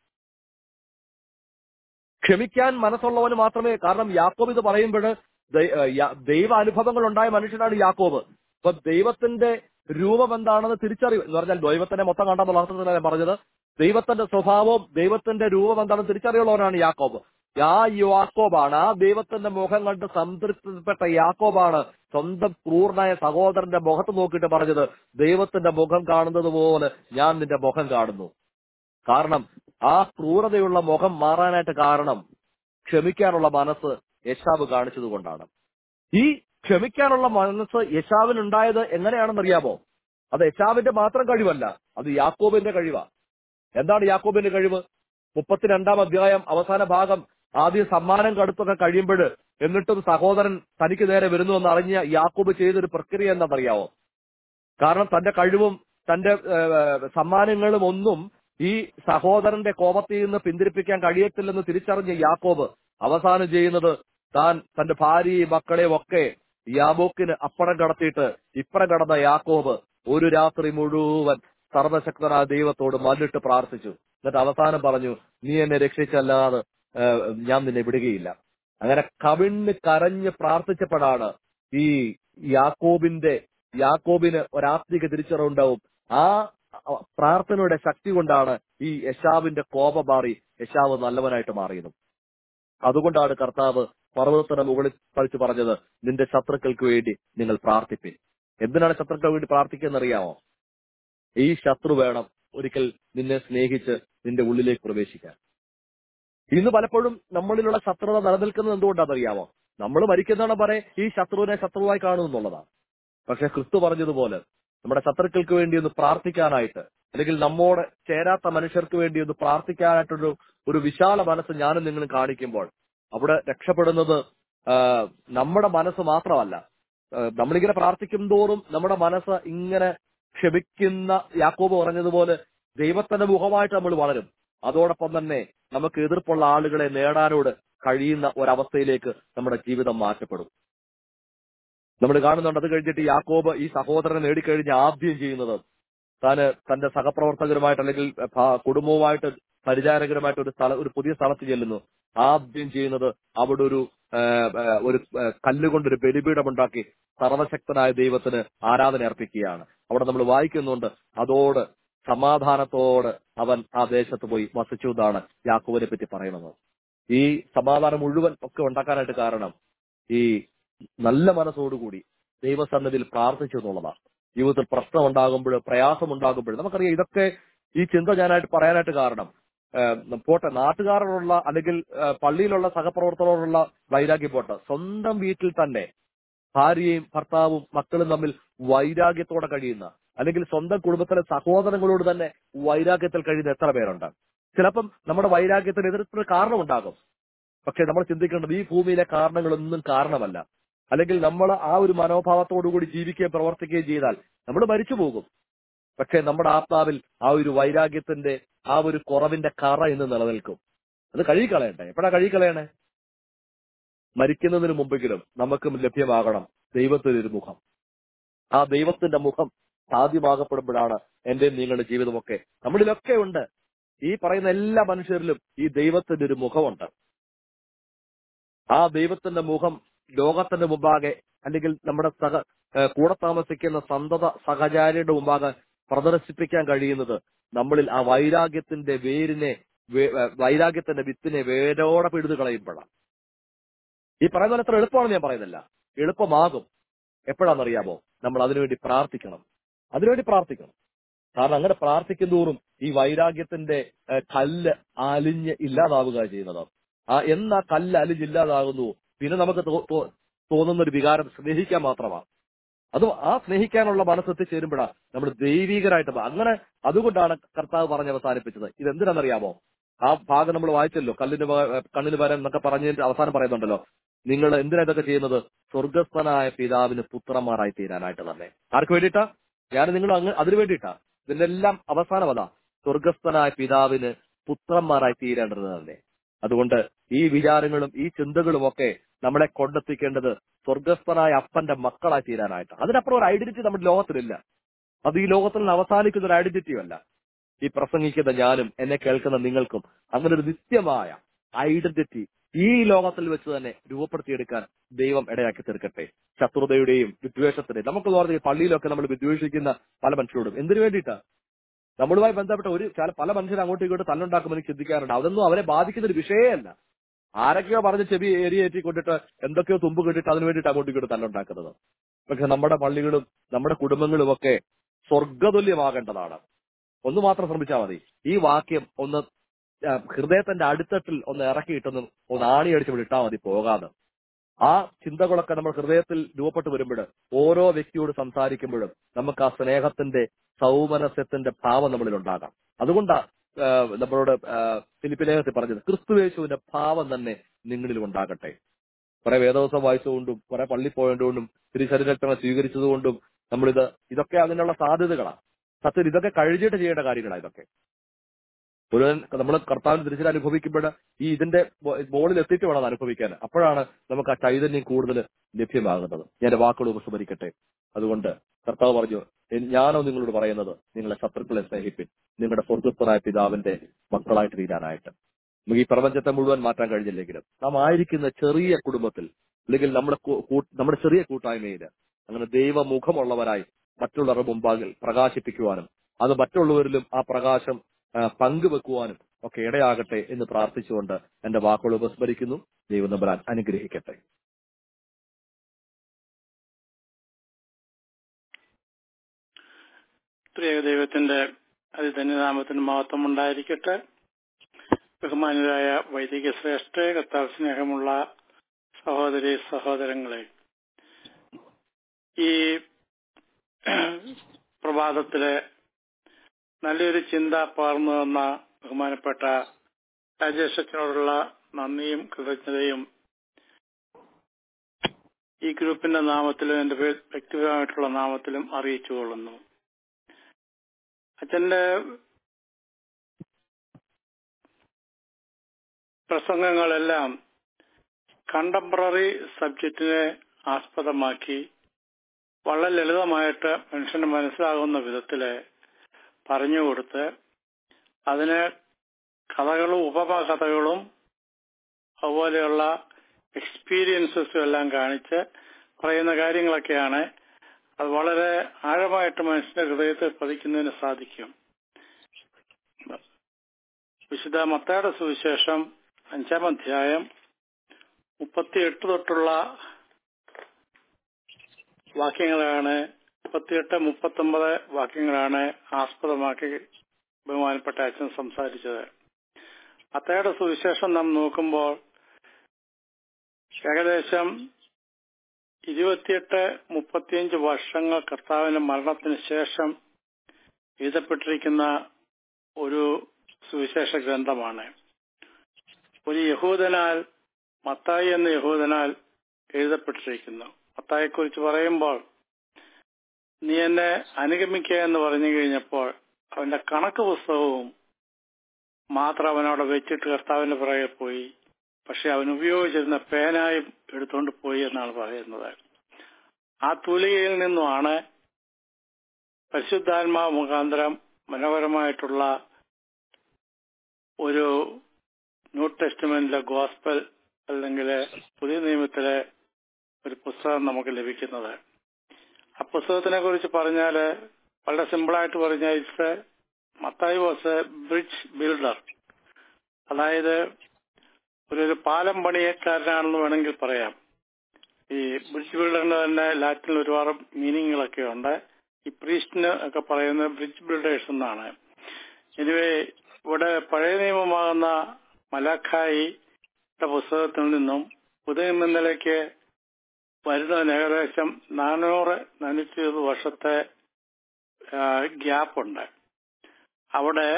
ക്ഷമിക്കാൻ മനസ്സുള്ളവന് മാത്രമേ കാരണം യാക്കോബ് ഇത് പറയുമ്പോൾ ദൈവ അനുഭവങ്ങൾ ഉണ്ടായ മനുഷ്യനാണ് യാക്കോബ് അപ്പൊ ദൈവത്തിന്റെ രൂപം എന്താണെന്ന് തിരിച്ചറിവ് എന്ന് പറഞ്ഞാൽ ദൈവത്തിന്റെ മൊത്തം കണ്ടെന്നുള്ള അർത്ഥത്തിലാണ് ഞാൻ പറഞ്ഞത് ദൈവത്തിന്റെ സ്വഭാവവും ദൈവത്തിന്റെ രൂപം എന്താണെന്ന് തിരിച്ചറിയുള്ളവനാണ് യാക്കോബ് ആ യാക്കോബാണ് ആ ദൈവത്തിന്റെ മുഖം കണ്ട് സംതൃപ്തിപ്പെട്ട യാക്കോബാണ് സ്വന്തം ക്രൂരനായ സഹോദരന്റെ മുഖത്ത് നോക്കിയിട്ട് പറഞ്ഞത് ദൈവത്തിന്റെ മുഖം കാണുന്നത് പോലെ ഞാൻ നിന്റെ മുഖം കാണുന്നു കാരണം ആ ക്രൂരതയുള്ള മുഖം മാറാനായിട്ട് കാരണം ക്ഷമിക്കാനുള്ള മനസ്സ് യശാവ് കാണിച്ചത് കൊണ്ടാണ് ഈ ക്ഷമിക്കാനുള്ള മനസ്സ് യശാവിനുണ്ടായത് എങ്ങനെയാണെന്നറിയാമോ അത് യശാവിന്റെ മാത്രം കഴിവല്ല അത് യാക്കോബിന്റെ കഴിവാ എന്താണ് യാക്കോബിന്റെ കഴിവ് മുപ്പത്തിരണ്ടാം അധ്യായം അവസാന ഭാഗം ആദ്യം സമ്മാനം കടുത്തൊക്കെ കഴിയുമ്പോൾ എന്നിട്ടും സഹോദരൻ തനിക്ക് നേരെ വരുന്നു എന്ന് അറിഞ്ഞ യാക്കോബ് ചെയ്തൊരു പ്രക്രിയ എന്താണെന്നറിയാവോ കാരണം തന്റെ കഴിവും തന്റെ ഏഹ്, സമ്മാനങ്ങളും ഒന്നും ഈ സഹോദരന്റെ കോപത്തിൽ നിന്ന് പിന്തിരിപ്പിക്കാൻ കഴിയത്തില്ലെന്ന് തിരിച്ചറിഞ്ഞ യാക്കോബ് അവസാനം ചെയ്യുന്നത് താൻ തന്റെ ഭാര്യയും മക്കളെയും ഒക്കെ യാബോക്കിന് അപ്പുറം കടത്തിയിട്ട് ഇപ്പുറം കടന്ന യാക്കോബ് ഒരു രാത്രി മുഴുവൻ സർവശക്തനായ ദൈവത്തോട് മല്ലിട്ട് പ്രാർത്ഥിച്ചു എന്നിട്ട് അവസാനം പറഞ്ഞു നീ എന്നെ രക്ഷിച്ചല്ലാതെ ഏഹ്, ഞാൻ നിന്നെ വിടുകയില്ല അങ്ങനെ കവിണ്ണ് കരഞ്ഞ് പ്രാർത്ഥിച്ചപ്പോഴാണ് ഈ യാക്കോബിന്റെ യാക്കോബിന് ഒരാത്മിക തിരിച്ചറിവുണ്ടാവും ആ പ്രാർത്ഥനയുടെ ശക്തി കൊണ്ടാണ് ഈ യശാവിന്റെ കോപം മാറി യശാവ് നല്ലവനായിട്ട് മാറിയത് അതുകൊണ്ടാണ് കർത്താവ് പർവ്വതത്തിന് മുകളിൽ പറിച്ചു പറഞ്ഞത് നിന്റെ ശത്രുക്കൾക്ക് വേണ്ടി നിങ്ങൾ പ്രാർത്ഥിപ്പിൻ എന്തിനാണ് ശത്രുക്കൾക്ക് വേണ്ടി പ്രാർത്ഥിക്കുന്നത് അറിയാമോ ഈ ശത്രു വേണം ഒരിക്കൽ നിന്നെ സ്നേഹിച്ച് നിന്റെ ഉള്ളിലേക്ക് പ്രവേശിക്കാൻ ഇന്ന് പലപ്പോഴും നമ്മളിലുള്ള ശത്രുത നിലനിൽക്കുന്നത് എന്തുകൊണ്ടാണെന്നറിയാമോ നമ്മൾ മരിക്കുന്നതാണ് പറയെ ഈ ശത്രുവിനെ ശത്രുവായി കാണുമെന്നുള്ളതാണ് പക്ഷെ ക്രിസ്തു പറഞ്ഞതുപോലെ നമ്മുടെ ശത്രുക്കൾക്ക് വേണ്ടി ഒന്ന് പ്രാർത്ഥിക്കാനായിട്ട് അല്ലെങ്കിൽ നമ്മോട് ചേരാത്ത മനുഷ്യർക്ക് വേണ്ടി ഒന്ന് പ്രാർത്ഥിക്കാനായിട്ടൊരു ഒരു വിശാല മനസ്സ് ഞാനും നിങ്ങളും കാണിക്കുമ്പോൾ അവിടെ രക്ഷപ്പെടുന്നത് ആ, നമ്മുടെ മനസ്സ് മാത്രമല്ല ആ, നമ്മളിങ്ങനെ പ്രാർത്ഥിക്കും തോറും നമ്മുടെ മനസ്സ് ഇങ്ങനെ ക്ഷമിക്കുന്ന യാക്കോബ് പറഞ്ഞതുപോലെ ദൈവത്തിന്റെ മുഖമായിട്ട് നമ്മൾ വളരും അതോടൊപ്പം തന്നെ നമുക്ക് എതിർപ്പുള്ള ആളുകളെ നേടാനോട് കഴിയുന്ന ഒരവസ്ഥയിലേക്ക് നമ്മുടെ ജീവിതം മാറ്റപ്പെടും നമ്മൾ കാണുന്നുണ്ട് അത് കഴിഞ്ഞിട്ട് യാക്കോബ് ഈ സഹോദരനെ നേടിക്കഴിഞ്ഞ് ആദ്യം ചെയ്യുന്നത് താന് തന്റെ സഹപ്രവർത്തകരുമായിട്ട് അല്ലെങ്കിൽ ഭ- കുടുംബവുമായിട്ട് പരിചാരകരുമായിട്ട് ഒരു സ്ഥല ഒരു പുതിയ സ്ഥലത്ത് ചെല്ലുന്നു ആദ്യം ചെയ്യുന്നത് അവിടെ ഒരു ആ, ആ, ഒരു ആ, കല്ലുകൊണ്ടൊരു ബലിപീഠം ഉണ്ടാക്കി സർവശക്തനായ ദൈവത്തിന് ആരാധന അർപ്പിക്കുകയാണ് അവിടെ നമ്മൾ വായിക്കുന്നുണ്ട് അതോട് സമാധാനത്തോട് അവൻ ആ ദേശത്ത് പോയി വസിച്ചു എന്നാണ് യാക്കോബിനെ പറ്റി പറയുന്നത് ഈ സമാധാനം മുഴുവൻ ഒക്കെ ഉണ്ടാക്കാനായിട്ട് കാരണം ഈ നല്ല മനസ്സോടുകൂടി ദൈവസന്നിധിയിൽ പ്രാർത്ഥിച്ചു എന്നുള്ളതാണ് ജീവിതത്തിൽ പ്രശ്നം ഉണ്ടാകുമ്പോൾ പ്രയാസം ഉണ്ടാകുമ്പോൾ നമുക്കറിയാം ഇതൊക്കെ ഈ ചിന്ത ഞാനായിട്ട് പറയാനായിട്ട് കാരണം ഏഹ്, പോട്ടെ നാട്ടുകാരോടുള്ള അല്ലെങ്കിൽ ഏഹ്, പള്ളിയിലുള്ള സഹപ്രവർത്തകരോടുള്ള വൈരാഗ്യം പോട്ടെ സ്വന്തം വീട്ടിൽ തന്നെ ഭാര്യയും ഭർത്താവും മക്കളും തമ്മിൽ വൈരാഗ്യത്തോടെ കഴിയുന്ന അല്ലെങ്കിൽ സ്വന്തം കുടുംബത്തിലെ സഹോദരങ്ങളോട് തന്നെ വൈരാഗ്യത്തിൽ കഴിയുന്ന എത്ര പേരുണ്ട് ചിലപ്പം നമ്മുടെ വൈരാഗ്യത്തിന് എതിർപ്പിന് കാരണമുണ്ടാകും പക്ഷെ നമ്മൾ ചിന്തിക്കേണ്ടത് ഈ ഭൂമിയിലെ കാരണങ്ങളൊന്നും കാരണമല്ല അല്ലെങ്കിൽ നമ്മൾ ആ ഒരു മനോഭാവത്തോടുകൂടി ജീവിക്കുകയും പ്രവർത്തിക്കുകയും ചെയ്താൽ നമ്മൾ മരിച്ചു പോകും പക്ഷെ നമ്മുടെ ആത്മാവിൽ ആ ഒരു വൈരാഗ്യത്തിന്റെ ആ ഒരു കുറവിന്റെ കറ ഇന്ന് നിലനിൽക്കും അത് കഴുകിക്കളയട്ടെ എപ്പോഴാ കഴുകിക്കളയണേ മരിക്കുന്നതിന് മുമ്പെങ്കിലും നമുക്കും ലഭ്യമാകണം ദൈവത്തിന്റെ ഒരു മുഖം ആ ദൈവത്തിന്റെ മുഖം സാധ്യമാകപ്പെടുമ്പോഴാണ് എന്റെ നിങ്ങളുടെ ജീവിതമൊക്കെ നമ്മളിലൊക്കെ ഉണ്ട് ഈ പറയുന്ന എല്ലാ മനുഷ്യരിലും ഈ ദൈവത്തിന്റെ ഒരു മുഖമുണ്ട് ആ ദൈവത്തിന്റെ മുഖം ലോകത്തിന്റെ മുമ്പാകെ അല്ലെങ്കിൽ നമ്മുടെ സഹ ഏഹ് കൂടെ താമസിക്കുന്ന സന്തത സഹചാരിയുടെ മുമ്പാകെ പ്രദർശിപ്പിക്കാൻ കഴിയുന്നത് നമ്മളിൽ ആ വൈരാഗ്യത്തിന്റെ വേരിനെ വേ- ഏഹ് വൈരാഗ്യത്തിന്റെ വിത്തിനെ വേരോടെ പിഴുതു കളയുമ്പോഴാണ് ഈ പറയുന്ന പോലെ അത്ര എളുപ്പമാണെന്ന് ഞാൻ പറയുന്നില്ല എളുപ്പമാകും എപ്പോഴാണെന്നറിയാമോ നമ്മൾ അതിനുവേണ്ടി പ്രാർത്ഥിക്കണം അതിനുവേണ്ടി പ്രാർത്ഥിക്കണം കാരണം അങ്ങനെ പ്രാർത്ഥിക്കും തോറും ഈ വൈരാഗ്യത്തിന്റെ ഏഹ്, കല്ല് അലിഞ്ഞ് ഇല്ലാതാവുക ചെയ്യുന്നത് ആ എന്നാ കല്ല് അലിഞ്ഞില്ലാതാകുന്നു പിന്നെ നമുക്ക് തോ- തോ- തോന്നുന്ന ഒരു വികാരം സ്നേഹിക്കാൻ മാത്രമാണ് അത് ആ സ്നേഹിക്കാനുള്ള മനസ്സ് എത്തിച്ചേരുമ്പോഴാണ് നമ്മൾ ദൈവീകരായിട്ട് മാ- അങ്ങനെ അതുകൊണ്ടാണ് കർത്താവ് പറഞ്ഞ് അവസാനിപ്പിച്ചത് ഇതെന്തിനാണെന്നറിയാമോ ആ ഭാഗം നമ്മൾ വായിച്ചല്ലോ കല്ലിന് പക- കണ്ണിന് പകരം എന്നൊക്കെ പറഞ്ഞതിന്റെ അവസാനം പറയുന്നുണ്ടല്ലോ നിങ്ങൾ എന്തിനാ ഇതൊക്കെ ചെയ്യുന്നത് സ്വർഗസ്ഥനായ പിതാവിന് പുത്രന്മാരായി തീരാനായിട്ട് തന്നെ ആർക്ക് വേണ്ടിയിട്ടാ ഞാൻ നിങ്ങൾ അങ്ങ് അതിനു വേണ്ടിയിട്ടാ ഇതിന്റെ എല്ലാം അവസാനം അതാ സ്വർഗസ്ഥനായ പിതാവിന് പുത്രന്മാരായി തീരേണ്ടത് തന്നെ അതുകൊണ്ട് ഈ വിചാരങ്ങളും ഈ ചിന്തകളും ഒക്കെ നമ്മളെ കൊണ്ടെത്തിക്കേണ്ടത് സ്വർഗസ്ഥനായ അപ്പന്റെ മക്കളായി തീരാനായിട്ട് അതിനപ്പുറം ഒരു ഐഡന്റിറ്റി നമ്മുടെ ലോകത്തിലില്ല അത് ഈ ലോകത്തിൽ നിന്ന് അവസാനിക്കുന്ന ഒരു ഐഡന്റിറ്റിയും അല്ല ഈ പ്രസംഗിക്കുന്ന ഞാനും എന്നെ കേൾക്കുന്ന നിങ്ങൾക്കും അങ്ങനെ ഒരു നിത്യമായ ഐഡന്റിറ്റി ഈ ലോകത്തിൽ വെച്ച് തന്നെ രൂപപ്പെടുത്തിയെടുക്കാൻ ദൈവം ഇടയാക്കി തീർക്കട്ടെ ശത്രുതയുടെയും വിദ്വേഷത്തിന്റെയും നമുക്ക് പറഞ്ഞ പള്ളിയിലൊക്കെ നമ്മൾ വിദ്വേഷിക്കുന്ന പല മനുഷ്യരോടും എന്തിനു വേണ്ടിയിട്ടാ നമ്മളുമായി ബന്ധപ്പെട്ട ഒരു ചില പല മനുഷ്യരും അങ്ങോട്ടും ഇങ്ങോട്ടും തല്ലുണ്ടാക്കുമെന്ന് ചിന്തിക്കാറുണ്ട് അതൊന്നും അവരെ ബാധിക്കുന്ന ഒരു വിഷയമല്ല ആരൊക്കെയോ പറഞ്ഞ് ചെവി ഏരിയേറ്റി കൊണ്ടിട്ട് എന്തൊക്കെയോ തുമ്പ് കിട്ടിയിട്ട് അതിനു വേണ്ടിയിട്ട് അങ്ങോട്ടും ഇങ്ങോട്ടും തല്ലുണ്ടാക്കുന്നത് പക്ഷെ നമ്മുടെ പള്ളികളും നമ്മുടെ കുടുംബങ്ങളും ഒക്കെ സ്വർഗതുല്യമാകേണ്ടതാണ് ഒന്ന് മാത്രം ശ്രമിച്ചാൽ മതി ഈ വാക്യം ഒന്ന് ആ, ഹൃദയത്തിന്റെ അടിത്തട്ടിൽ ഒന്ന് ഇറക്കിയിട്ടൊന്ന് ഒന്ന് ആണിയടിച്ച് ഇവിടെ ഇട്ടാൽ മതി പോകാതെ ആ ചിന്തകളൊക്കെ നമ്മൾ ഹൃദയത്തിൽ രൂപപ്പെട്ടു വരുമ്പോൾ ഓരോ വ്യക്തിയോട് സംസാരിക്കുമ്പോഴും നമുക്ക് ആ സ്നേഹത്തിന്റെ സൗമനസ്യത്തിന്റെ ഭാവം നമ്മളിൽ ഉണ്ടാകാം അതുകൊണ്ടാ ആ, നമ്മളോട് ആ, ഫിലിപ്പ് ലേഖനത്തിൽ പറഞ്ഞത് ക്രിസ്തുവേശുവിന്റെ ഭാവം തന്നെ നിങ്ങളിൽ ഉണ്ടാകട്ടെ കുറെ വേദവസം വായിച്ചുകൊണ്ടും കുറെ പള്ളി പോയതുകൊണ്ടും തിരുശരീരക്തങ്ങൾ സ്വീകരിച്ചതുകൊണ്ടും നമ്മളിത് ഇതൊക്കെ അതിനുള്ള സാധ്യതകളാണ് സത്യത്തിൽ ഇതൊക്കെ കഴിഞ്ഞിട്ട് ചെയ്യേണ്ട കാര്യങ്ങളാണ് ഇതൊക്കെ മുഴുവൻ നമ്മൾ കർത്താവിന് തിരിച്ചിൽ അനുഭവിക്കുമ്പോൾ ഈ ഇതിന്റെ ബോളിൽ എത്തിയിട്ട് വേണം അത് അനുഭവിക്കാൻ അപ്പോഴാണ് നമുക്ക് ആ ചൈതന്യം കൂടുതൽ ലഭ്യമാകുന്നത് ഞാൻ എന്റെ വാക്കുകൾ ഉപസ്മരിക്കട്ടെ അതുകൊണ്ട് കർത്താവ് പറഞ്ഞു "എൻ- ഞാനോ നിങ്ങളോട് പറയുന്നത് നിങ്ങളെ ശത്രുക്കളെ സ്നേഹിപ്പിൻ നിങ്ങളുടെ സ്വർഗസ്ഥനായ പിതാവിന്റെ മക്കളായിട്ട് തീരാനായിട്ട് നമുക്ക് ഈ പ്രപഞ്ചത്തെ മുഴുവൻ മാറ്റാൻ കഴിഞ്ഞില്ലെങ്കിലും നാം ആയിരിക്കുന്ന ചെറിയ കുടുംബത്തിൽ അല്ലെങ്കിൽ നമ്മുടെ കൂ- കൂ- നമ്മുടെ ചെറിയ കൂട്ടായ്മയിൽ അങ്ങനെ ദൈവമുഖമുള്ളവരായി മറ്റുള്ളവരുടെ മുമ്പാകിൽ പ്രകാശിപ്പിക്കുവാനും അത് മറ്റുള്ളവരിലും ആ പ്രകാശം ആ, പങ്കുവെക്കുവാനും ഒക്കെ ഇടയാകട്ടെ എന്ന് പ്രാർത്ഥിച്ചുകൊണ്ട് എന്റെ വാക്കുകൾ ഉപസ്മരിക്കുന്നു ദൈവം നമ്പരാൻ അനുഗ്രഹിക്കട്ടെ
പ്രിയ ദൈവത്തിന്റെ അതിധന്യനാമത്തിന് മഹത്വം ഉണ്ടായിരിക്കട്ടെ ബഹുമാനരായ വൈദിക ശ്രേഷ്ഠ കർത്താവ് സ്നേഹമുള്ള സഹോദരി സഹോദരങ്ങളെ ഈ പ്രഭാതത്തിലെ നല്ലൊരു ചിന്ത പകർന്നു തന്ന ബഹുമാനപ്പെട്ട രാജേഷത്തിനോടുള്ള നന്ദിയും കൃതജ്ഞതയും ഈ ഗ്രൂപ്പിന്റെ നാമത്തിലും എന്റെ വ്യ- വ്യക്തിപരമായിട്ടുള്ള നാമത്തിലും അറിയിച്ചുകൊള്ളുന്നു അച്ഛന്റെ പ്രസംഗങ്ങളെല്ലാം കണ്ടംപററി സബ്ജക്റ്റിനെ ആസ്പദമാക്കി വളരെ ലളിതമായിട്ട് മനുഷ്യന് മനസ്സിലാകുന്ന വിധത്തില് പറഞ്ഞുകൊടുത്ത് അതിന് കഥകളും ഉപകഥകളും അതുപോലെയുള്ള എക്സ്പീരിയൻസസും എല്ലാം കാണിച്ച് പറയുന്ന കാര്യങ്ങളൊക്കെയാണ് അത് വളരെ ആഴമായിട്ട് മനുഷ്യന്റെ ഹൃദയത്തിൽ പതിക്കുന്നതിന് സാധിക്കും വിശുദ്ധ മത്തയുടെ സുവിശേഷം അഞ്ചാം അധ്യായം മുപ്പത്തിയെട്ട് തൊട്ടുള്ള വാക്യങ്ങളാണ് മുപ്പത്തിയെട്ട് മുപ്പത്തൊമ്പത് വാക്യങ്ങളാണ് ആസ്പദമാക്കി ബഹുമാനപ്പെട്ട അച്ഛൻ സംസാരിച്ചത് അത്തയുടെ സുവിശേഷം നാം നോക്കുമ്പോൾ ഏകദേശം ഇരുപത്തിയെട്ട് മുപ്പത്തിയഞ്ച് വർഷങ്ങൾ കർത്താവിന്റെ മരണത്തിന് ശേഷം എഴുതപ്പെട്ടിരിക്കുന്ന ഒരു സുവിശേഷ ഗ്രന്ഥമാണ് ഒരു യഹൂദനാൽ മത്തായി എന്ന യഹൂദനാൽ എഴുതപ്പെട്ടിരിക്കുന്നു മത്തായെക്കുറിച്ച് പറയുമ്പോൾ നീ എന്നെ അനുഗമിക്കുക എന്ന് പറഞ്ഞു കഴിഞ്ഞപ്പോൾ അവന്റെ കണക്ക് പുസ്തകവും മാത്രം അവനവിടെ വെച്ചിട്ട് കർത്താവിന്റെ പുറകെ പോയി പക്ഷെ അവൻ ഉപയോഗിച്ചിരുന്ന പേനായും എടുത്തുകൊണ്ട് പോയി എന്നാണ് പറയുന്നത് ആ തൂലികയിൽ നിന്നുമാണ് പരിശുദ്ധാത്മാവ് മുഖാന്തരം മനോഹരമായിട്ടുള്ള ഒരു ന്യൂ ടെസ്റ്റ്മെന്റിലെ ഗോസ്പൽ അല്ലെങ്കിൽ പുതിയ നിയമത്തിലെ ഒരു പുസ്തകം നമുക്ക് ലഭിക്കുന്നത് ആ പുസ്തകത്തിനെ കുറിച്ച് പറഞ്ഞാല് വളരെ സിമ്പിളായിട്ട് പറഞ്ഞാൽ it's Mathai was a bridge builder അതായത് ഒരു ഒരു പാലം പണിയക്കാരനാണെന്ന് വേണമെങ്കിൽ പറയാം ഈ ബ്രിഡ്ജ് ബിൽഡറിന് തന്നെ ലാറ്റിനിൽ ഒരുപാട് മീനിങ്ങുകളൊക്കെ ഉണ്ട് ഈ പ്രീസ്റ്റിന് ഒക്കെ പറയുന്നത് ബ്രിഡ്ജ് ബിൽഡേഴ്സ് എന്നാണ് എനിവേ ഇവിടെ പഴയ നിയമമാകുന്ന മലാഖായി പുസ്തകത്തിൽ നിന്നും പുതിയ നിയമത്തിലേക്ക് വരുന്നതിന് ഏകദേശം നാനൂറ് നാനൂറ്റി ഇരുപത് വർഷത്തെ ഗ്യാപ്പുണ്ട് അവിടെ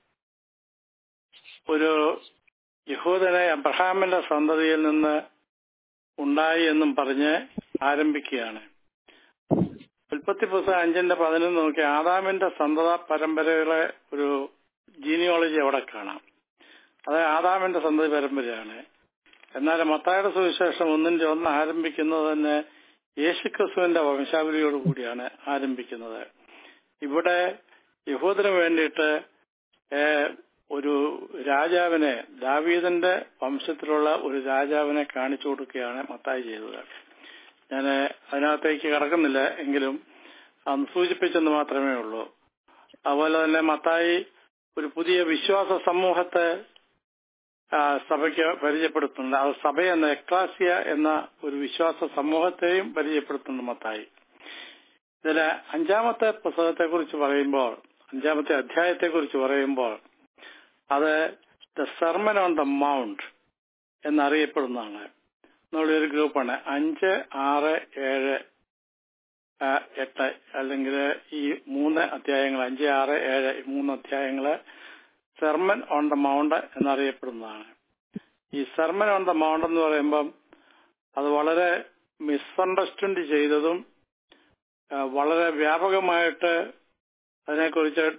ഒരു യഹൂദനെ അബ്രഹാമിന്റെ സന്തതിയിൽ നിന്ന് ഉണ്ടായി എന്നും പറഞ്ഞ് ആരംഭിക്കുകയാണ് ഉൽപ്പത്തി പുസ്തകം അഞ്ചിന്റെ പതിനൊന്ന് നോക്കി ആദാമിന്റെ സന്തത പരമ്പരകളെ ഒരു ജീനിയോളജി അവിടെ കാണാം അത് ആദാമിന്റെ സന്തതി പരമ്പരയാണ് എന്നാൽ മത്തായുടെ സുവിശേഷം ഒന്നിന്റെ ഒന്ന് ആരംഭിക്കുന്നത് തന്നെ യേശുക്രിസ്തുവിന്റെ വംശാവലിയോട് കൂടിയാണ് ആരംഭിക്കുന്നത് ഇവിടെ യഹൂദന് വേണ്ടിയിട്ട് ഏഹ്, ഒരു രാജാവിനെ ദാവീദിന്റെ വംശത്തിലുള്ള ഒരു രാജാവിനെ കാണിച്ചു കൊടുക്കുകയാണ് മത്തായി ചെയ്തത് ഞാൻ അതിനകത്തേക്ക് കടക്കുന്നില്ല എങ്കിലും അന്ന് സൂചിപ്പിച്ചെന്ന് മാത്രമേ ഉള്ളൂ അതുപോലെ തന്നെ മത്തായി ഒരു പുതിയ വിശ്വാസ സമൂഹത്തെ ആ, സഭയ്ക്ക് പരിചയപ്പെടുത്തുന്നുണ്ട് അത് സഭ എന്ന എക്ലാസിയ എന്ന ഒരു വിശ്വാസ സമൂഹത്തെയും പരിചയപ്പെടുത്തുന്നു മത്തായി ഇതില് അഞ്ചാമത്തെ പുസ്തകത്തെ കുറിച്ച് പറയുമ്പോൾ അഞ്ചാമത്തെ അധ്യായത്തെ കുറിച്ച് പറയുമ്പോൾ അത് the sermon on the mount എന്നറിയപ്പെടുന്നതാണ് എന്നുള്ള ഒരു ഗ്രൂപ്പാണ് അഞ്ച് ആറ് ഏഴ് ആ, എട്ട് അല്ലെങ്കിൽ ഈ മൂന്ന് അധ്യായങ്ങൾ അഞ്ച് ആറ് ഏഴ് ഈ മൂന്ന് അധ്യായങ്ങള് സെർമൻ ഓൺ ദ മൗണ്ട് എന്നറിയപ്പെടുന്നതാണ് ഈ സെർമൻ ഓൺ ദ മൗണ്ട് എന്ന് പറയുമ്പം അത് വളരെ മിസ്അണ്ടർസ്റ്റാൻഡ് ചെയ്തതും ആ, വളരെ വ്യാപകമായിട്ട് അതിനെക്കുറിച്ച്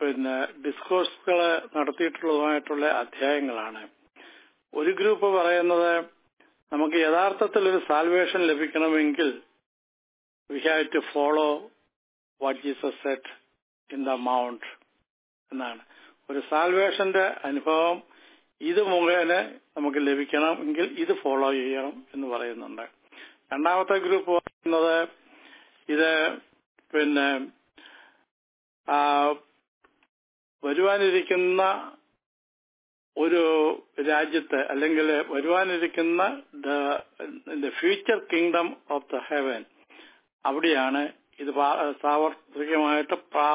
പിന്നെ ഡിസ്കോഴ്സുകൾ നടത്തിയിട്ടുള്ളതുമായിട്ടുള്ള അധ്യായങ്ങളാണ് ഒരു ഗ്രൂപ്പ് പറയുന്നത് നമുക്ക് യഥാർത്ഥത്തിൽ ഒരു സാൽവേഷൻ ലഭിക്കണമെങ്കിൽ we have to follow what Jesus set in the mount എന്നാണ് ഒരു സാൽവേഷന്റെ അനുഭവം ഇത് മുഖേന നമുക്ക് ലഭിക്കണമെങ്കിൽ ഇത് ഫോളോ ചെയ്യണം എന്ന് പറയുന്നുണ്ട് രണ്ടാമത്തെ ഗ്രൂപ്പ് പറയുന്നത് ഇത് പിന്നെ ആ, വരുവാനിരിക്കുന്ന ഒരു രാജ്യത്ത് അല്ലെങ്കിൽ വരുവാനിരിക്കുന്ന future kingdom of the heaven അവിടെയാണ് ഇത് പാ- സാർവത്രികമായിട്ട്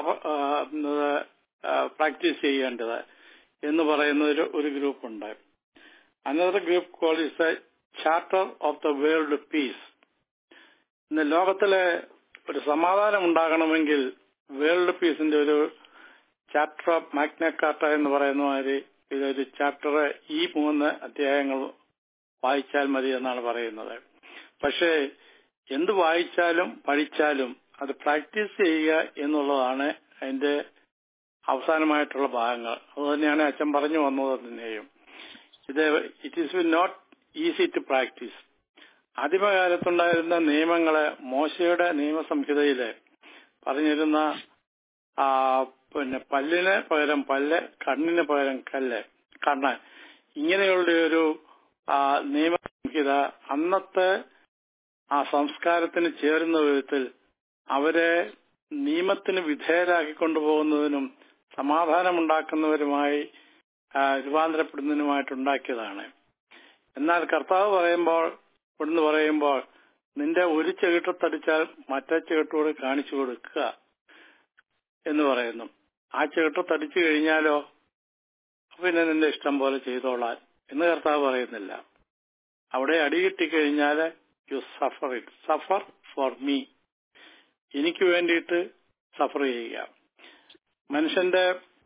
പ്രാക്ടീസ് ചെയ്യേണ്ടത് എന്ന് പറയുന്ന ഒരു ഒരു ഗ്രൂപ്പുണ്ട് another group call is the charter of the world peace ഇന്ന് ലോകത്തിലെ ഒരു സമാധാനം ഉണ്ടാകണമെങ്കിൽ വേൾഡ് പീസിന്റെ ഒരു ചാപ്റ്റർ ഓഫ് മാഗ്നക്കാർട്ട എന്ന് പറയുന്ന മാതിരി ഇതൊരു ചാപ്റ്റർ ഈ മൂന്ന് അധ്യായങ്ങൾ വായിച്ചാൽ മതി എന്നാണ് പറയുന്നത് പക്ഷേ എന്ത് വായിച്ചാലും പഠിച്ചാലും അത് പ്രാക്ടീസ് ചെയ്യുക എന്നുള്ളതാണ് അതിന്റെ അവസാനമായിട്ടുള്ള ഭാഗങ്ങൾ അതുതന്നെയാണ് അച്ഛൻ പറഞ്ഞു വന്നത് തന്നെയും ഇത് it is not easy to practise ആദിമകാലത്തുണ്ടായിരുന്ന നിയമങ്ങള് മോശയുടെ നിയമസംഹിതയില് പറഞ്ഞിരുന്ന ആ പിന്നെ പല്ലിന് പകരം പല്ല് കണ്ണിന് പകരം കല്ല് കണ്ണ് ഇങ്ങനെയുള്ള ഒരു ആ, നിയമസംഹിത അന്നത്തെ ആ സംസ്കാരത്തിന് ചേരുന്ന വിധത്തിൽ അവരെ നിയമത്തിന് വിധേയരാക്കി കൊണ്ടുപോകുന്നതിനും സമാധാനമുണ്ടാക്കുന്നവരുമായി ആ, രൂപാന്തരപ്പെടുന്നതിനുമായിട്ടുണ്ടാക്കിയതാണ് എന്നാൽ കർത്താവ് പറയുമ്പോൾ ഇവിടുന്ന് പറയുമ്പോൾ നിന്റെ ഒരു ചെകിട്ടത്തടിച്ചാൽ മറ്റേ ചെകിട്ടോട് കാണിച്ചു കൊടുക്കുക എന്ന് പറയുന്നു ആ ചെകിട്ടത്തടിച്ചു കഴിഞ്ഞാലോ പിന്നെ നിന്റെ ഇഷ്ടം പോലെ ചെയ്തോളാൻ എന്ന് കർത്താവ് പറയുന്നില്ല അവിടെ അടി കിട്ടിക്കഴിഞ്ഞാൽ you suffer it suffer for me എനിക്ക് വേണ്ടിയിട്ട് സഫർ ചെയ്യുക മനുഷ്യന്റെ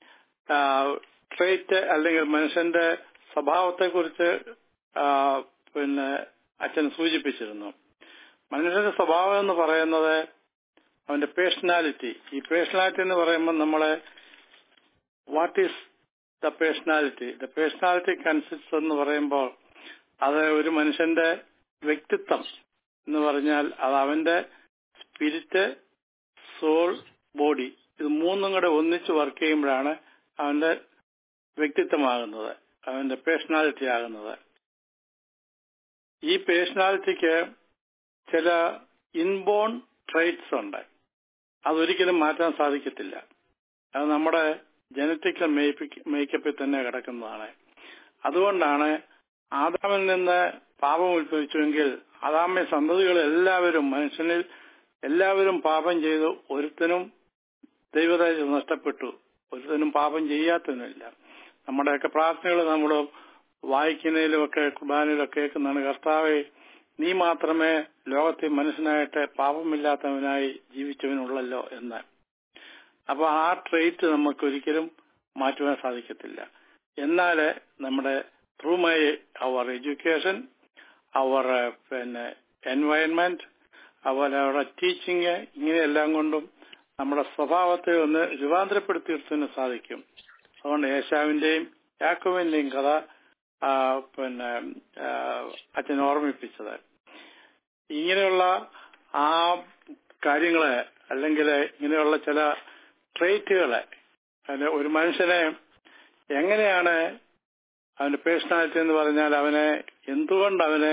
ട്രേറ്റ് അല്ലെങ്കിൽ മനുഷ്യന്റെ സ്വഭാവത്തെക്കുറിച്ച് ആ, പിന്നെ അച്ഛൻ സൂചിപ്പിച്ചിരുന്നു മനുഷ്യന്റെ സ്വഭാവം എന്ന് പറയുന്നത് അവന്റെ പേഴ്സണാലിറ്റി ഈ പേഴ്സണാലിറ്റി എന്ന് പറയുമ്പോൾ നമ്മളെ what is the personality the personality consist എന്ന് പറയുമ്പോൾ അത് ഒരു മനുഷ്യന്റെ വ്യക്തിത്വം എന്ന് പറഞ്ഞാൽ അത് അവന്റെ സ്പിരിറ്റ് സോൾ ബോഡി ഇത് മൂന്നും കൂടെ ഒന്നിച്ച് വർക്ക് ചെയ്യുമ്പോഴാണ് അവന്റെ വ്യക്തിത്വമാകുന്നത് അവന്റെ പേഴ്സണാലിറ്റി ആകുന്നത് ഈ പേഴ്സണാലിറ്റിക്ക് ചില ഇൻബോൺ ട്രൈറ്റ്സ് ഉണ്ട് അതൊരിക്കലും മാറ്റാൻ സാധിക്കത്തില്ല അത് നമ്മുടെ ജനറ്റിക്കൽ മേക്കപ്പിൽ തന്നെ കിടക്കുന്നതാണ് അതുകൊണ്ടാണ് ആദാമിൽ നിന്ന് പാപം ഉത്ഭവിച്ചുവെങ്കിൽ ആദാമ്യ സന്തതികൾ എല്ലാവരും മനുഷ്യനിൽ എല്ലാവരും പാപം ചെയ്തു ഒരുത്തനും ദൈവതേജ നഷ്ടപ്പെട്ടു ഒരുത്തനും പാപം ചെയ്യാത്തതിനില്ല നമ്മുടെയൊക്കെ പ്രാർത്ഥനകൾ നമ്മൾ വായിക്കുന്നതിലുമൊക്കെ കുർബാനയിലൊക്കെ കേൾക്കുന്നതാണ് കർത്താവെ നീ മാത്രമേ ലോകത്തിൽ മനുഷ്യനായിട്ട് പാപമില്ലാത്തവനായി ജീവിച്ചവനുള്ളല്ലോ എന്ന് അപ്പൊ ആ ട്രേറ്റ് നമുക്ക് ഒരിക്കലും മാറ്റുവാൻ സാധിക്കത്തില്ല എന്നാൽ നമ്മുടെ through my our education our പിന്നെ എൻവയൺമെന്റ് അതുപോലെ അവരുടെ ടീച്ചിങ് ഇങ്ങനെയെല്ലാം കൊണ്ടും നമ്മുടെ സ്വഭാവത്തെ ഒന്ന് രൂപാന്തരപ്പെടുത്തിയെടുത്തതിന് സാധിക്കും അതുകൊണ്ട് യേശാവിന്റെയും യാക്കോവിന്റെയും കഥ ആ, പിന്നെ ആ, അച്ഛൻ ഓർമ്മിപ്പിച്ചത് ഇങ്ങനെയുള്ള ആ കാര്യങ്ങളെ അല്ലെങ്കിൽ ഇങ്ങനെയുള്ള ചില ട്രേറ്റുകളെ അതിന് ഒരു മനുഷ്യനെ എങ്ങനെയാണ് അവന്റെ പേഴ്സണാലിറ്റി എന്ന് പറഞ്ഞാൽ അവനെ എന്തുകൊണ്ട് അവനെ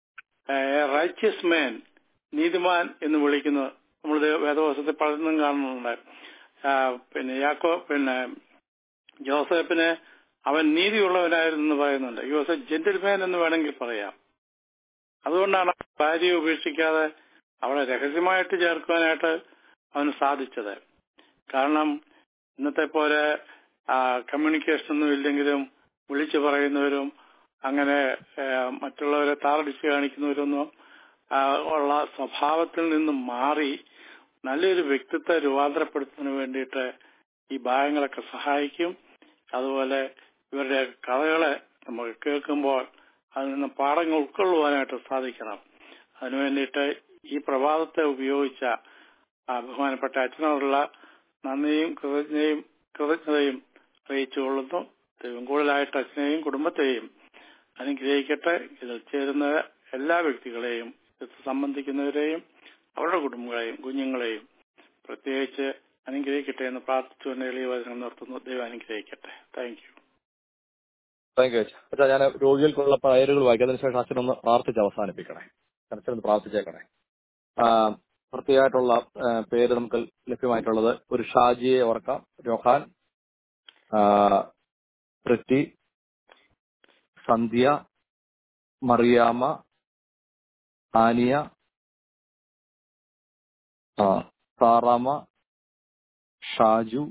റൈച്ചസ് മാൻ നീതിമാൻ എന്ന് വിളിക്കുന്നു നമ്മൾ വേദവസത്തിൽ പലതും കാണുന്നുണ്ട് ആ, പിന്നെ യാക്കോ പിന്നെ ജോസഫിന് അവൻ നീതിയുള്ളവനായിരുന്നു എന്ന് പറയുന്നുണ്ട് ഈ വാസ് എ ജെന്റിൽമാൻ എന്ന് വേണമെങ്കിൽ പറയാം അതുകൊണ്ടാണ് ആ ഭാര്യയെ ഉപേക്ഷിക്കാതെ അവളെ രഹസ്യമായിട്ട് ചേർക്കുവാനായിട്ട് അവന് സാധിച്ചത് കാരണം ഇന്നത്തെ പോലെ കമ്മ്യൂണിക്കേഷൻ ഒന്നും ഇല്ലെങ്കിലും വിളിച്ചു പറയുന്നവരും അങ്ങനെ ആ, മറ്റുള്ളവരെ താറടിച്ച് കാണിക്കുന്നവരൊന്നും ആ, ഉള്ള സ്വഭാവത്തിൽ നിന്നും മാറി നല്ലൊരു വ്യക്തിത്വ രൂപാന്തരപ്പെടുത്തുന്നതിന് വേണ്ടിയിട്ട് ഈ ഭാഗങ്ങളൊക്കെ സഹായിക്കും അതുപോലെ ഇവരുടെ കഥകളെ നമുക്ക് കേൾക്കുമ്പോൾ അതിൽ നിന്ന് പാഠങ്ങൾ ഉൾക്കൊള്ളുവാനായിട്ട് സാധിക്കണം അതിനു വേണ്ടിയിട്ട് ഈ പ്രഭാതത്തെ ഉപയോഗിച്ച ആ ബഹുമാനപ്പെട്ട അച്ഛനോടുള്ള നന്ദിയും കൃതജ്ഞയും കൃതജ്ഞതയും അറിയിച്ചുകൊള്ളുന്നു ദൈവം കൂടുതലായിട്ട് അച്ഛനെയും കുടുംബത്തെയും അനുഗ്രഹിക്കട്ടെ ഇതിൽ ചേരുന്ന എല്ലാ വ്യക്തികളെയും ഇത് സംബന്ധിക്കുന്നവരെയും അവരുടെ കുടുംബങ്ങളെയും കുഞ്ഞുങ്ങളെയും പ്രത്യേകിച്ച് അനുഗ്രഹിക്കട്ടെ എന്ന് പ്രാർത്ഥിച്ചുകൊണ്ട് എളിയ വചനം നിർത്തുന്നു ദൈവം അനുഗ്രഹിക്കട്ടെ താങ്ക് യു
താങ്ക് യു അച്ഛാ അച്ഛാ ഞാൻ രോഗികൾക്കുള്ള പേരുകൾ വായിക്കാം അതിനുശേഷം അച്ഛനൊന്ന് പ്രാർത്ഥിച്ച് അവസാനിപ്പിക്കണേ അച്ഛനൊന്ന് പ്രാർത്ഥിച്ചേക്കണേ ആ, പ്രത്യേകമായിട്ടുള്ള ആ, പേര് നമുക്ക് ലഭ്യമായിട്ടുള്ളത് ഒരു ഷാജിയെ ഓർക്കാം രോഹാൻ ആ, പ്രിറ്റി സന്ധ്യ മറിയാമ്മ ആനിയ ആ, സാറാമ്മ ഷാജു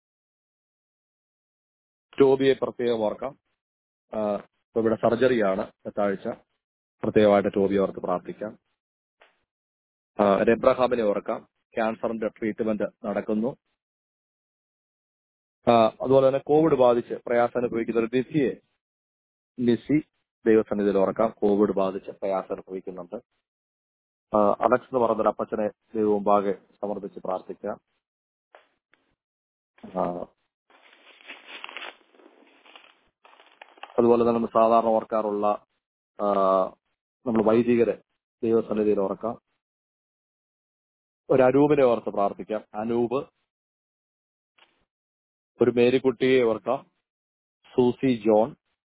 ടോബിയെ പ്രത്യേകം ഓർക്കാം ആ, ഇപ്പൊ ഇവിടെ സർജറിയാണ് അടുത്താഴ്ച പ്രത്യേകമായിട്ട് ടോബി ഓർത്ത് പ്രാർത്ഥിക്കാം ആ, എബ്രഹാമിനെ ഓർക്കാം ക്യാൻസറിന്റെ ട്രീറ്റ്മെന്റ് നടക്കുന്നു ആ, അതുപോലെ തന്നെ കോവിഡ് ബാധിച്ച് പ്രയാസം അനുഭവിക്കുന്ന ഒരു നിസിയെ നിസി ദൈവസന്നിധിയിൽ ഓർക്കാം കോവിഡ് ബാധിച്ച് പ്രയാസം അനുഭവിക്കുന്നുണ്ട് ആ, അലക്സ് എന്ന് പറഞ്ഞൊരു അപ്പച്ചനെ ദൈവമുമ്പാകെ സമർപ്പിച്ച് പ്രാർത്ഥിക്കാം ആ, അതുപോലെ തന്നെ നമ്മൾ സാധാരണ ഓർക്കാറുള്ള ആ, നമ്മൾ വൈദികരെ ദൈവസന്നിധിയിൽ ഓർക്കാം ഒരു അനൂപിനെ ഓർത്ത് പ്രാർത്ഥിക്കാം അനൂപ് ഒരു മേരിക്കുട്ടിയെ ഓർക്കാം സൂസി ജോൺ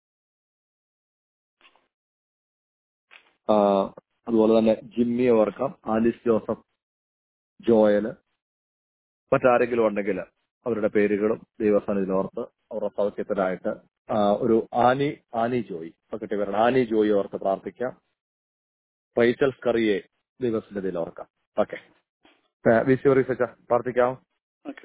ആ, അതുപോലെ തന്നെ ജിമ്മിയെ ഓർക്കാം ആലിസ് ജോസഫ് ജോയല് മറ്റാരെങ്കിലും ഉണ്ടെങ്കിൽ അവരുടെ പേരുകളും ദൈവസ്ഥാനത്തിൽ ഓർത്ത് അവരുടെ സൗഖ്യത്തിനായിട്ട് ആ, ഒരു ആനി ആനി ജോയി ഇപ്പൊ കിട്ടിയ പേരാണ് ആനി ജോയി ഓർത്ത് പ്രാർത്ഥിക്കാം റൈച്ചൽ സ്കറിയെ ദൈവസന്നിധിയിൽ ഓർക്കാം ഓക്കെ വി സി ഓറീസ് അച്ഛാ പ്രാർത്ഥിക്കാം
ഓക്കെ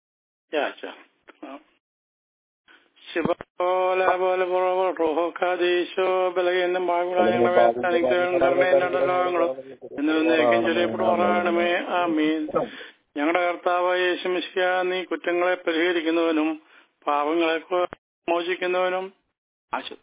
ശിവോലാപോലീശോ ബലഹീനം ഭാഗങ്ങളായ ചെറിയപ്പെടുമാറാണമേ ആമീൻ ഞങ്ങളുടെ കർത്താവ് യേശുമിശിക നീ കുറ്റങ്ങളെ പരിഹരിക്കുന്നവനും പാപങ്ങളെ മോചിക്കുന്നവനും അശു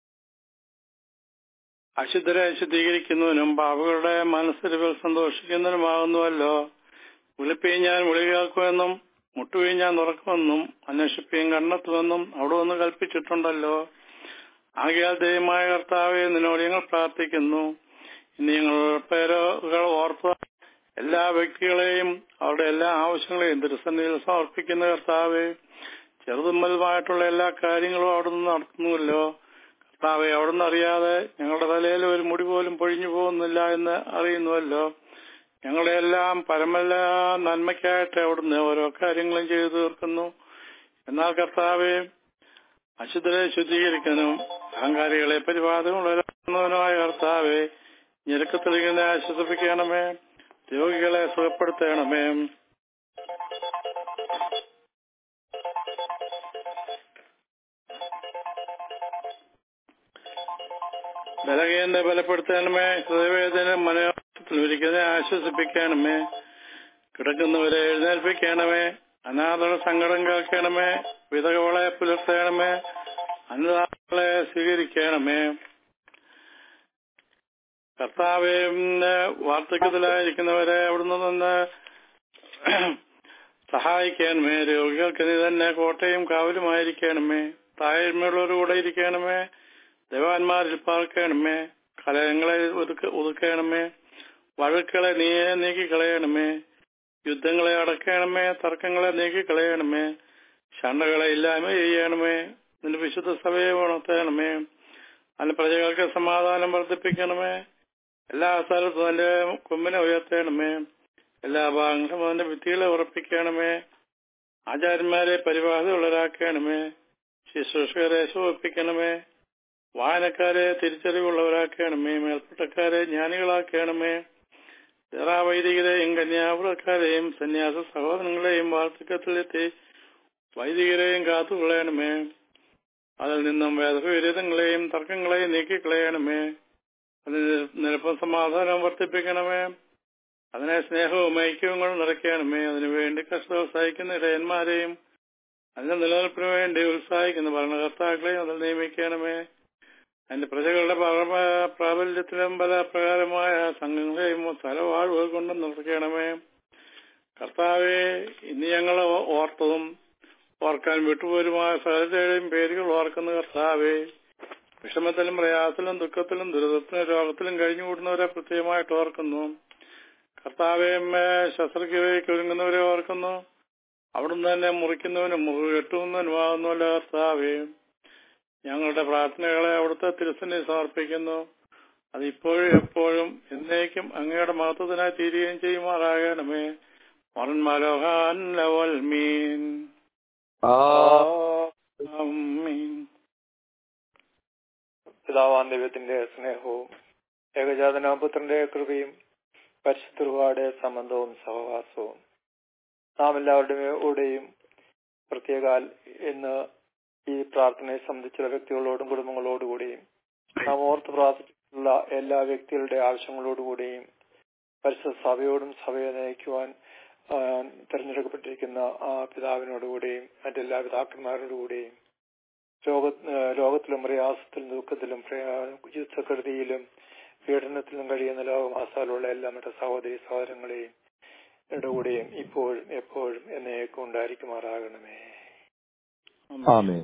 അശുദ്ധരെ ശുദ്ധീകരിക്കുന്നവനും പാപങ്ങളുടെ മനസ്സിരിവിൽ സന്തോഷിക്കുന്നവനുമാകുന്നുവല്ലോ വിളിപ്പീൻ ഞാൻ വിളി കേൾക്കുമെന്നും മുട്ടുകയും ഞാൻ തുറക്കുമെന്നും അന്വേഷിക്കുകയും കണ്ടെത്തുമെന്നും അവിടെ ഒന്ന് കൽപ്പിച്ചിട്ടുണ്ടല്ലോ ആകയാൽ ദൈവമായ കർത്താവെ നിന്നോട് ഞങ്ങൾ പ്രാർത്ഥിക്കുന്നു ഇനി ഞങ്ങൾ പേരുകൾ ഓർത്ത എല്ലാ വ്യക്തികളെയും അവരുടെ എല്ലാ ആവശ്യങ്ങളെയും തിരുസന്നിധിയിൽ സമർപ്പിക്കുന്ന കർത്താവെ ചെറുതും വലുതുമായിട്ടുള്ള എല്ലാ കാര്യങ്ങളും അവിടുന്ന് നടത്തുന്നുവല്ലോ കർത്താവെ അവിടുന്ന് അറിയാതെ ഞങ്ങളുടെ തലയിൽ ഒരു മുടി പോലും പൊഴിഞ്ഞു പോകുന്നില്ല എന്ന് അറിയുന്നുവല്ലോ ഞങ്ങളുടെ എല്ലാം പരമല്ല നന്മയ്ക്കായിട്ട് അവിടുന്ന് ഓരോ കാര്യങ്ങളും ചെയ്തു തീർക്കുന്നു എന്നാൽ കർത്താവെ അശുദ്ധരെ ശുദ്ധീകരിക്കാനും അഹങ്കാരികളെ പരിപാതമുള്ളവനുമായ കർത്താവെ ഞെരുക്കത്തിലിങ്ങനെ ആശ്വസിപ്പിക്കണമേ രോഗികളെ സുഖപ്പെടുത്തണമേ ബലഹീനത ബലപ്പെടുത്തണമേ ഹൃദയവേദന മനോഹരത്തിൽ ഒരിക്കലും ആശ്വസിപ്പിക്കണമേ കിടക്കുന്നവരെ എഴുന്നേൽപ്പിക്കണമേ അനാഥരുടെ സങ്കടം കേൾക്കണമേ വിധകളെ പുലർത്തണമേ അനുദാനങ്ങളെ സ്വീകരിക്കണമേ കർത്താവെ വാർദ്ധക്യത്തിലായിരിക്കുന്നവരെ അവിടുന്ന് നിന്ന് സഹായിക്കണമേ രോഗികൾക്ക് നീ തന്നെ കോട്ടയും കാവലുമായിരിക്കണമേ താഴ്മയുള്ളവർ കൂടെ ഇരിക്കണമേ ദേവാന്മാരിൽ പാർക്കണമേ കലയങ്ങളെ ഒതുക്ക ഒതുക്കണമേ വഴക്കുകളെ നീ നീക്കിക്കളയണമേ യുദ്ധങ്ങളെ അടക്കണമേ തർക്കങ്ങളെ നീക്കിക്കളയണമേ ഷണ്ടകളെ ഇല്ലായ്മ ചെയ്യണമേ നിന്റെ വിശുദ്ധ സഭയെ ഉണർത്തണമേ അതിന്റെ പ്രജകൾക്ക് സമാധാനം വർദ്ധിപ്പിക്കണമേ എല്ലാ സ്ഥലത്തും അതിന്റെ കൊമ്പിനെ ഉയർത്തണമേ എല്ലാ ഭാഗങ്ങളും അതിന്റെ ഭിത്തികളെ ഉറപ്പിക്കണമേ ആചാര്യന്മാരെ പരിപാടിയുള്ളവരാക്കണമേ ശുശ്രൂഷകരെ ശോഭിപ്പിക്കണമേ വായനക്കാരെ തിരിച്ചറിവുള്ളവരാക്കണമേ മേൽപ്പെട്ടക്കാരെ ജ്ഞാനികളാക്കണമേ വൈദികരെയും കന്യാപുരക്കാരെയും സന്യാസ സഹോദരങ്ങളെയും വാർദ്ധക്യത്തിലെത്തി വൈദികരെയും കാത്തുകൊള്ളണമേ അതിൽ നിന്നും വേദവിരുദ്ധങ്ങളെയും തർക്കങ്ങളെയും നീക്കിക്കളയണമേ അതിന് നിരപ്പം സമാധാനം വർദ്ധിപ്പിക്കണമേ അതിനെ സ്നേഹവും ഐക്യവും കൊണ്ട് നിറയ്ക്കണമേ അതിനുവേണ്ടി കഷ്ടത സഹിക്കുന്ന ഇടയന്മാരെയും അതിന്റെ നിലനിൽപ്പിന് വേണ്ടി ഉത്സാഹിക്കുന്ന ഭരണകർത്താക്കളെയും അതിൽ നിയമിക്കണമേ അതിന്റെ പ്രജകളുടെ പ്രാബല്യത്തിലും പല പ്രകാരമായ സംഘങ്ങളെയും സ്ഥലവാഴ്വുകൾ കൊണ്ട് നിർത്തണമേ കർത്താവെ ഇന്ന് ഞങ്ങൾ ഓർത്തതും ഓർക്കാൻ വിട്ടുപോരുമായ സകലതയുടെയും പേരുകൾ ഓർക്കുന്ന കർത്താവേ വിഷമത്തിലും പ്രയാസത്തിലും ദുഃഖത്തിലും ദുരിതത്തിലും രോഗത്തിലും കഴിഞ്ഞുകൂടുന്നവരെ പ്രത്യേകമായിട്ട് ഓർക്കുന്നു കർത്താവെ ശസ്ത്രക്രിയയ്ക്ക് ഒരുങ്ങുന്നവരെ ഓർക്കുന്നു അവിടുന്ന് തന്നെ മുറിക്കുന്നവനും മുറിവ് കെട്ടുന്നവനുമാകുന്നുവല്ല കർത്താവേ ഞങ്ങളുടെ പ്രാർത്ഥനകളെ അവിടുത്തെ തിരുസനെ സമർപ്പിക്കുന്നു അത് ഇപ്പോഴും എപ്പോഴും എന്നേക്കും അങ്ങയുടെ മഹത്വത്തിനായി തീരുകയും ചെയ്യുമാറാകണമേ മറൻ മലോഹാൻ ലവൽ മീൻ ആമീൻ
പിതാവാൻ ദൈവത്തിന്റെ സ്നേഹവും ഏകജാതനാപുത്രന്റെ കൃപയും പരിശുദ്ധരുടെ സംബന്ധവും സഹവാസവും നാം എല്ലാവരുടെയും കൂടെയും പ്രത്യേകാൽ ഇന്ന് ഈ പ്രാർത്ഥനയെ സംബന്ധിച്ചുള്ള വ്യക്തികളോടും കുടുംബങ്ങളോടുകൂടിയും നാം ഓർത്ത് പ്രാർത്ഥിച്ചിട്ടുള്ള എല്ലാ വ്യക്തികളുടെ ആവശ്യങ്ങളോടുകൂടിയും പരിശുദ്ധ സഭയോടും സഭയെ നയിക്കുവാൻ ആ, തെരഞ്ഞെടുക്കപ്പെട്ടിരിക്കുന്ന ആ പിതാവിനോടുകൂടിയും മറ്റെല്ലാ പിതാക്കന്മാരോടുകൂടിയും ലോക ലോകത്തിലും പ്രയാസത്തിലും ദുഃഖത്തിലും പ്രയാ- യുദ്ധക്കെടുതിയിലും പീഡനത്തിലും കഴിയുന്ന ലോകമാസാലുള്ള എല്ലാ മറ്റു സഹോദരി സഹോദരങ്ങളെയും കൂടെയും ഇപ്പോഴും എപ്പോഴും എന്നേക്കും ഉണ്ടായിരിക്കുമാറാകണമേ
ആമേ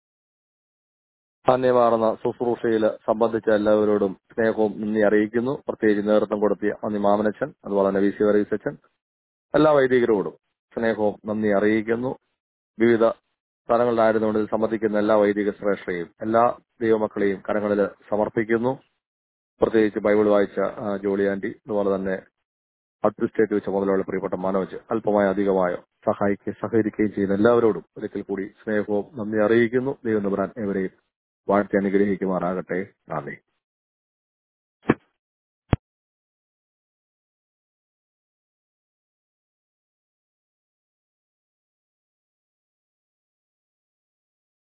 ധന്യമാർന്ന ശുശ്രൂഷയിൽ സംബന്ധിച്ച എല്ലാവരോടും സ്നേഹവും നന്ദി അറിയിക്കുന്നു പ്രത്യേകിച്ച് നേതൃത്വം കൊടുത്തിയ നന്ദി മാമനച്ചൻ അതുപോലെ തന്നെ വി സി വർഗീസച്ചൻ എല്ലാ വൈദികരോടും സ്നേഹവും നന്ദി അറിയിക്കുന്നു വിവിധ സ്ഥലങ്ങളിലായിരുന്നുകൊണ്ട് ഇതിൽ സംബന്ധിക്കുന്ന എല്ലാ വൈദിക ശ്രേഷ്ഠയും എല്ലാ ദൈവമക്കളെയും കരങ്ങളിൽ സമർപ്പിക്കുന്നു പ്രത്യേകിച്ച് ബൈബിൾ വായിച്ച ആ, ജോളി ആന്റി അതുപോലെ തന്നെ അഡ്മിനിസ്ട്രേറ്റീവ് ചുമതലയുള്ള പ്രിയപ്പെട്ട മനോജ് അല്പമായോ അധികമായോ സഹായിക്കുകയും സഹകരിക്കുകയും ചെയ്യുന്ന എല്ലാവരോടും ഒരിക്കൽ കൂടി സ്നേഹവും നന്ദി അറിയിക്കുന്നു ദൈവം നമ്പരാൻ ഏവരെയും വാഴ്ത്തി അനുഗ്രഹിക്കുമാറാകട്ടെ നന്ദി